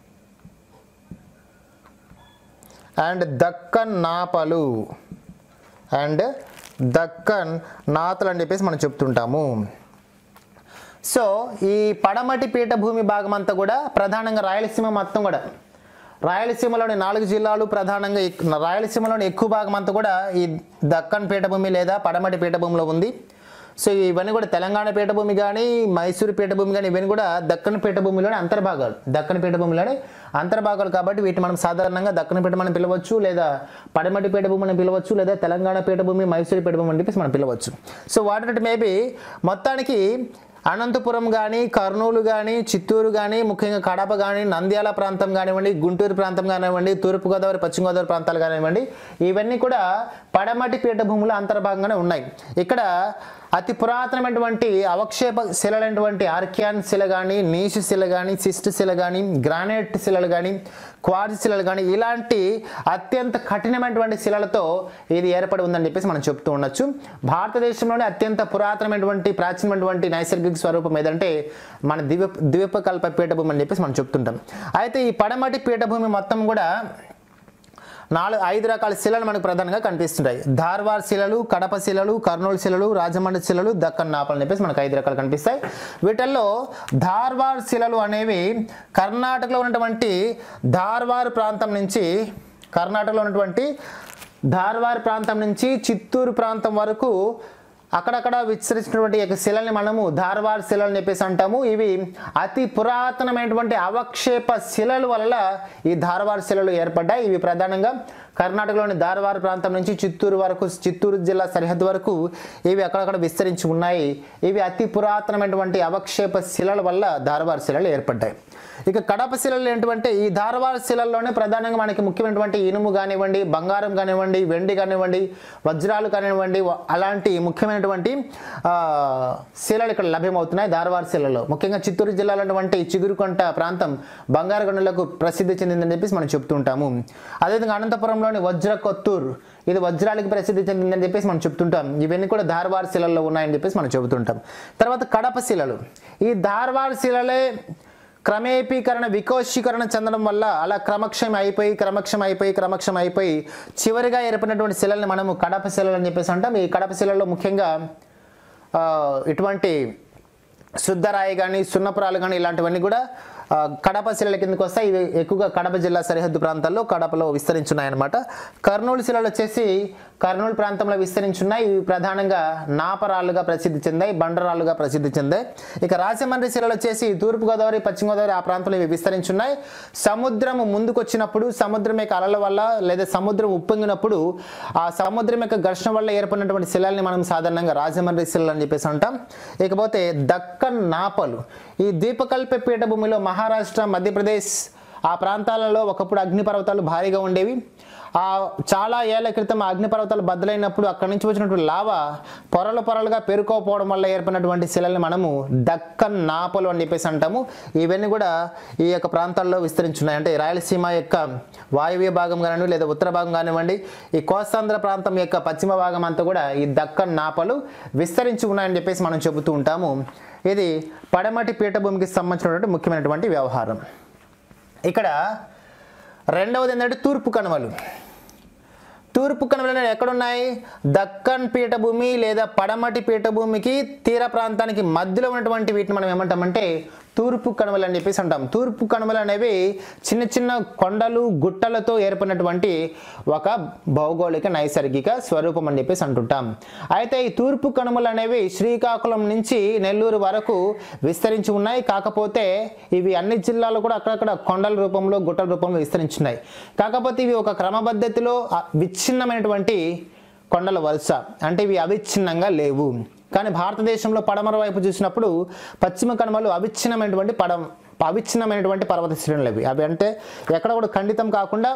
అండ్ దక్కన్ నాపలు అండ్ దక్కన్ నాతలు అని చెప్పేసి మనం చెప్తుంటాము సో ఈ పడమటి పీఠభూమి భాగం అంతా కూడా ప్రధానంగా రాయలసీమ మొత్తం కూడా రాయలసీమలోని నాలుగు జిల్లాలు ప్రధానంగా ఎక్- రాయలసీమలోని ఎక్కువ భాగం అంతా కూడా ఈ దక్కన్ పీఠభూమి లేదా పడమటి పీఠభూమిలో ఉంది సో ఇవన్నీ కూడా తెలంగాణ పీఠభూమి కానీ మైసూరు పీఠభూమి కానీ ఇవన్నీ కూడా దక్కన్ పీఠభూమిలోని అంతర్భాగాలు దక్కన్ పీఠభూమిలోని అంతర్భాగాలు కాబట్టి వీటిని మనం సాధారణంగా దక్కన పీఠం అని పిలవచ్చు లేదా పడమటి పీఠభూమి అని పిలవచ్చు లేదా తెలంగాణ పీఠభూమి మైసూరు పీఠభూమి అని చెప్పేసి మనం పిలవచ్చు సో వాటి మేబీ మొత్తానికి అనంతపురం కానీ కర్నూలు కానీ చిత్తూరు కానీ ముఖ్యంగా కడప కానీ నంద్యాల ప్రాంతం కానివ్వండి గుంటూరు ప్రాంతం కానివ్వండి తూర్పుగోదావరి పశ్చిమ గోదావరి ప్రాంతాలు కానివ్వండి ఇవన్నీ కూడా పడమటి పీఠభూముల అంతర్భాగంగానే ఉన్నాయి ఇక్కడ అతి పురాతనమైనటువంటి అవక్షేప శిలలైనటువంటి ఆర్కియాన్ శిల కానీ నీషు శిల కానీ సిస్ట్ శిల కానీ గ్రానైట్ శిలలు కానీ క్వార్జ్ శిలలు కానీ ఇలాంటి అత్యంత కఠినమైనటువంటి శిలలతో ఇది ఏర్పడి ఉందని చెప్పేసి మనం చెప్తూ ఉండొచ్చు భారతదేశంలోనే అత్యంత పురాతనమైనటువంటి ప్రాచీనమైనటువంటి నైసర్గిక స్వరూపం ఏదంటే మన ద్వీప ద్వీపకల్ప పీఠభూమి అని చెప్పేసి మనం చెప్తుంటాం అయితే ఈ పడమటి పీఠభూమి మొత్తం కూడా నాలుగు ఐదు రకాల శిలలు మనకు ప్రధానంగా కనిపిస్తుంటాయి ధార్వార్ శిలలు కడప శిలలు కర్నూలు శిలలు రాజమండ్రి శిలలు దక్కన్ నాపలు అని చెప్పేసి మనకు ఐదు రకాలు కనిపిస్తాయి వీటిల్లో ధార్వార్ శిలలు అనేవి కర్ణాటకలో ఉన్నటువంటి ధార్వార్ ప్రాంతం నుంచి కర్ణాటకలో ఉన్నటువంటి ధార్వార్ ప్రాంతం నుంచి చిత్తూరు ప్రాంతం వరకు అక్కడక్కడ విస్తరించినటువంటి ఈ యొక్క శిలల్ని మనము ధార్వార్ శిలలు అని చెప్పేసి అంటాము ఇవి అతి పురాతనమైనటువంటి అవక్షేప శిలల వల్ల ఈ ధార్వార్ శిలలు ఏర్పడ్డాయి ఇవి ప్రధానంగా కర్ణాటకలోని ధార్వార్ ప్రాంతం నుంచి చిత్తూరు వరకు చిత్తూరు జిల్లా సరిహద్దు వరకు ఇవి అక్కడక్కడ విస్తరించి ఉన్నాయి ఇవి అతి పురాతనమైనటువంటి అవక్షేప శిలల వల్ల ధార్వార్ శిలలు ఏర్పడ్డాయి ఇక కడప శిలలు ఏంటంటే ఈ ధారవాడ శిలల్లోనే ప్రధానంగా మనకి ముఖ్యమైనటువంటి ఇనుము కానివ్వండి బంగారం కానివ్వండి వెండి కానివ్వండి వజ్రాలు కానివ్వండి వ- అలాంటి ముఖ్యమైనటువంటి ఆ, శిలలు ఇక్కడ లభ్యమవుతున్నాయి ధారవాడ శిలలో ముఖ్యంగా చిత్తూరు జిల్లాలో ఉన్నటువంటి చిగురుకొంట ప్రాంతం బంగారు గనులకు ప్రసిద్ధి చెందిందని చెప్పేసి మనం చెప్తుంటాము అదేవిధంగా అనంతపురంలోని వజ్ర కొత్తూరు ఇది వజ్రాలకి ప్రసిద్ధి చెందిందని చెప్పేసి మనం చెప్తుంటాం ఇవన్నీ కూడా ధార్వాడ శిలల్లో ఉన్నాయని చెప్పేసి మనం చెబుతుంటాం తర్వాత కడప శిలలు ఈ ధార్వాడ శిలలే క్రమేపీకరణ వికోశీకరణ చెందడం వల్ల అలా క్రమక్షం అయిపోయి క్రమక్షం అయిపోయి క్రమక్షం అయిపోయి చివరిగా ఏర్పడినటువంటి శిలల్ని మనము కడప శిలలు అని చెప్పేసి అంటాం ఈ కడప శిలలో ముఖ్యంగా ఆ, ఇటువంటి శుద్ధరాయి కానీ సున్నపురాలు కానీ ఇలాంటివన్నీ కూడా ఆ, కడప శిలల కిందకి వస్తాయి ఇవి ఎక్కువగా కడప జిల్లా సరిహద్దు ప్రాంతాల్లో కడపలో విస్తరించున్నాయన్నమాట కర్నూలు శిలలు వచ్చేసి కర్నూలు ప్రాంతంలో విస్తరించున్నాయి ఇవి ప్రధానంగా నాపరాళ్ళుగా ప్రసిద్ధి చెందాయి బండరాళ్ళుగా ప్రసిద్ధి చెందాయి ఇక రాజమండ్రి శిలలు వచ్చేసి తూర్పుగోదావరి పశ్చిమ గోదావరి ఆ ప్రాంతంలో ఇవి విస్తరించున్నాయి సముద్రం ముందుకొచ్చినప్పుడు సముద్రం యొక్క అలల వల్ల లేదా సముద్రం ఉప్పొంగినప్పుడు ఆ సముద్రం యొక్క ఘర్షణ వల్ల ఏర్పడినటువంటి శిలల్ని మనం సాధారణంగా రాజమండ్రి శిలలు అని చెప్పేసి అంటాం ఇకపోతే దక్కన్ నాపలు ఈ ద్వీపకల్ప పీఠభూమిలో మహారాష్ట్ర మధ్యప్రదేశ్ ఆ ప్రాంతాలలో ఒకప్పుడు అగ్నిపర్వతాలు భారీగా ఉండేవి ఆ చాలా ఏళ్ల క్రితం ఆ అగ్నిపర్వతాలు బద్దలైనప్పుడు అక్కడి నుంచి వచ్చినటువంటి లావా పొరలు పొరలుగా పేరుకోకపోవడం వల్ల ఏర్పడినటువంటి శిలల్ని మనము దక్కన్ నాపలు అని చెప్పేసి అంటాము ఇవన్నీ కూడా ఈ యొక్క ప్రాంతాల్లో విస్తరించున్నాయి అంటే రాయలసీమ యొక్క వాయువ్య భాగం కానివ్వండి లేదా ఉత్తర భాగం కానివ్వండి ఈ కోస్తాంధ్ర ప్రాంతం యొక్క పశ్చిమ భాగం అంతా కూడా ఈ దక్కన్ నాపలు విస్తరించి ఉన్నాయని చెప్పేసి మనం చెబుతూ ఉంటాము ఇది పడమటి పీఠభూమికి సంబంధించినటువంటి ముఖ్యమైనటువంటి వ్యవహారం ఇక్కడ రెండవది ఏంటంటే తూర్పు కనుమలు తూర్పు కనుమలు అనేవి ఎక్కడున్నాయి దక్కన్ పీఠభూమి లేదా పడమటి పీఠభూమికి తీర ప్రాంతానికి మధ్యలో ఉన్నటువంటి వీటిని మనం ఏమంటామంటే తూర్పు కనుమలు అని చెప్పేసి అంటాం తూర్పు కనుమలు అనేవి చిన్న చిన్న కొండలు గుట్టలతో ఏర్పడినటువంటి ఒక భౌగోళిక నైసర్గిక స్వరూపం అని చెప్పేసి అంటుంటాం అయితే ఈ తూర్పు కనుమలు అనేవి శ్రీకాకుళం నుంచి నెల్లూరు వరకు విస్తరించి ఉన్నాయి కాకపోతే ఇవి అన్ని జిల్లాలు కూడా అక్కడక్కడ కొండల రూపంలో గుట్టల రూపంలో విస్తరించున్నాయి కాకపోతే ఇవి ఒక క్రమపద్ధతిలో ఆ విచ్ఛిన్నమైనటువంటి కొండల వరుస అంటే ఇవి అవిచ్ఛిన్నంగా లేవు కానీ భారతదేశంలో పడమర వైపు చూసినప్పుడు పశ్చిమ కనుమలు అవిచ్ఛిన్నమైనటువంటి పడం అవిచ్ఛిన్నమైనటువంటి పర్వత శ్రేణులు అవి అవి అంటే ఎక్కడ కూడా ఖండితం కాకుండా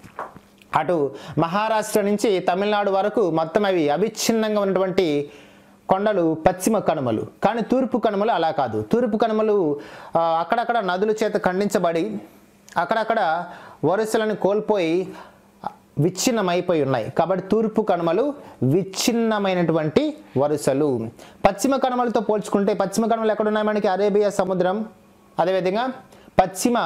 అటు మహారాష్ట్ర నుంచి తమిళనాడు వరకు మొత్తం అవి అవిచ్ఛిన్నంగా ఉన్నటువంటి కొండలు పశ్చిమ కనుమలు కానీ తూర్పు కనుమలు అలా కాదు తూర్పు కనుమలు ఆ, అక్కడక్కడ నదుల చేత ఖండించబడి అక్కడక్కడ వరుసలను కోల్పోయి విచ్ఛిన్నమైపోయి ఉన్నాయి కాబట్టి తూర్పు కనుమలు విచ్ఛిన్నమైనటువంటి వరుసలు పశ్చిమ కనుమలతో పోల్చుకుంటే పశ్చిమ కనుమలు ఎక్కడ ఉన్నాయి మనకి అరేబియా సముద్రం అదేవిధంగా పశ్చిమ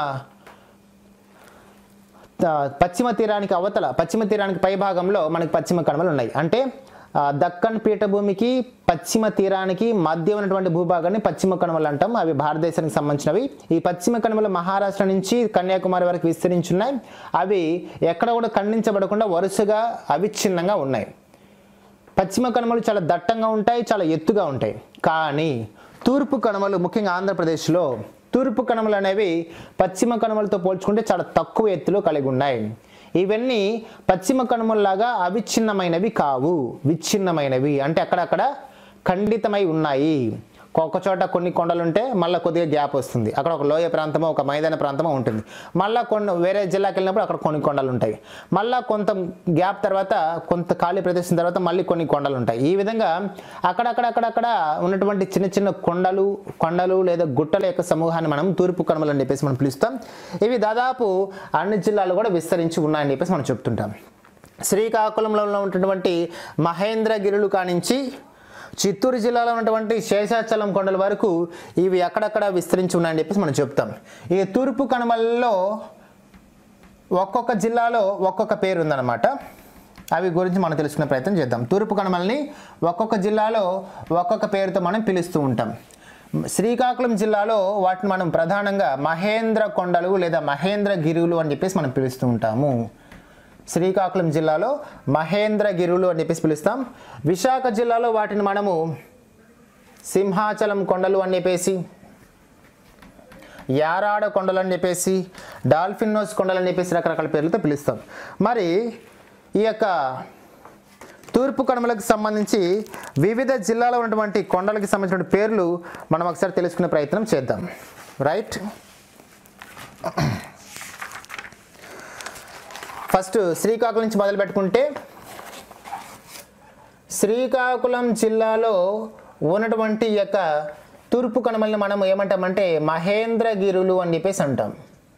ఆ, పశ్చిమ తీరానికి అవతల పశ్చిమ తీరానికి పై భాగంలో మనకి పశ్చిమ కనుమలు ఉన్నాయి అంటే ఆ, దక్కన్ పీఠభూమికి పశ్చిమ తీరానికి మధ్య ఉన్నటువంటి భూభాగాన్ని పశ్చిమ కనుమలు అంటాం అవి భారతదేశానికి సంబంధించినవి ఈ పశ్చిమ కనుమలు మహారాష్ట్ర నుంచి కన్యాకుమారి వరకు విస్తరించున్నాయి అవి ఎక్కడ కూడా ఖండించబడకుండా వరుసగా అవిచ్ఛిన్నంగా ఉన్నాయి పశ్చిమ కనుమలు చాలా దట్టంగా ఉంటాయి చాలా ఎత్తుగా ఉంటాయి కానీ తూర్పు కనుమలు ముఖ్యంగా ఆంధ్రప్రదేశ్లో తూర్పు కనుమలు అనేవి పశ్చిమ కనుమలతో పోల్చుకుంటే చాలా తక్కువ ఎత్తులో కలిగి ఉన్నాయి ఇవన్నీ పశ్చిమ కనుమల్లాగా అవిచ్ఛిన్నమైనవి కావు విచ్ఛిన్నమైనవి అంటే అక్కడక్కడ ఖండితమై ఉన్నాయి ఒక చోట కొన్ని కొండలు ఉంటే మళ్ళీ కొద్దిగా గ్యాప్ వస్తుంది అక్కడ ఒక లోయ ప్రాంతమో ఒక మైదాన ప్రాంతమో ఉంటుంది మళ్ళీ కొన్ని వేరే జిల్లాకి వెళ్ళినప్పుడు అక్కడ కొన్ని కొండలు ఉంటాయి మళ్ళీ కొంత గ్యాప్ తర్వాత కొంత ఖాళీ ప్రదేశం తర్వాత మళ్ళీ కొన్ని కొండలు ఉంటాయి ఈ విధంగా అక్కడక్కడ అక్కడక్కడ ఉన్నటువంటి చిన్న చిన్న కొండలు కొండలు లేదా గుట్టల యొక్క సమూహాన్ని మనం తూర్పు కనుమలు అని చెప్పేసి మనం పిలుస్తాం ఇవి దాదాపు అన్ని జిల్లాలు కూడా విస్తరించి ఉన్నాయని చెప్పేసి మనం చెప్తుంటాం శ్రీకాకుళంలో ఉన్నటువంటి మహేంద్రగిరులు కానించి చిత్తూరు జిల్లాలో ఉన్నటువంటి శేషాచలం కొండల వరకు ఇవి అక్కడక్కడ విస్తరించి ఉన్నాయని చెప్పేసి మనం చెప్తాం ఈ తూర్పు కనుమలలో ఒక్కొక్క జిల్లాలో ఒక్కొక్క పేరు ఉందన్నమాట అవి గురించి మనం తెలుసుకునే ప్రయత్నం చేద్దాం తూర్పు కనుమల్ని ఒక్కొక్క జిల్లాలో ఒక్కొక్క పేరుతో మనం పిలుస్తూ ఉంటాం శ్రీకాకుళం జిల్లాలో వాటిని మనం ప్రధానంగా మహేంద్ర కొండలు లేదా మహేంద్ర గిరులు అని చెప్పేసి మనం పిలుస్తూ ఉంటాము శ్రీకాకుళం జిల్లాలో మహేంద్ర గిరులు అని చెప్పేసి పిలుస్తాం విశాఖ జిల్లాలో వాటిని మనము సింహాచలం కొండలు అని చెప్పేసి యారాడ కొండలు అని చెప్పేసి డాల్ఫిన్ నోస్ కొండలు అని చెప్పేసి రకరకాల పేర్లతో పిలుస్తాం మరి ఈ యొక్క తూర్పు కనుమలకు సంబంధించి వివిధ జిల్లాలో ఉన్నటువంటి కొండలకి సంబంధించిన పేర్లు మనం ఒకసారి తెలుసుకునే ప్రయత్నం చేద్దాం రైట్ ఫస్ట్ శ్రీకాకుళం నుంచి మొదలు పెట్టుకుంటే శ్రీకాకుళం జిల్లాలో ఉన్నటువంటి ఈ యొక్క తూర్పు కనుమల్ని మనం ఏమంటామంటే మహేంద్రగిరులు అని చెప్పేసి అంటాం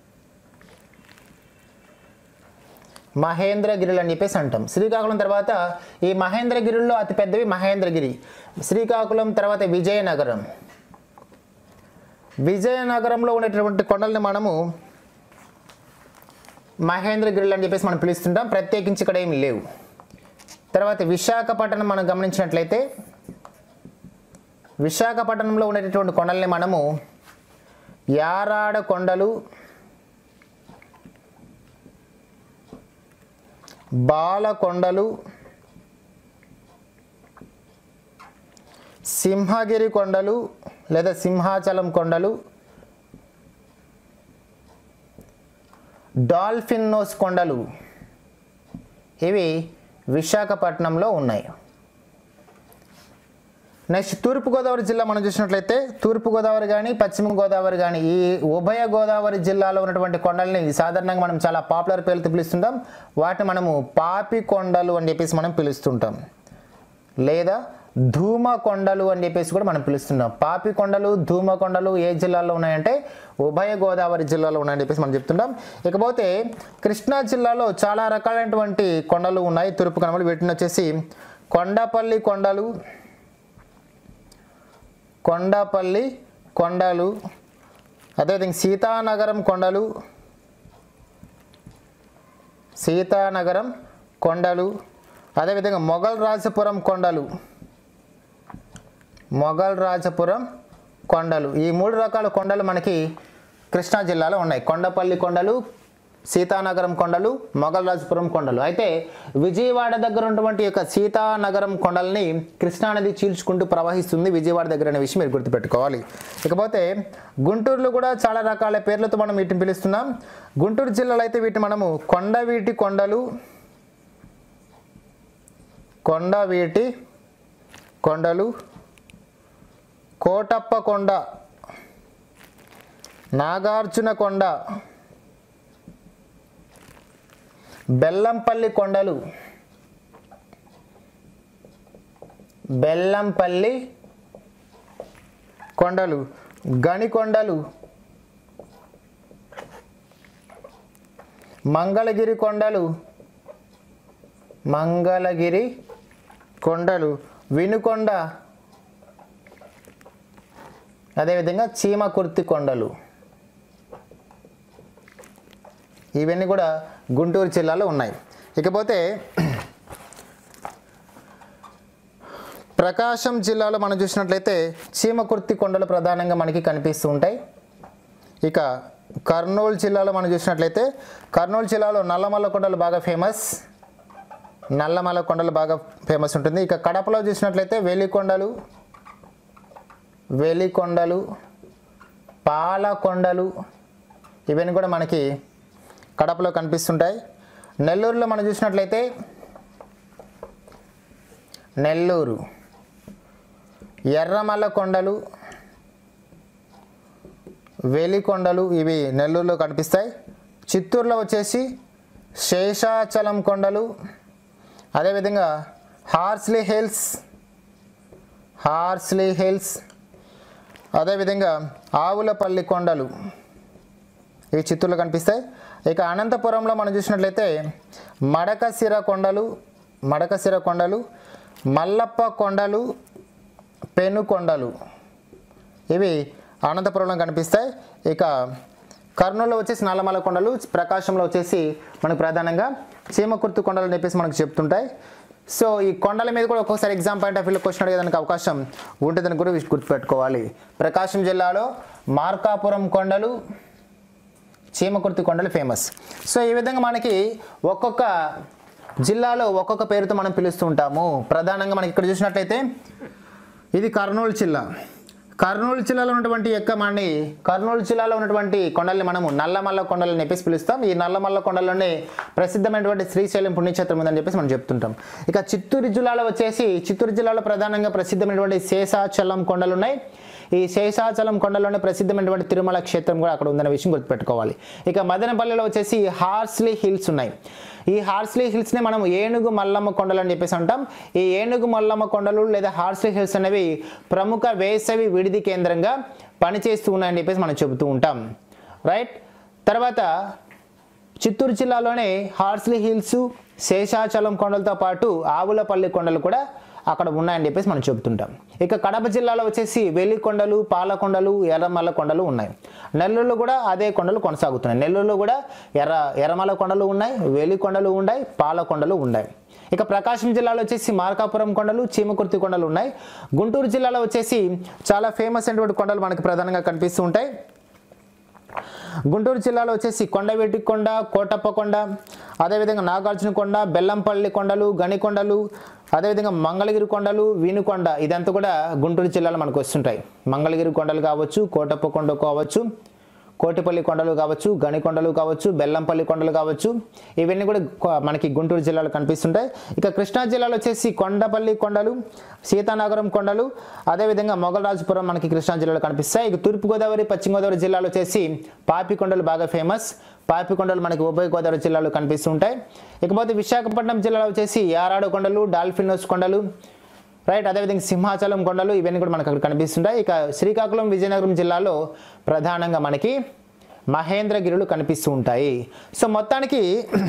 మహేంద్రగిరులు అని చెప్పేసి అంటాం శ్రీకాకుళం తర్వాత ఈ మహేంద్రగిరుల్లో అతి పెద్దవి మహేంద్రగిరి శ్రీకాకుళం తర్వాత విజయనగరం విజయనగరంలో ఉన్నటువంటి కొండల్ని మనము మహేంద్రగిరులు అని చెప్పేసి మనం పిలుస్తుంటాం ప్రత్యేకించి ఇక్కడ ఏమి లేవు తర్వాత విశాఖపట్నం మనం గమనించినట్లయితే విశాఖపట్నంలో ఉండేటటువంటి కొండల్ని మనము యారాడ కొండలు బాలకొండలు సింహగిరి కొండలు లేదా సింహాచలం కొండలు డాల్ఫిన్ నోస్ కొండలు ఇవి విశాఖపట్నంలో ఉన్నాయి నెక్స్ట్ తూర్పుగోదావరి జిల్లా మనం చూసినట్లయితే తూర్పుగోదావరి కానీ పశ్చిమ గోదావరి కానీ ఈ ఉభయ గోదావరి జిల్లాలో ఉన్నటువంటి కొండల్ని సాధారణంగా మనం చాలా పాపులర్ పేర్లతో పిలుస్తుంటాం వాటిని మనము పాపి కొండలు అని చెప్పేసి మనం పిలుస్తుంటాం లేదా ధూమ కొండలు అని చెప్పేసి కూడా మనం పిలుస్తున్నాం పాపి కొండలు ధూమ కొండలు ఏ జిల్లాలో ఉన్నాయంటే ఉభయ గోదావరి జిల్లాలో ఉన్నాయని చెప్పేసి మనం చెప్తుంటాం ఇకపోతే కృష్ణా జిల్లాలో చాలా రకాలైనటువంటి కొండలు ఉన్నాయి తూర్పు కనుమలు వీటిని వచ్చేసి కొండపల్లి కొండలు కొండపల్లి కొండలు అదేవిధంగా సీతానగరం కొండలు సీతానగరం కొండలు అదేవిధంగా మొఘల్ రాజపురం కొండలు మొఘల్ రాజపురం కొండలు ఈ మూడు రకాల కొండలు మనకి కృష్ణా జిల్లాలో ఉన్నాయి కొండపల్లి కొండలు సీతానగరం కొండలు మొఘల్ రాజపురం కొండలు అయితే విజయవాడ దగ్గర ఉన్నటువంటి యొక్క సీతానగరం కొండల్ని కృష్ణానది చీల్చుకుంటూ ప్రవహిస్తుంది విజయవాడ దగ్గర అనే విషయం మీరు గుర్తుపెట్టుకోవాలి ఇకపోతే గుంటూరులో కూడా చాలా రకాల పేర్లతో మనం వీటిని పిలుస్తున్నాం గుంటూరు జిల్లాలో అయితే వీటిని మనము కొండవీటి కొండలు కొండవీటి కొండలు కోటప్ప కొండ నాగార్జున కొండ బెల్లంపల్లి కొండలు బెల్లంపల్లి కొండలు గణికొండలు మంగళగిరి కొండలు మంగళగిరి కొండలు వినుకొండ అదేవిధంగా చీమకుర్తి కొండలు ఇవన్నీ కూడా గుంటూరు జిల్లాలో ఉన్నాయి ఇకపోతే ప్రకాశం జిల్లాలో మనం చూసినట్లయితే చీమకుర్తి కొండలు ప్రధానంగా మనకి కనిపిస్తూ ఉంటాయి ఇక కర్నూలు జిల్లాలో మనం చూసినట్లయితే కర్నూలు జిల్లాలో నల్లమల్ల కొండలు బాగా ఫేమస్ నల్లమల్ల కొండలు బాగా ఫేమస్ ఉంటుంది ఇక కడపలో చూసినట్లయితే వెలికొండలు వెలికొండలు పాలకొండలు ఇవన్నీ కూడా మనకి కడపలో కనిపిస్తుంటాయి నెల్లూరులో మనం చూసినట్లయితే నెల్లూరు ఎర్రమల్ల కొండలు వేలికొండలు ఇవి నెల్లూరులో కనిపిస్తాయి చిత్తూరులో వచ్చేసి శేషాచలం కొండలు అదేవిధంగా హార్స్లీ హిల్స్ హార్స్లీ హిల్స్ అదేవిధంగా ఆవులపల్లి కొండలు ఇవి చిత్తూరులో కనిపిస్తాయి ఇక అనంతపురంలో మనం చూసినట్లయితే మడకశిర కొండలు మడకశిర కొండలు మల్లప్ప కొండలు పెను కొండలు ఇవి అనంతపురంలో కనిపిస్తాయి ఇక కర్నూలులో వచ్చేసి నల్లమల కొండలు ప్రకాశంలో వచ్చేసి మనకు ప్రధానంగా చీమకుర్తి కొండలు అని చెప్పేసి మనకు చెప్తుంటాయి సో ఈ కొండల మీద కూడా ఒక్కొక్కసారి ఎగ్జామ్ పాయింట్ ఆఫ్ వ్యూలో క్వశ్చన్ అడిగేదానికి అవకాశం ఉంటుందని కూడా వీటి గుర్తుపెట్టుకోవాలి ప్రకాశం జిల్లాలో మార్కాపురం కొండలు చీమకుర్తి కొండలు ఫేమస్ సో ఈ విధంగా మనకి ఒక్కొక్క జిల్లాలో ఒక్కొక్క పేరుతో మనం పిలుస్తూ ఉంటాము ప్రధానంగా మనకి ఇక్కడ చూసినట్లయితే ఇది కర్నూలు జిల్లా కర్నూలు జిల్లాలో ఉన్నటువంటి యొక్క మనని కర్నూలు జిల్లాలో ఉన్నటువంటి కొండల్ని మనము నల్లమల్ల కొండలు అని చెప్పేసి పిలుస్తాం ఈ నల్లమల్ల కొండల్లోనే ప్రసిద్ధమైనటువంటి శ్రీశైలం పుణ్యక్షేత్రం ఉందని చెప్పేసి మనం చెప్తుంటాం ఇక చిత్తూరు జిల్లాలో వచ్చేసి చిత్తూరు జిల్లాలో ప్రధానంగా ప్రసిద్ధమైనటువంటి శేషాచలం కొండలు ఉన్నాయి ఈ శేషాచలం కొండలోనే ప్రసిద్ధమైనటువంటి తిరుమల క్షేత్రం కూడా అక్కడ ఉందనే విషయం గుర్తుపెట్టుకోవాలి ఇక మదనపల్లిలో వచ్చేసి హార్స్లీ హిల్స్ ఉన్నాయి ఈ హార్స్లీ హిల్స్ని మనం ఏనుగు మల్లమ్మ కొండలు అని చెప్పేసి అంటాం ఈ ఏనుగు మల్లమ్మ కొండలు లేదా హార్స్లీ హిల్స్ అనేవి ప్రముఖ వేసవి విడిది కేంద్రంగా పనిచేస్తూ ఉన్నాయని చెప్పేసి మనం చెబుతూ ఉంటాం రైట్ తర్వాత చిత్తూరు జిల్లాలోనే హార్స్లీ హిల్స్ శేషాచలం కొండలతో పాటు ఆవులపల్లి కొండలు కూడా అక్కడ ఉన్నాయని చెప్పేసి మనం చెబుతుంటాం ఇక కడప జిల్లాలో వచ్చేసి వెలికొండలు పాలకొండలు ఎర్రమల్ల కొండలు ఉన్నాయి నెల్లూరులో కూడా అదే కొండలు కొనసాగుతున్నాయి నెల్లూరులో కూడా ఎర్ర ఎర్రమల్ల కొండలు ఉన్నాయి వెలికొండలు ఉన్నాయి పాలకొండలు ఉన్నాయి ఇక ప్రకాశం జిల్లాలో వచ్చేసి మార్కాపురం కొండలు చీమకుర్తి కొండలు ఉన్నాయి గుంటూరు జిల్లాలో వచ్చేసి చాలా ఫేమస్ అయినటువంటి కొండలు మనకి ప్రధానంగా కనిపిస్తూ ఉంటాయి గుంటూరు జిల్లాలో వచ్చేసి కొండవీటి కొండ కోటప్ప కొండ అదేవిధంగా నాగార్జున కొండ బెల్లంపల్లి కొండలు గణికొండలు అదేవిధంగా మంగళగిరి కొండలు వీనుకొండ ఇదంతా కూడా గుంటూరు జిల్లాలో మనకు వస్తుంటాయి మంగళగిరి కొండలు కావచ్చు కోటప్ప కొండ కావచ్చు కోటిపల్లి కొండలు కావచ్చు గణికొండలు కావచ్చు బెల్లంపల్లి కొండలు కావచ్చు ఇవన్నీ కూడా కొ- మనకి గుంటూరు జిల్లాలో కనిపిస్తుంటాయి ఇక కృష్ణా జిల్లాలో వచ్చేసి కొండపల్లి కొండలు సీతానగరం కొండలు అదేవిధంగా మొగలరాజుపురం మనకి కృష్ణా జిల్లాలో కనిపిస్తాయి ఇక తూర్పుగోదావరి పశ్చిమ గోదావరి జిల్లాలో వచ్చేసి పాపి కొండలు బాగా ఫేమస్ పాపి కొండలు మనకి ఉభయ గోదావరి జిల్లాలో కనిపిస్తుంటాయి ఇకపోతే విశాఖపట్నం జిల్లాలో వచ్చేసి యారాడు కొండలు డాల్ఫినోస్ కొండలు రైట్ అదేవిధంగా సింహాచలం కొండలు ఇవన్నీ కూడా మనకు అక్కడ కనిపిస్తుంటాయి ఇక శ్రీకాకుళం విజయనగరం జిల్లాలో ప్రధానంగా మనకి మహేంద్రగిరులు కనిపిస్తూ ఉంటాయి సో మొత్తానికి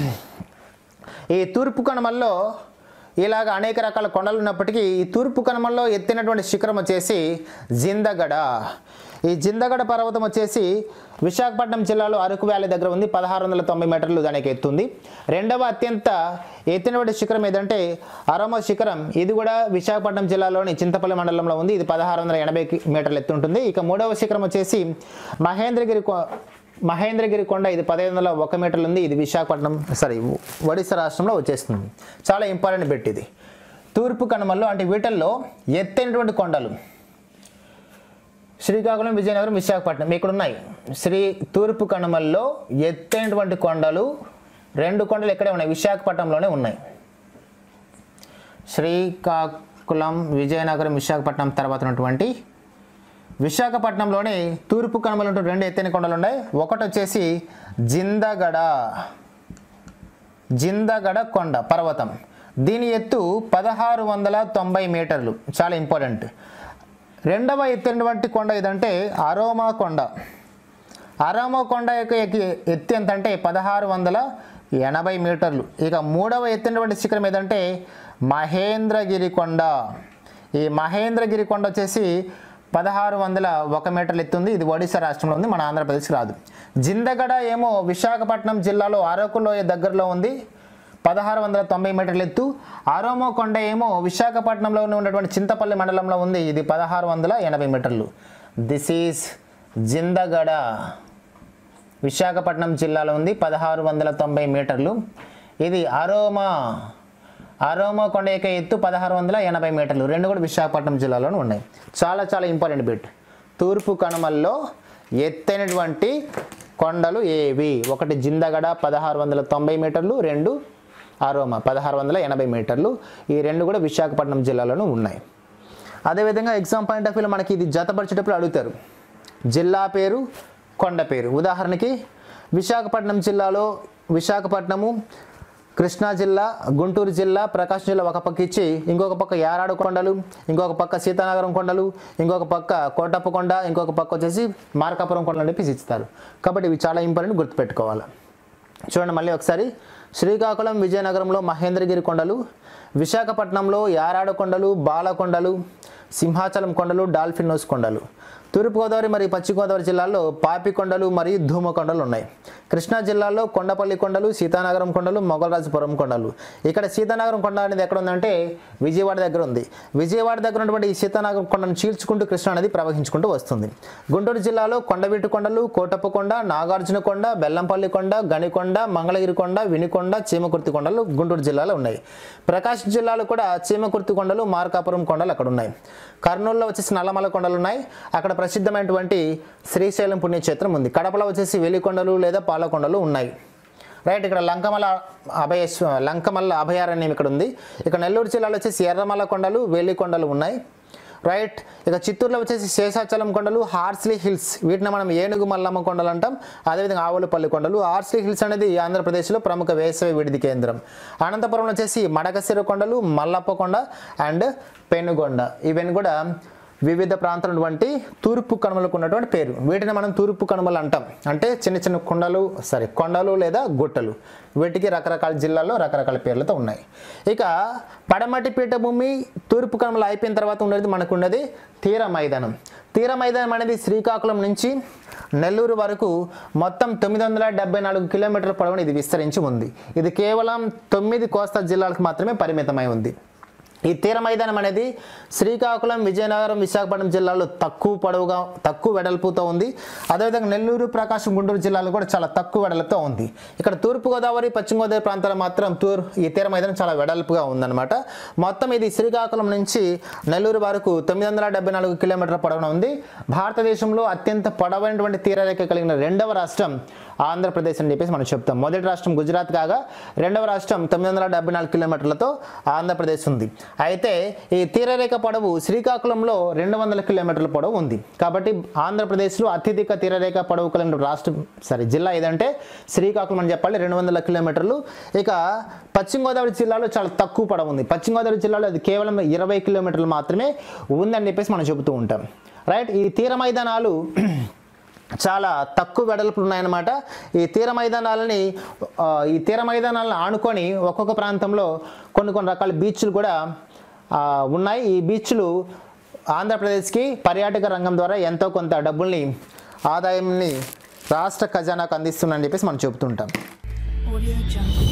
ఈ తూర్పు కనుమల్లో ఇలాగ అనేక రకాల కొండలు ఉన్నప్పటికీ ఈ తూర్పు కనుమల్లో ఎత్తినటువంటి శిఖరం వచ్చేసి జిందగడ ఈ జిందగడ పర్వతం వచ్చేసి విశాఖపట్నం జిల్లాలో అరకు వ్యాలీ దగ్గర ఉంది పదహారు వందల తొంభై మీటర్లు దానికి ఎత్తుంది రెండవ అత్యంత ఎత్తినటువంటి శిఖరం ఏదంటే అరోమ శిఖరం ఇది కూడా విశాఖపట్నం జిల్లాలోని చింతపల్లి మండలంలో ఉంది ఇది పదహారు వందల ఎనభై మీటర్లు ఎత్తు ఉంటుంది ఇక మూడవ శిఖరం వచ్చేసి మహేంద్రగిరి కొ- మహేంద్రగిరి కొండ ఇది పదిహేను వందల ఒక మీటర్లు ఉంది ఇది విశాఖపట్నం సారీ ఒడిశా రాష్ట్రంలో వచ్చేస్తుంది చాలా ఇంపార్టెంట్ బెట్ ఇది తూర్పు కనుమల్లో అంటే వీటిల్లో ఎత్తైనటువంటి కొండలు శ్రీకాకుళం విజయనగరం విశాఖపట్నం ఇక్కడ ఉన్నాయి శ్రీ తూర్పు కనుమల్లో ఎత్తైనటువంటి కొండలు రెండు కొండలు ఇక్కడే ఉన్నాయి విశాఖపట్నంలోనే ఉన్నాయి శ్రీకాకుళం విజయనగరం విశాఖపట్నం తర్వాత ఉన్నటువంటి విశాఖపట్నంలోని తూర్పు కనుమలు ఉంటూ రెండు ఎత్తైన కొండలు ఉన్నాయి ఒకటి వచ్చేసి జిందగడ జిందగడ కొండ పర్వతం దీని ఎత్తు పదహారు వందల తొంభై మీటర్లు చాలా ఇంపార్టెంట్ రెండవ ఎత్తైనటువంటి కొండ ఏదంటే అరోమా కొండ అరోమా కొండ యొక్క ఎక్కి- ఎత్తు ఎంత అంటే పదహారు వందల ఎనభై మీటర్లు ఇక మూడవ ఎత్తైనటువంటి శిఖరం ఏదంటే మహేంద్రగిరి కొండ ఈ మహేంద్రగిరి కొండ వచ్చేసి పదహారు వందల ఒక మీటర్లు ఎత్తుంది ఇది ఒడిశా రాష్ట్రంలో ఉంది మన ఆంధ్రప్రదేశ్ రాదు జిందగడ ఏమో విశాఖపట్నం జిల్లాలో అరకులోయ దగ్గరలో ఉంది పదహారు వందల తొంభై మీటర్ల ఎత్తు ఆరోమో కొండ ఏమో విశాఖపట్నంలో ఉన్నటువంటి చింతపల్లి మండలంలో ఉంది ఇది పదహారు వందల ఎనభై మీటర్లు దిస్ ఈజ్ జిందగడ విశాఖపట్నం జిల్లాలో ఉంది పదహారు వందల తొంభై మీటర్లు ఇది అరోమా అరోమా కొండ యొక్క ఎత్తు పదహారు వందల ఎనభై మీటర్లు రెండు కూడా విశాఖపట్నం జిల్లాలోనే ఉన్నాయి చాలా చాలా ఇంపార్టెంట్ బిట్ తూర్పు కనుమల్లో ఎత్తైనటువంటి కొండలు ఏవి ఒకటి జిందగడ పదహారు వందల తొంభై మీటర్లు రెండు అరోమా పదహారు వందల ఎనభై మీటర్లు ఈ రెండు కూడా విశాఖపట్నం జిల్లాలోనూ ఉన్నాయి అదేవిధంగా ఎగ్జామ్ పాయింట్ ఆఫ్ వ్యూలో మనకి ఇది జతపరిచేటప్పుడు అడుగుతారు జిల్లా పేరు కొండ పేరు ఉదాహరణకి విశాఖపట్నం జిల్లాలో విశాఖపట్నము కృష్ణా జిల్లా గుంటూరు జిల్లా ప్రకాశం జిల్లా ఒక పక్క ఇచ్చి ఇంకొక పక్క యారాడు కొండలు ఇంకొక పక్క సీతానగరం కొండలు ఇంకొక పక్క కోటప్ప కొండ ఇంకొక పక్క వచ్చేసి మార్కాపురం కొండలు అని చెప్పేసి ఇస్తారు కాబట్టి ఇవి చాలా ఇంపార్టెంట్ గుర్తుపెట్టుకోవాలి చూడండి మళ్ళీ ఒకసారి శ్రీకాకుళం విజయనగరంలో మహేంద్రగిరి కొండలు విశాఖపట్నంలో యారాడు కొండలు బాలకొండలు సింహాచలం కొండలు డాల్ఫిన్ నోస్ కొండలు తూర్పుగోదావరి మరియు పశ్చిమ గోదావరి జిల్లాల్లో పాపి కొండలు మరియు ధూమ కొండలు ఉన్నాయి కృష్ణా జిల్లాలో కొండపల్లి కొండలు సీతానగరం కొండలు మొగలరాజపురం కొండలు ఇక్కడ సీతానగరం కొండ అనేది ఎక్కడ ఉందంటే విజయవాడ దగ్గర ఉంది విజయవాడ దగ్గర ఉన్నటువంటి ఈ సీతానగరం కొండను చీల్చుకుంటూ కృష్ణా నది ప్రవహించుకుంటూ వస్తుంది గుంటూరు జిల్లాలో కొండవీటి కొండలు కోటప్ప కొండ నాగార్జున కొండ బెల్లంపల్లి కొండ గణికొండ మంగళగిరి కొండ వినికొండ చీమకుర్తి కొండలు గుంటూరు జిల్లాలో ఉన్నాయి ప్రకాశం జిల్లాలో కూడా చీమకుర్తి కొండలు మార్కాపురం కొండలు అక్కడ ఉన్నాయి కర్నూలులో వచ్చేసి నల్లమల కొండలు ఉన్నాయి అక్కడ ప్రసిద్ధమైనటువంటి శ్రీశైలం పుణ్యక్షేత్రం ఉంది కడపలో వచ్చేసి వెలికొండలు లేదా పాలకొండలు ఉన్నాయి రైట్ ఇక్కడ లంకమల అభయ లంకమల్ల అభయారణ్యం ఇక్కడ ఉంది ఇక నెల్లూరు జిల్లాలో వచ్చేసి ఎర్రమల కొండలు వేలి కొండలు ఉన్నాయి రైట్ ఇక చిత్తూరులో వచ్చేసి శేషాచలం కొండలు హార్స్లీ హిల్స్ వీటిని మనం ఏనుగు మల్లమ్మ కొండలు అంటాం అదేవిధంగా ఆవులపల్లి కొండలు హార్స్లీ హిల్స్ అనేది ఆంధ్రప్రదేశ్లో ప్రముఖ వేసవి విడిది కేంద్రం అనంతపురం వచ్చేసి మడకసిర కొండలు మల్లప్ప కొండ అండ్ పెనుగొండ ఇవన్నీ కూడా వివిధ ప్రాంతాల వంటి తూర్పు కనుమలకు ఉన్నటువంటి పేరు వీటిని మనం తూర్పు కనుమలు అంటాం అంటే చిన్న చిన్న కొండలు సారీ కొండలు లేదా గుట్టలు వీటికి రకరకాల జిల్లాల్లో రకరకాల పేర్లతో ఉన్నాయి ఇక పడమటి పీఠభూమి తూర్పు కనుమలు అయిపోయిన తర్వాత ఉండేది మనకు ఉన్నది తీర మైదానం తీర మైదానం అనేది శ్రీకాకుళం నుంచి నెల్లూరు వరకు మొత్తం తొమ్మిది వందల డెబ్బై నాలుగు కిలోమీటర్ల పొడవున ఇది విస్తరించి ఉంది ఇది కేవలం తొమ్మిది కోస్తా జిల్లాలకు మాత్రమే పరిమితమై ఉంది ఈ తీర మైదానం అనేది శ్రీకాకుళం విజయనగరం విశాఖపట్నం జిల్లాలో తక్కువ పొడవుగా తక్కువ వెడల్పుతో ఉంది అదేవిధంగా నెల్లూరు ప్రకాశం గుంటూరు జిల్లాలో కూడా చాలా తక్కువ వెడల్పుతో ఉంది ఇక్కడ తూర్పుగోదావరి పశ్చిమ గోదావరి ప్రాంతాలు మాత్రం తూర్ ఈ తీర మైదానం చాలా వెడల్పుగా ఉందన్నమాట మొత్తం ఇది శ్రీకాకుళం నుంచి నెల్లూరు వరకు తొమ్మిది వందల డెబ్బై నాలుగు కిలోమీటర్ల పొడవున ఉంది భారతదేశంలో అత్యంత పొడవైనటువంటి తీరరేఖ కలిగిన రెండవ రాష్ట్రం ఆంధ్రప్రదేశ్ అని చెప్పేసి మనం చెప్తాం మొదటి రాష్ట్రం గుజరాత్ కాగా రెండవ రాష్ట్రం తొమ్మిది వందల డెబ్బై నాలుగు కిలోమీటర్లతో ఆంధ్రప్రదేశ్ ఉంది అయితే ఈ తీరరేఖ పొడవు శ్రీకాకుళంలో రెండు వందల కిలోమీటర్ల పొడవు ఉంది కాబట్టి ఆంధ్రప్రదేశ్లో అత్యధిక తీరరేఖ పొడవు కలిగిన రాష్ట్రం సారీ జిల్లా ఏదంటే శ్రీకాకుళం అని చెప్పాలి రెండు వందల కిలోమీటర్లు ఇక పశ్చిమ గోదావరి జిల్లాలో చాలా తక్కువ పొడవు ఉంది పశ్చిమ గోదావరి జిల్లాలో అది కేవలం ఇరవై కిలోమీటర్లు మాత్రమే ఉందని చెప్పేసి మనం చెబుతూ ఉంటాం రైట్ ఈ తీర మైదానాలు చాలా తక్కువ వెడల్పులు ఉన్నాయన్నమాట ఈ తీర మైదానాలని ఆ, ఈ తీర మైదానాలను ఆనుకొని ఒక్కొక్క ప్రాంతంలో కొన్ని కొన్ని రకాల బీచ్లు కూడా ఆ, ఉన్నాయి ఈ బీచ్లు ఆంధ్రప్రదేశ్కి పర్యాటక రంగం ద్వారా ఎంతో కొంత డబ్బుల్ని ఆదాయంని రాష్ట్ర ఖజానాకు అందిస్తుందని చెప్పేసి మనం చెబుతుంటాం Audio Jungle.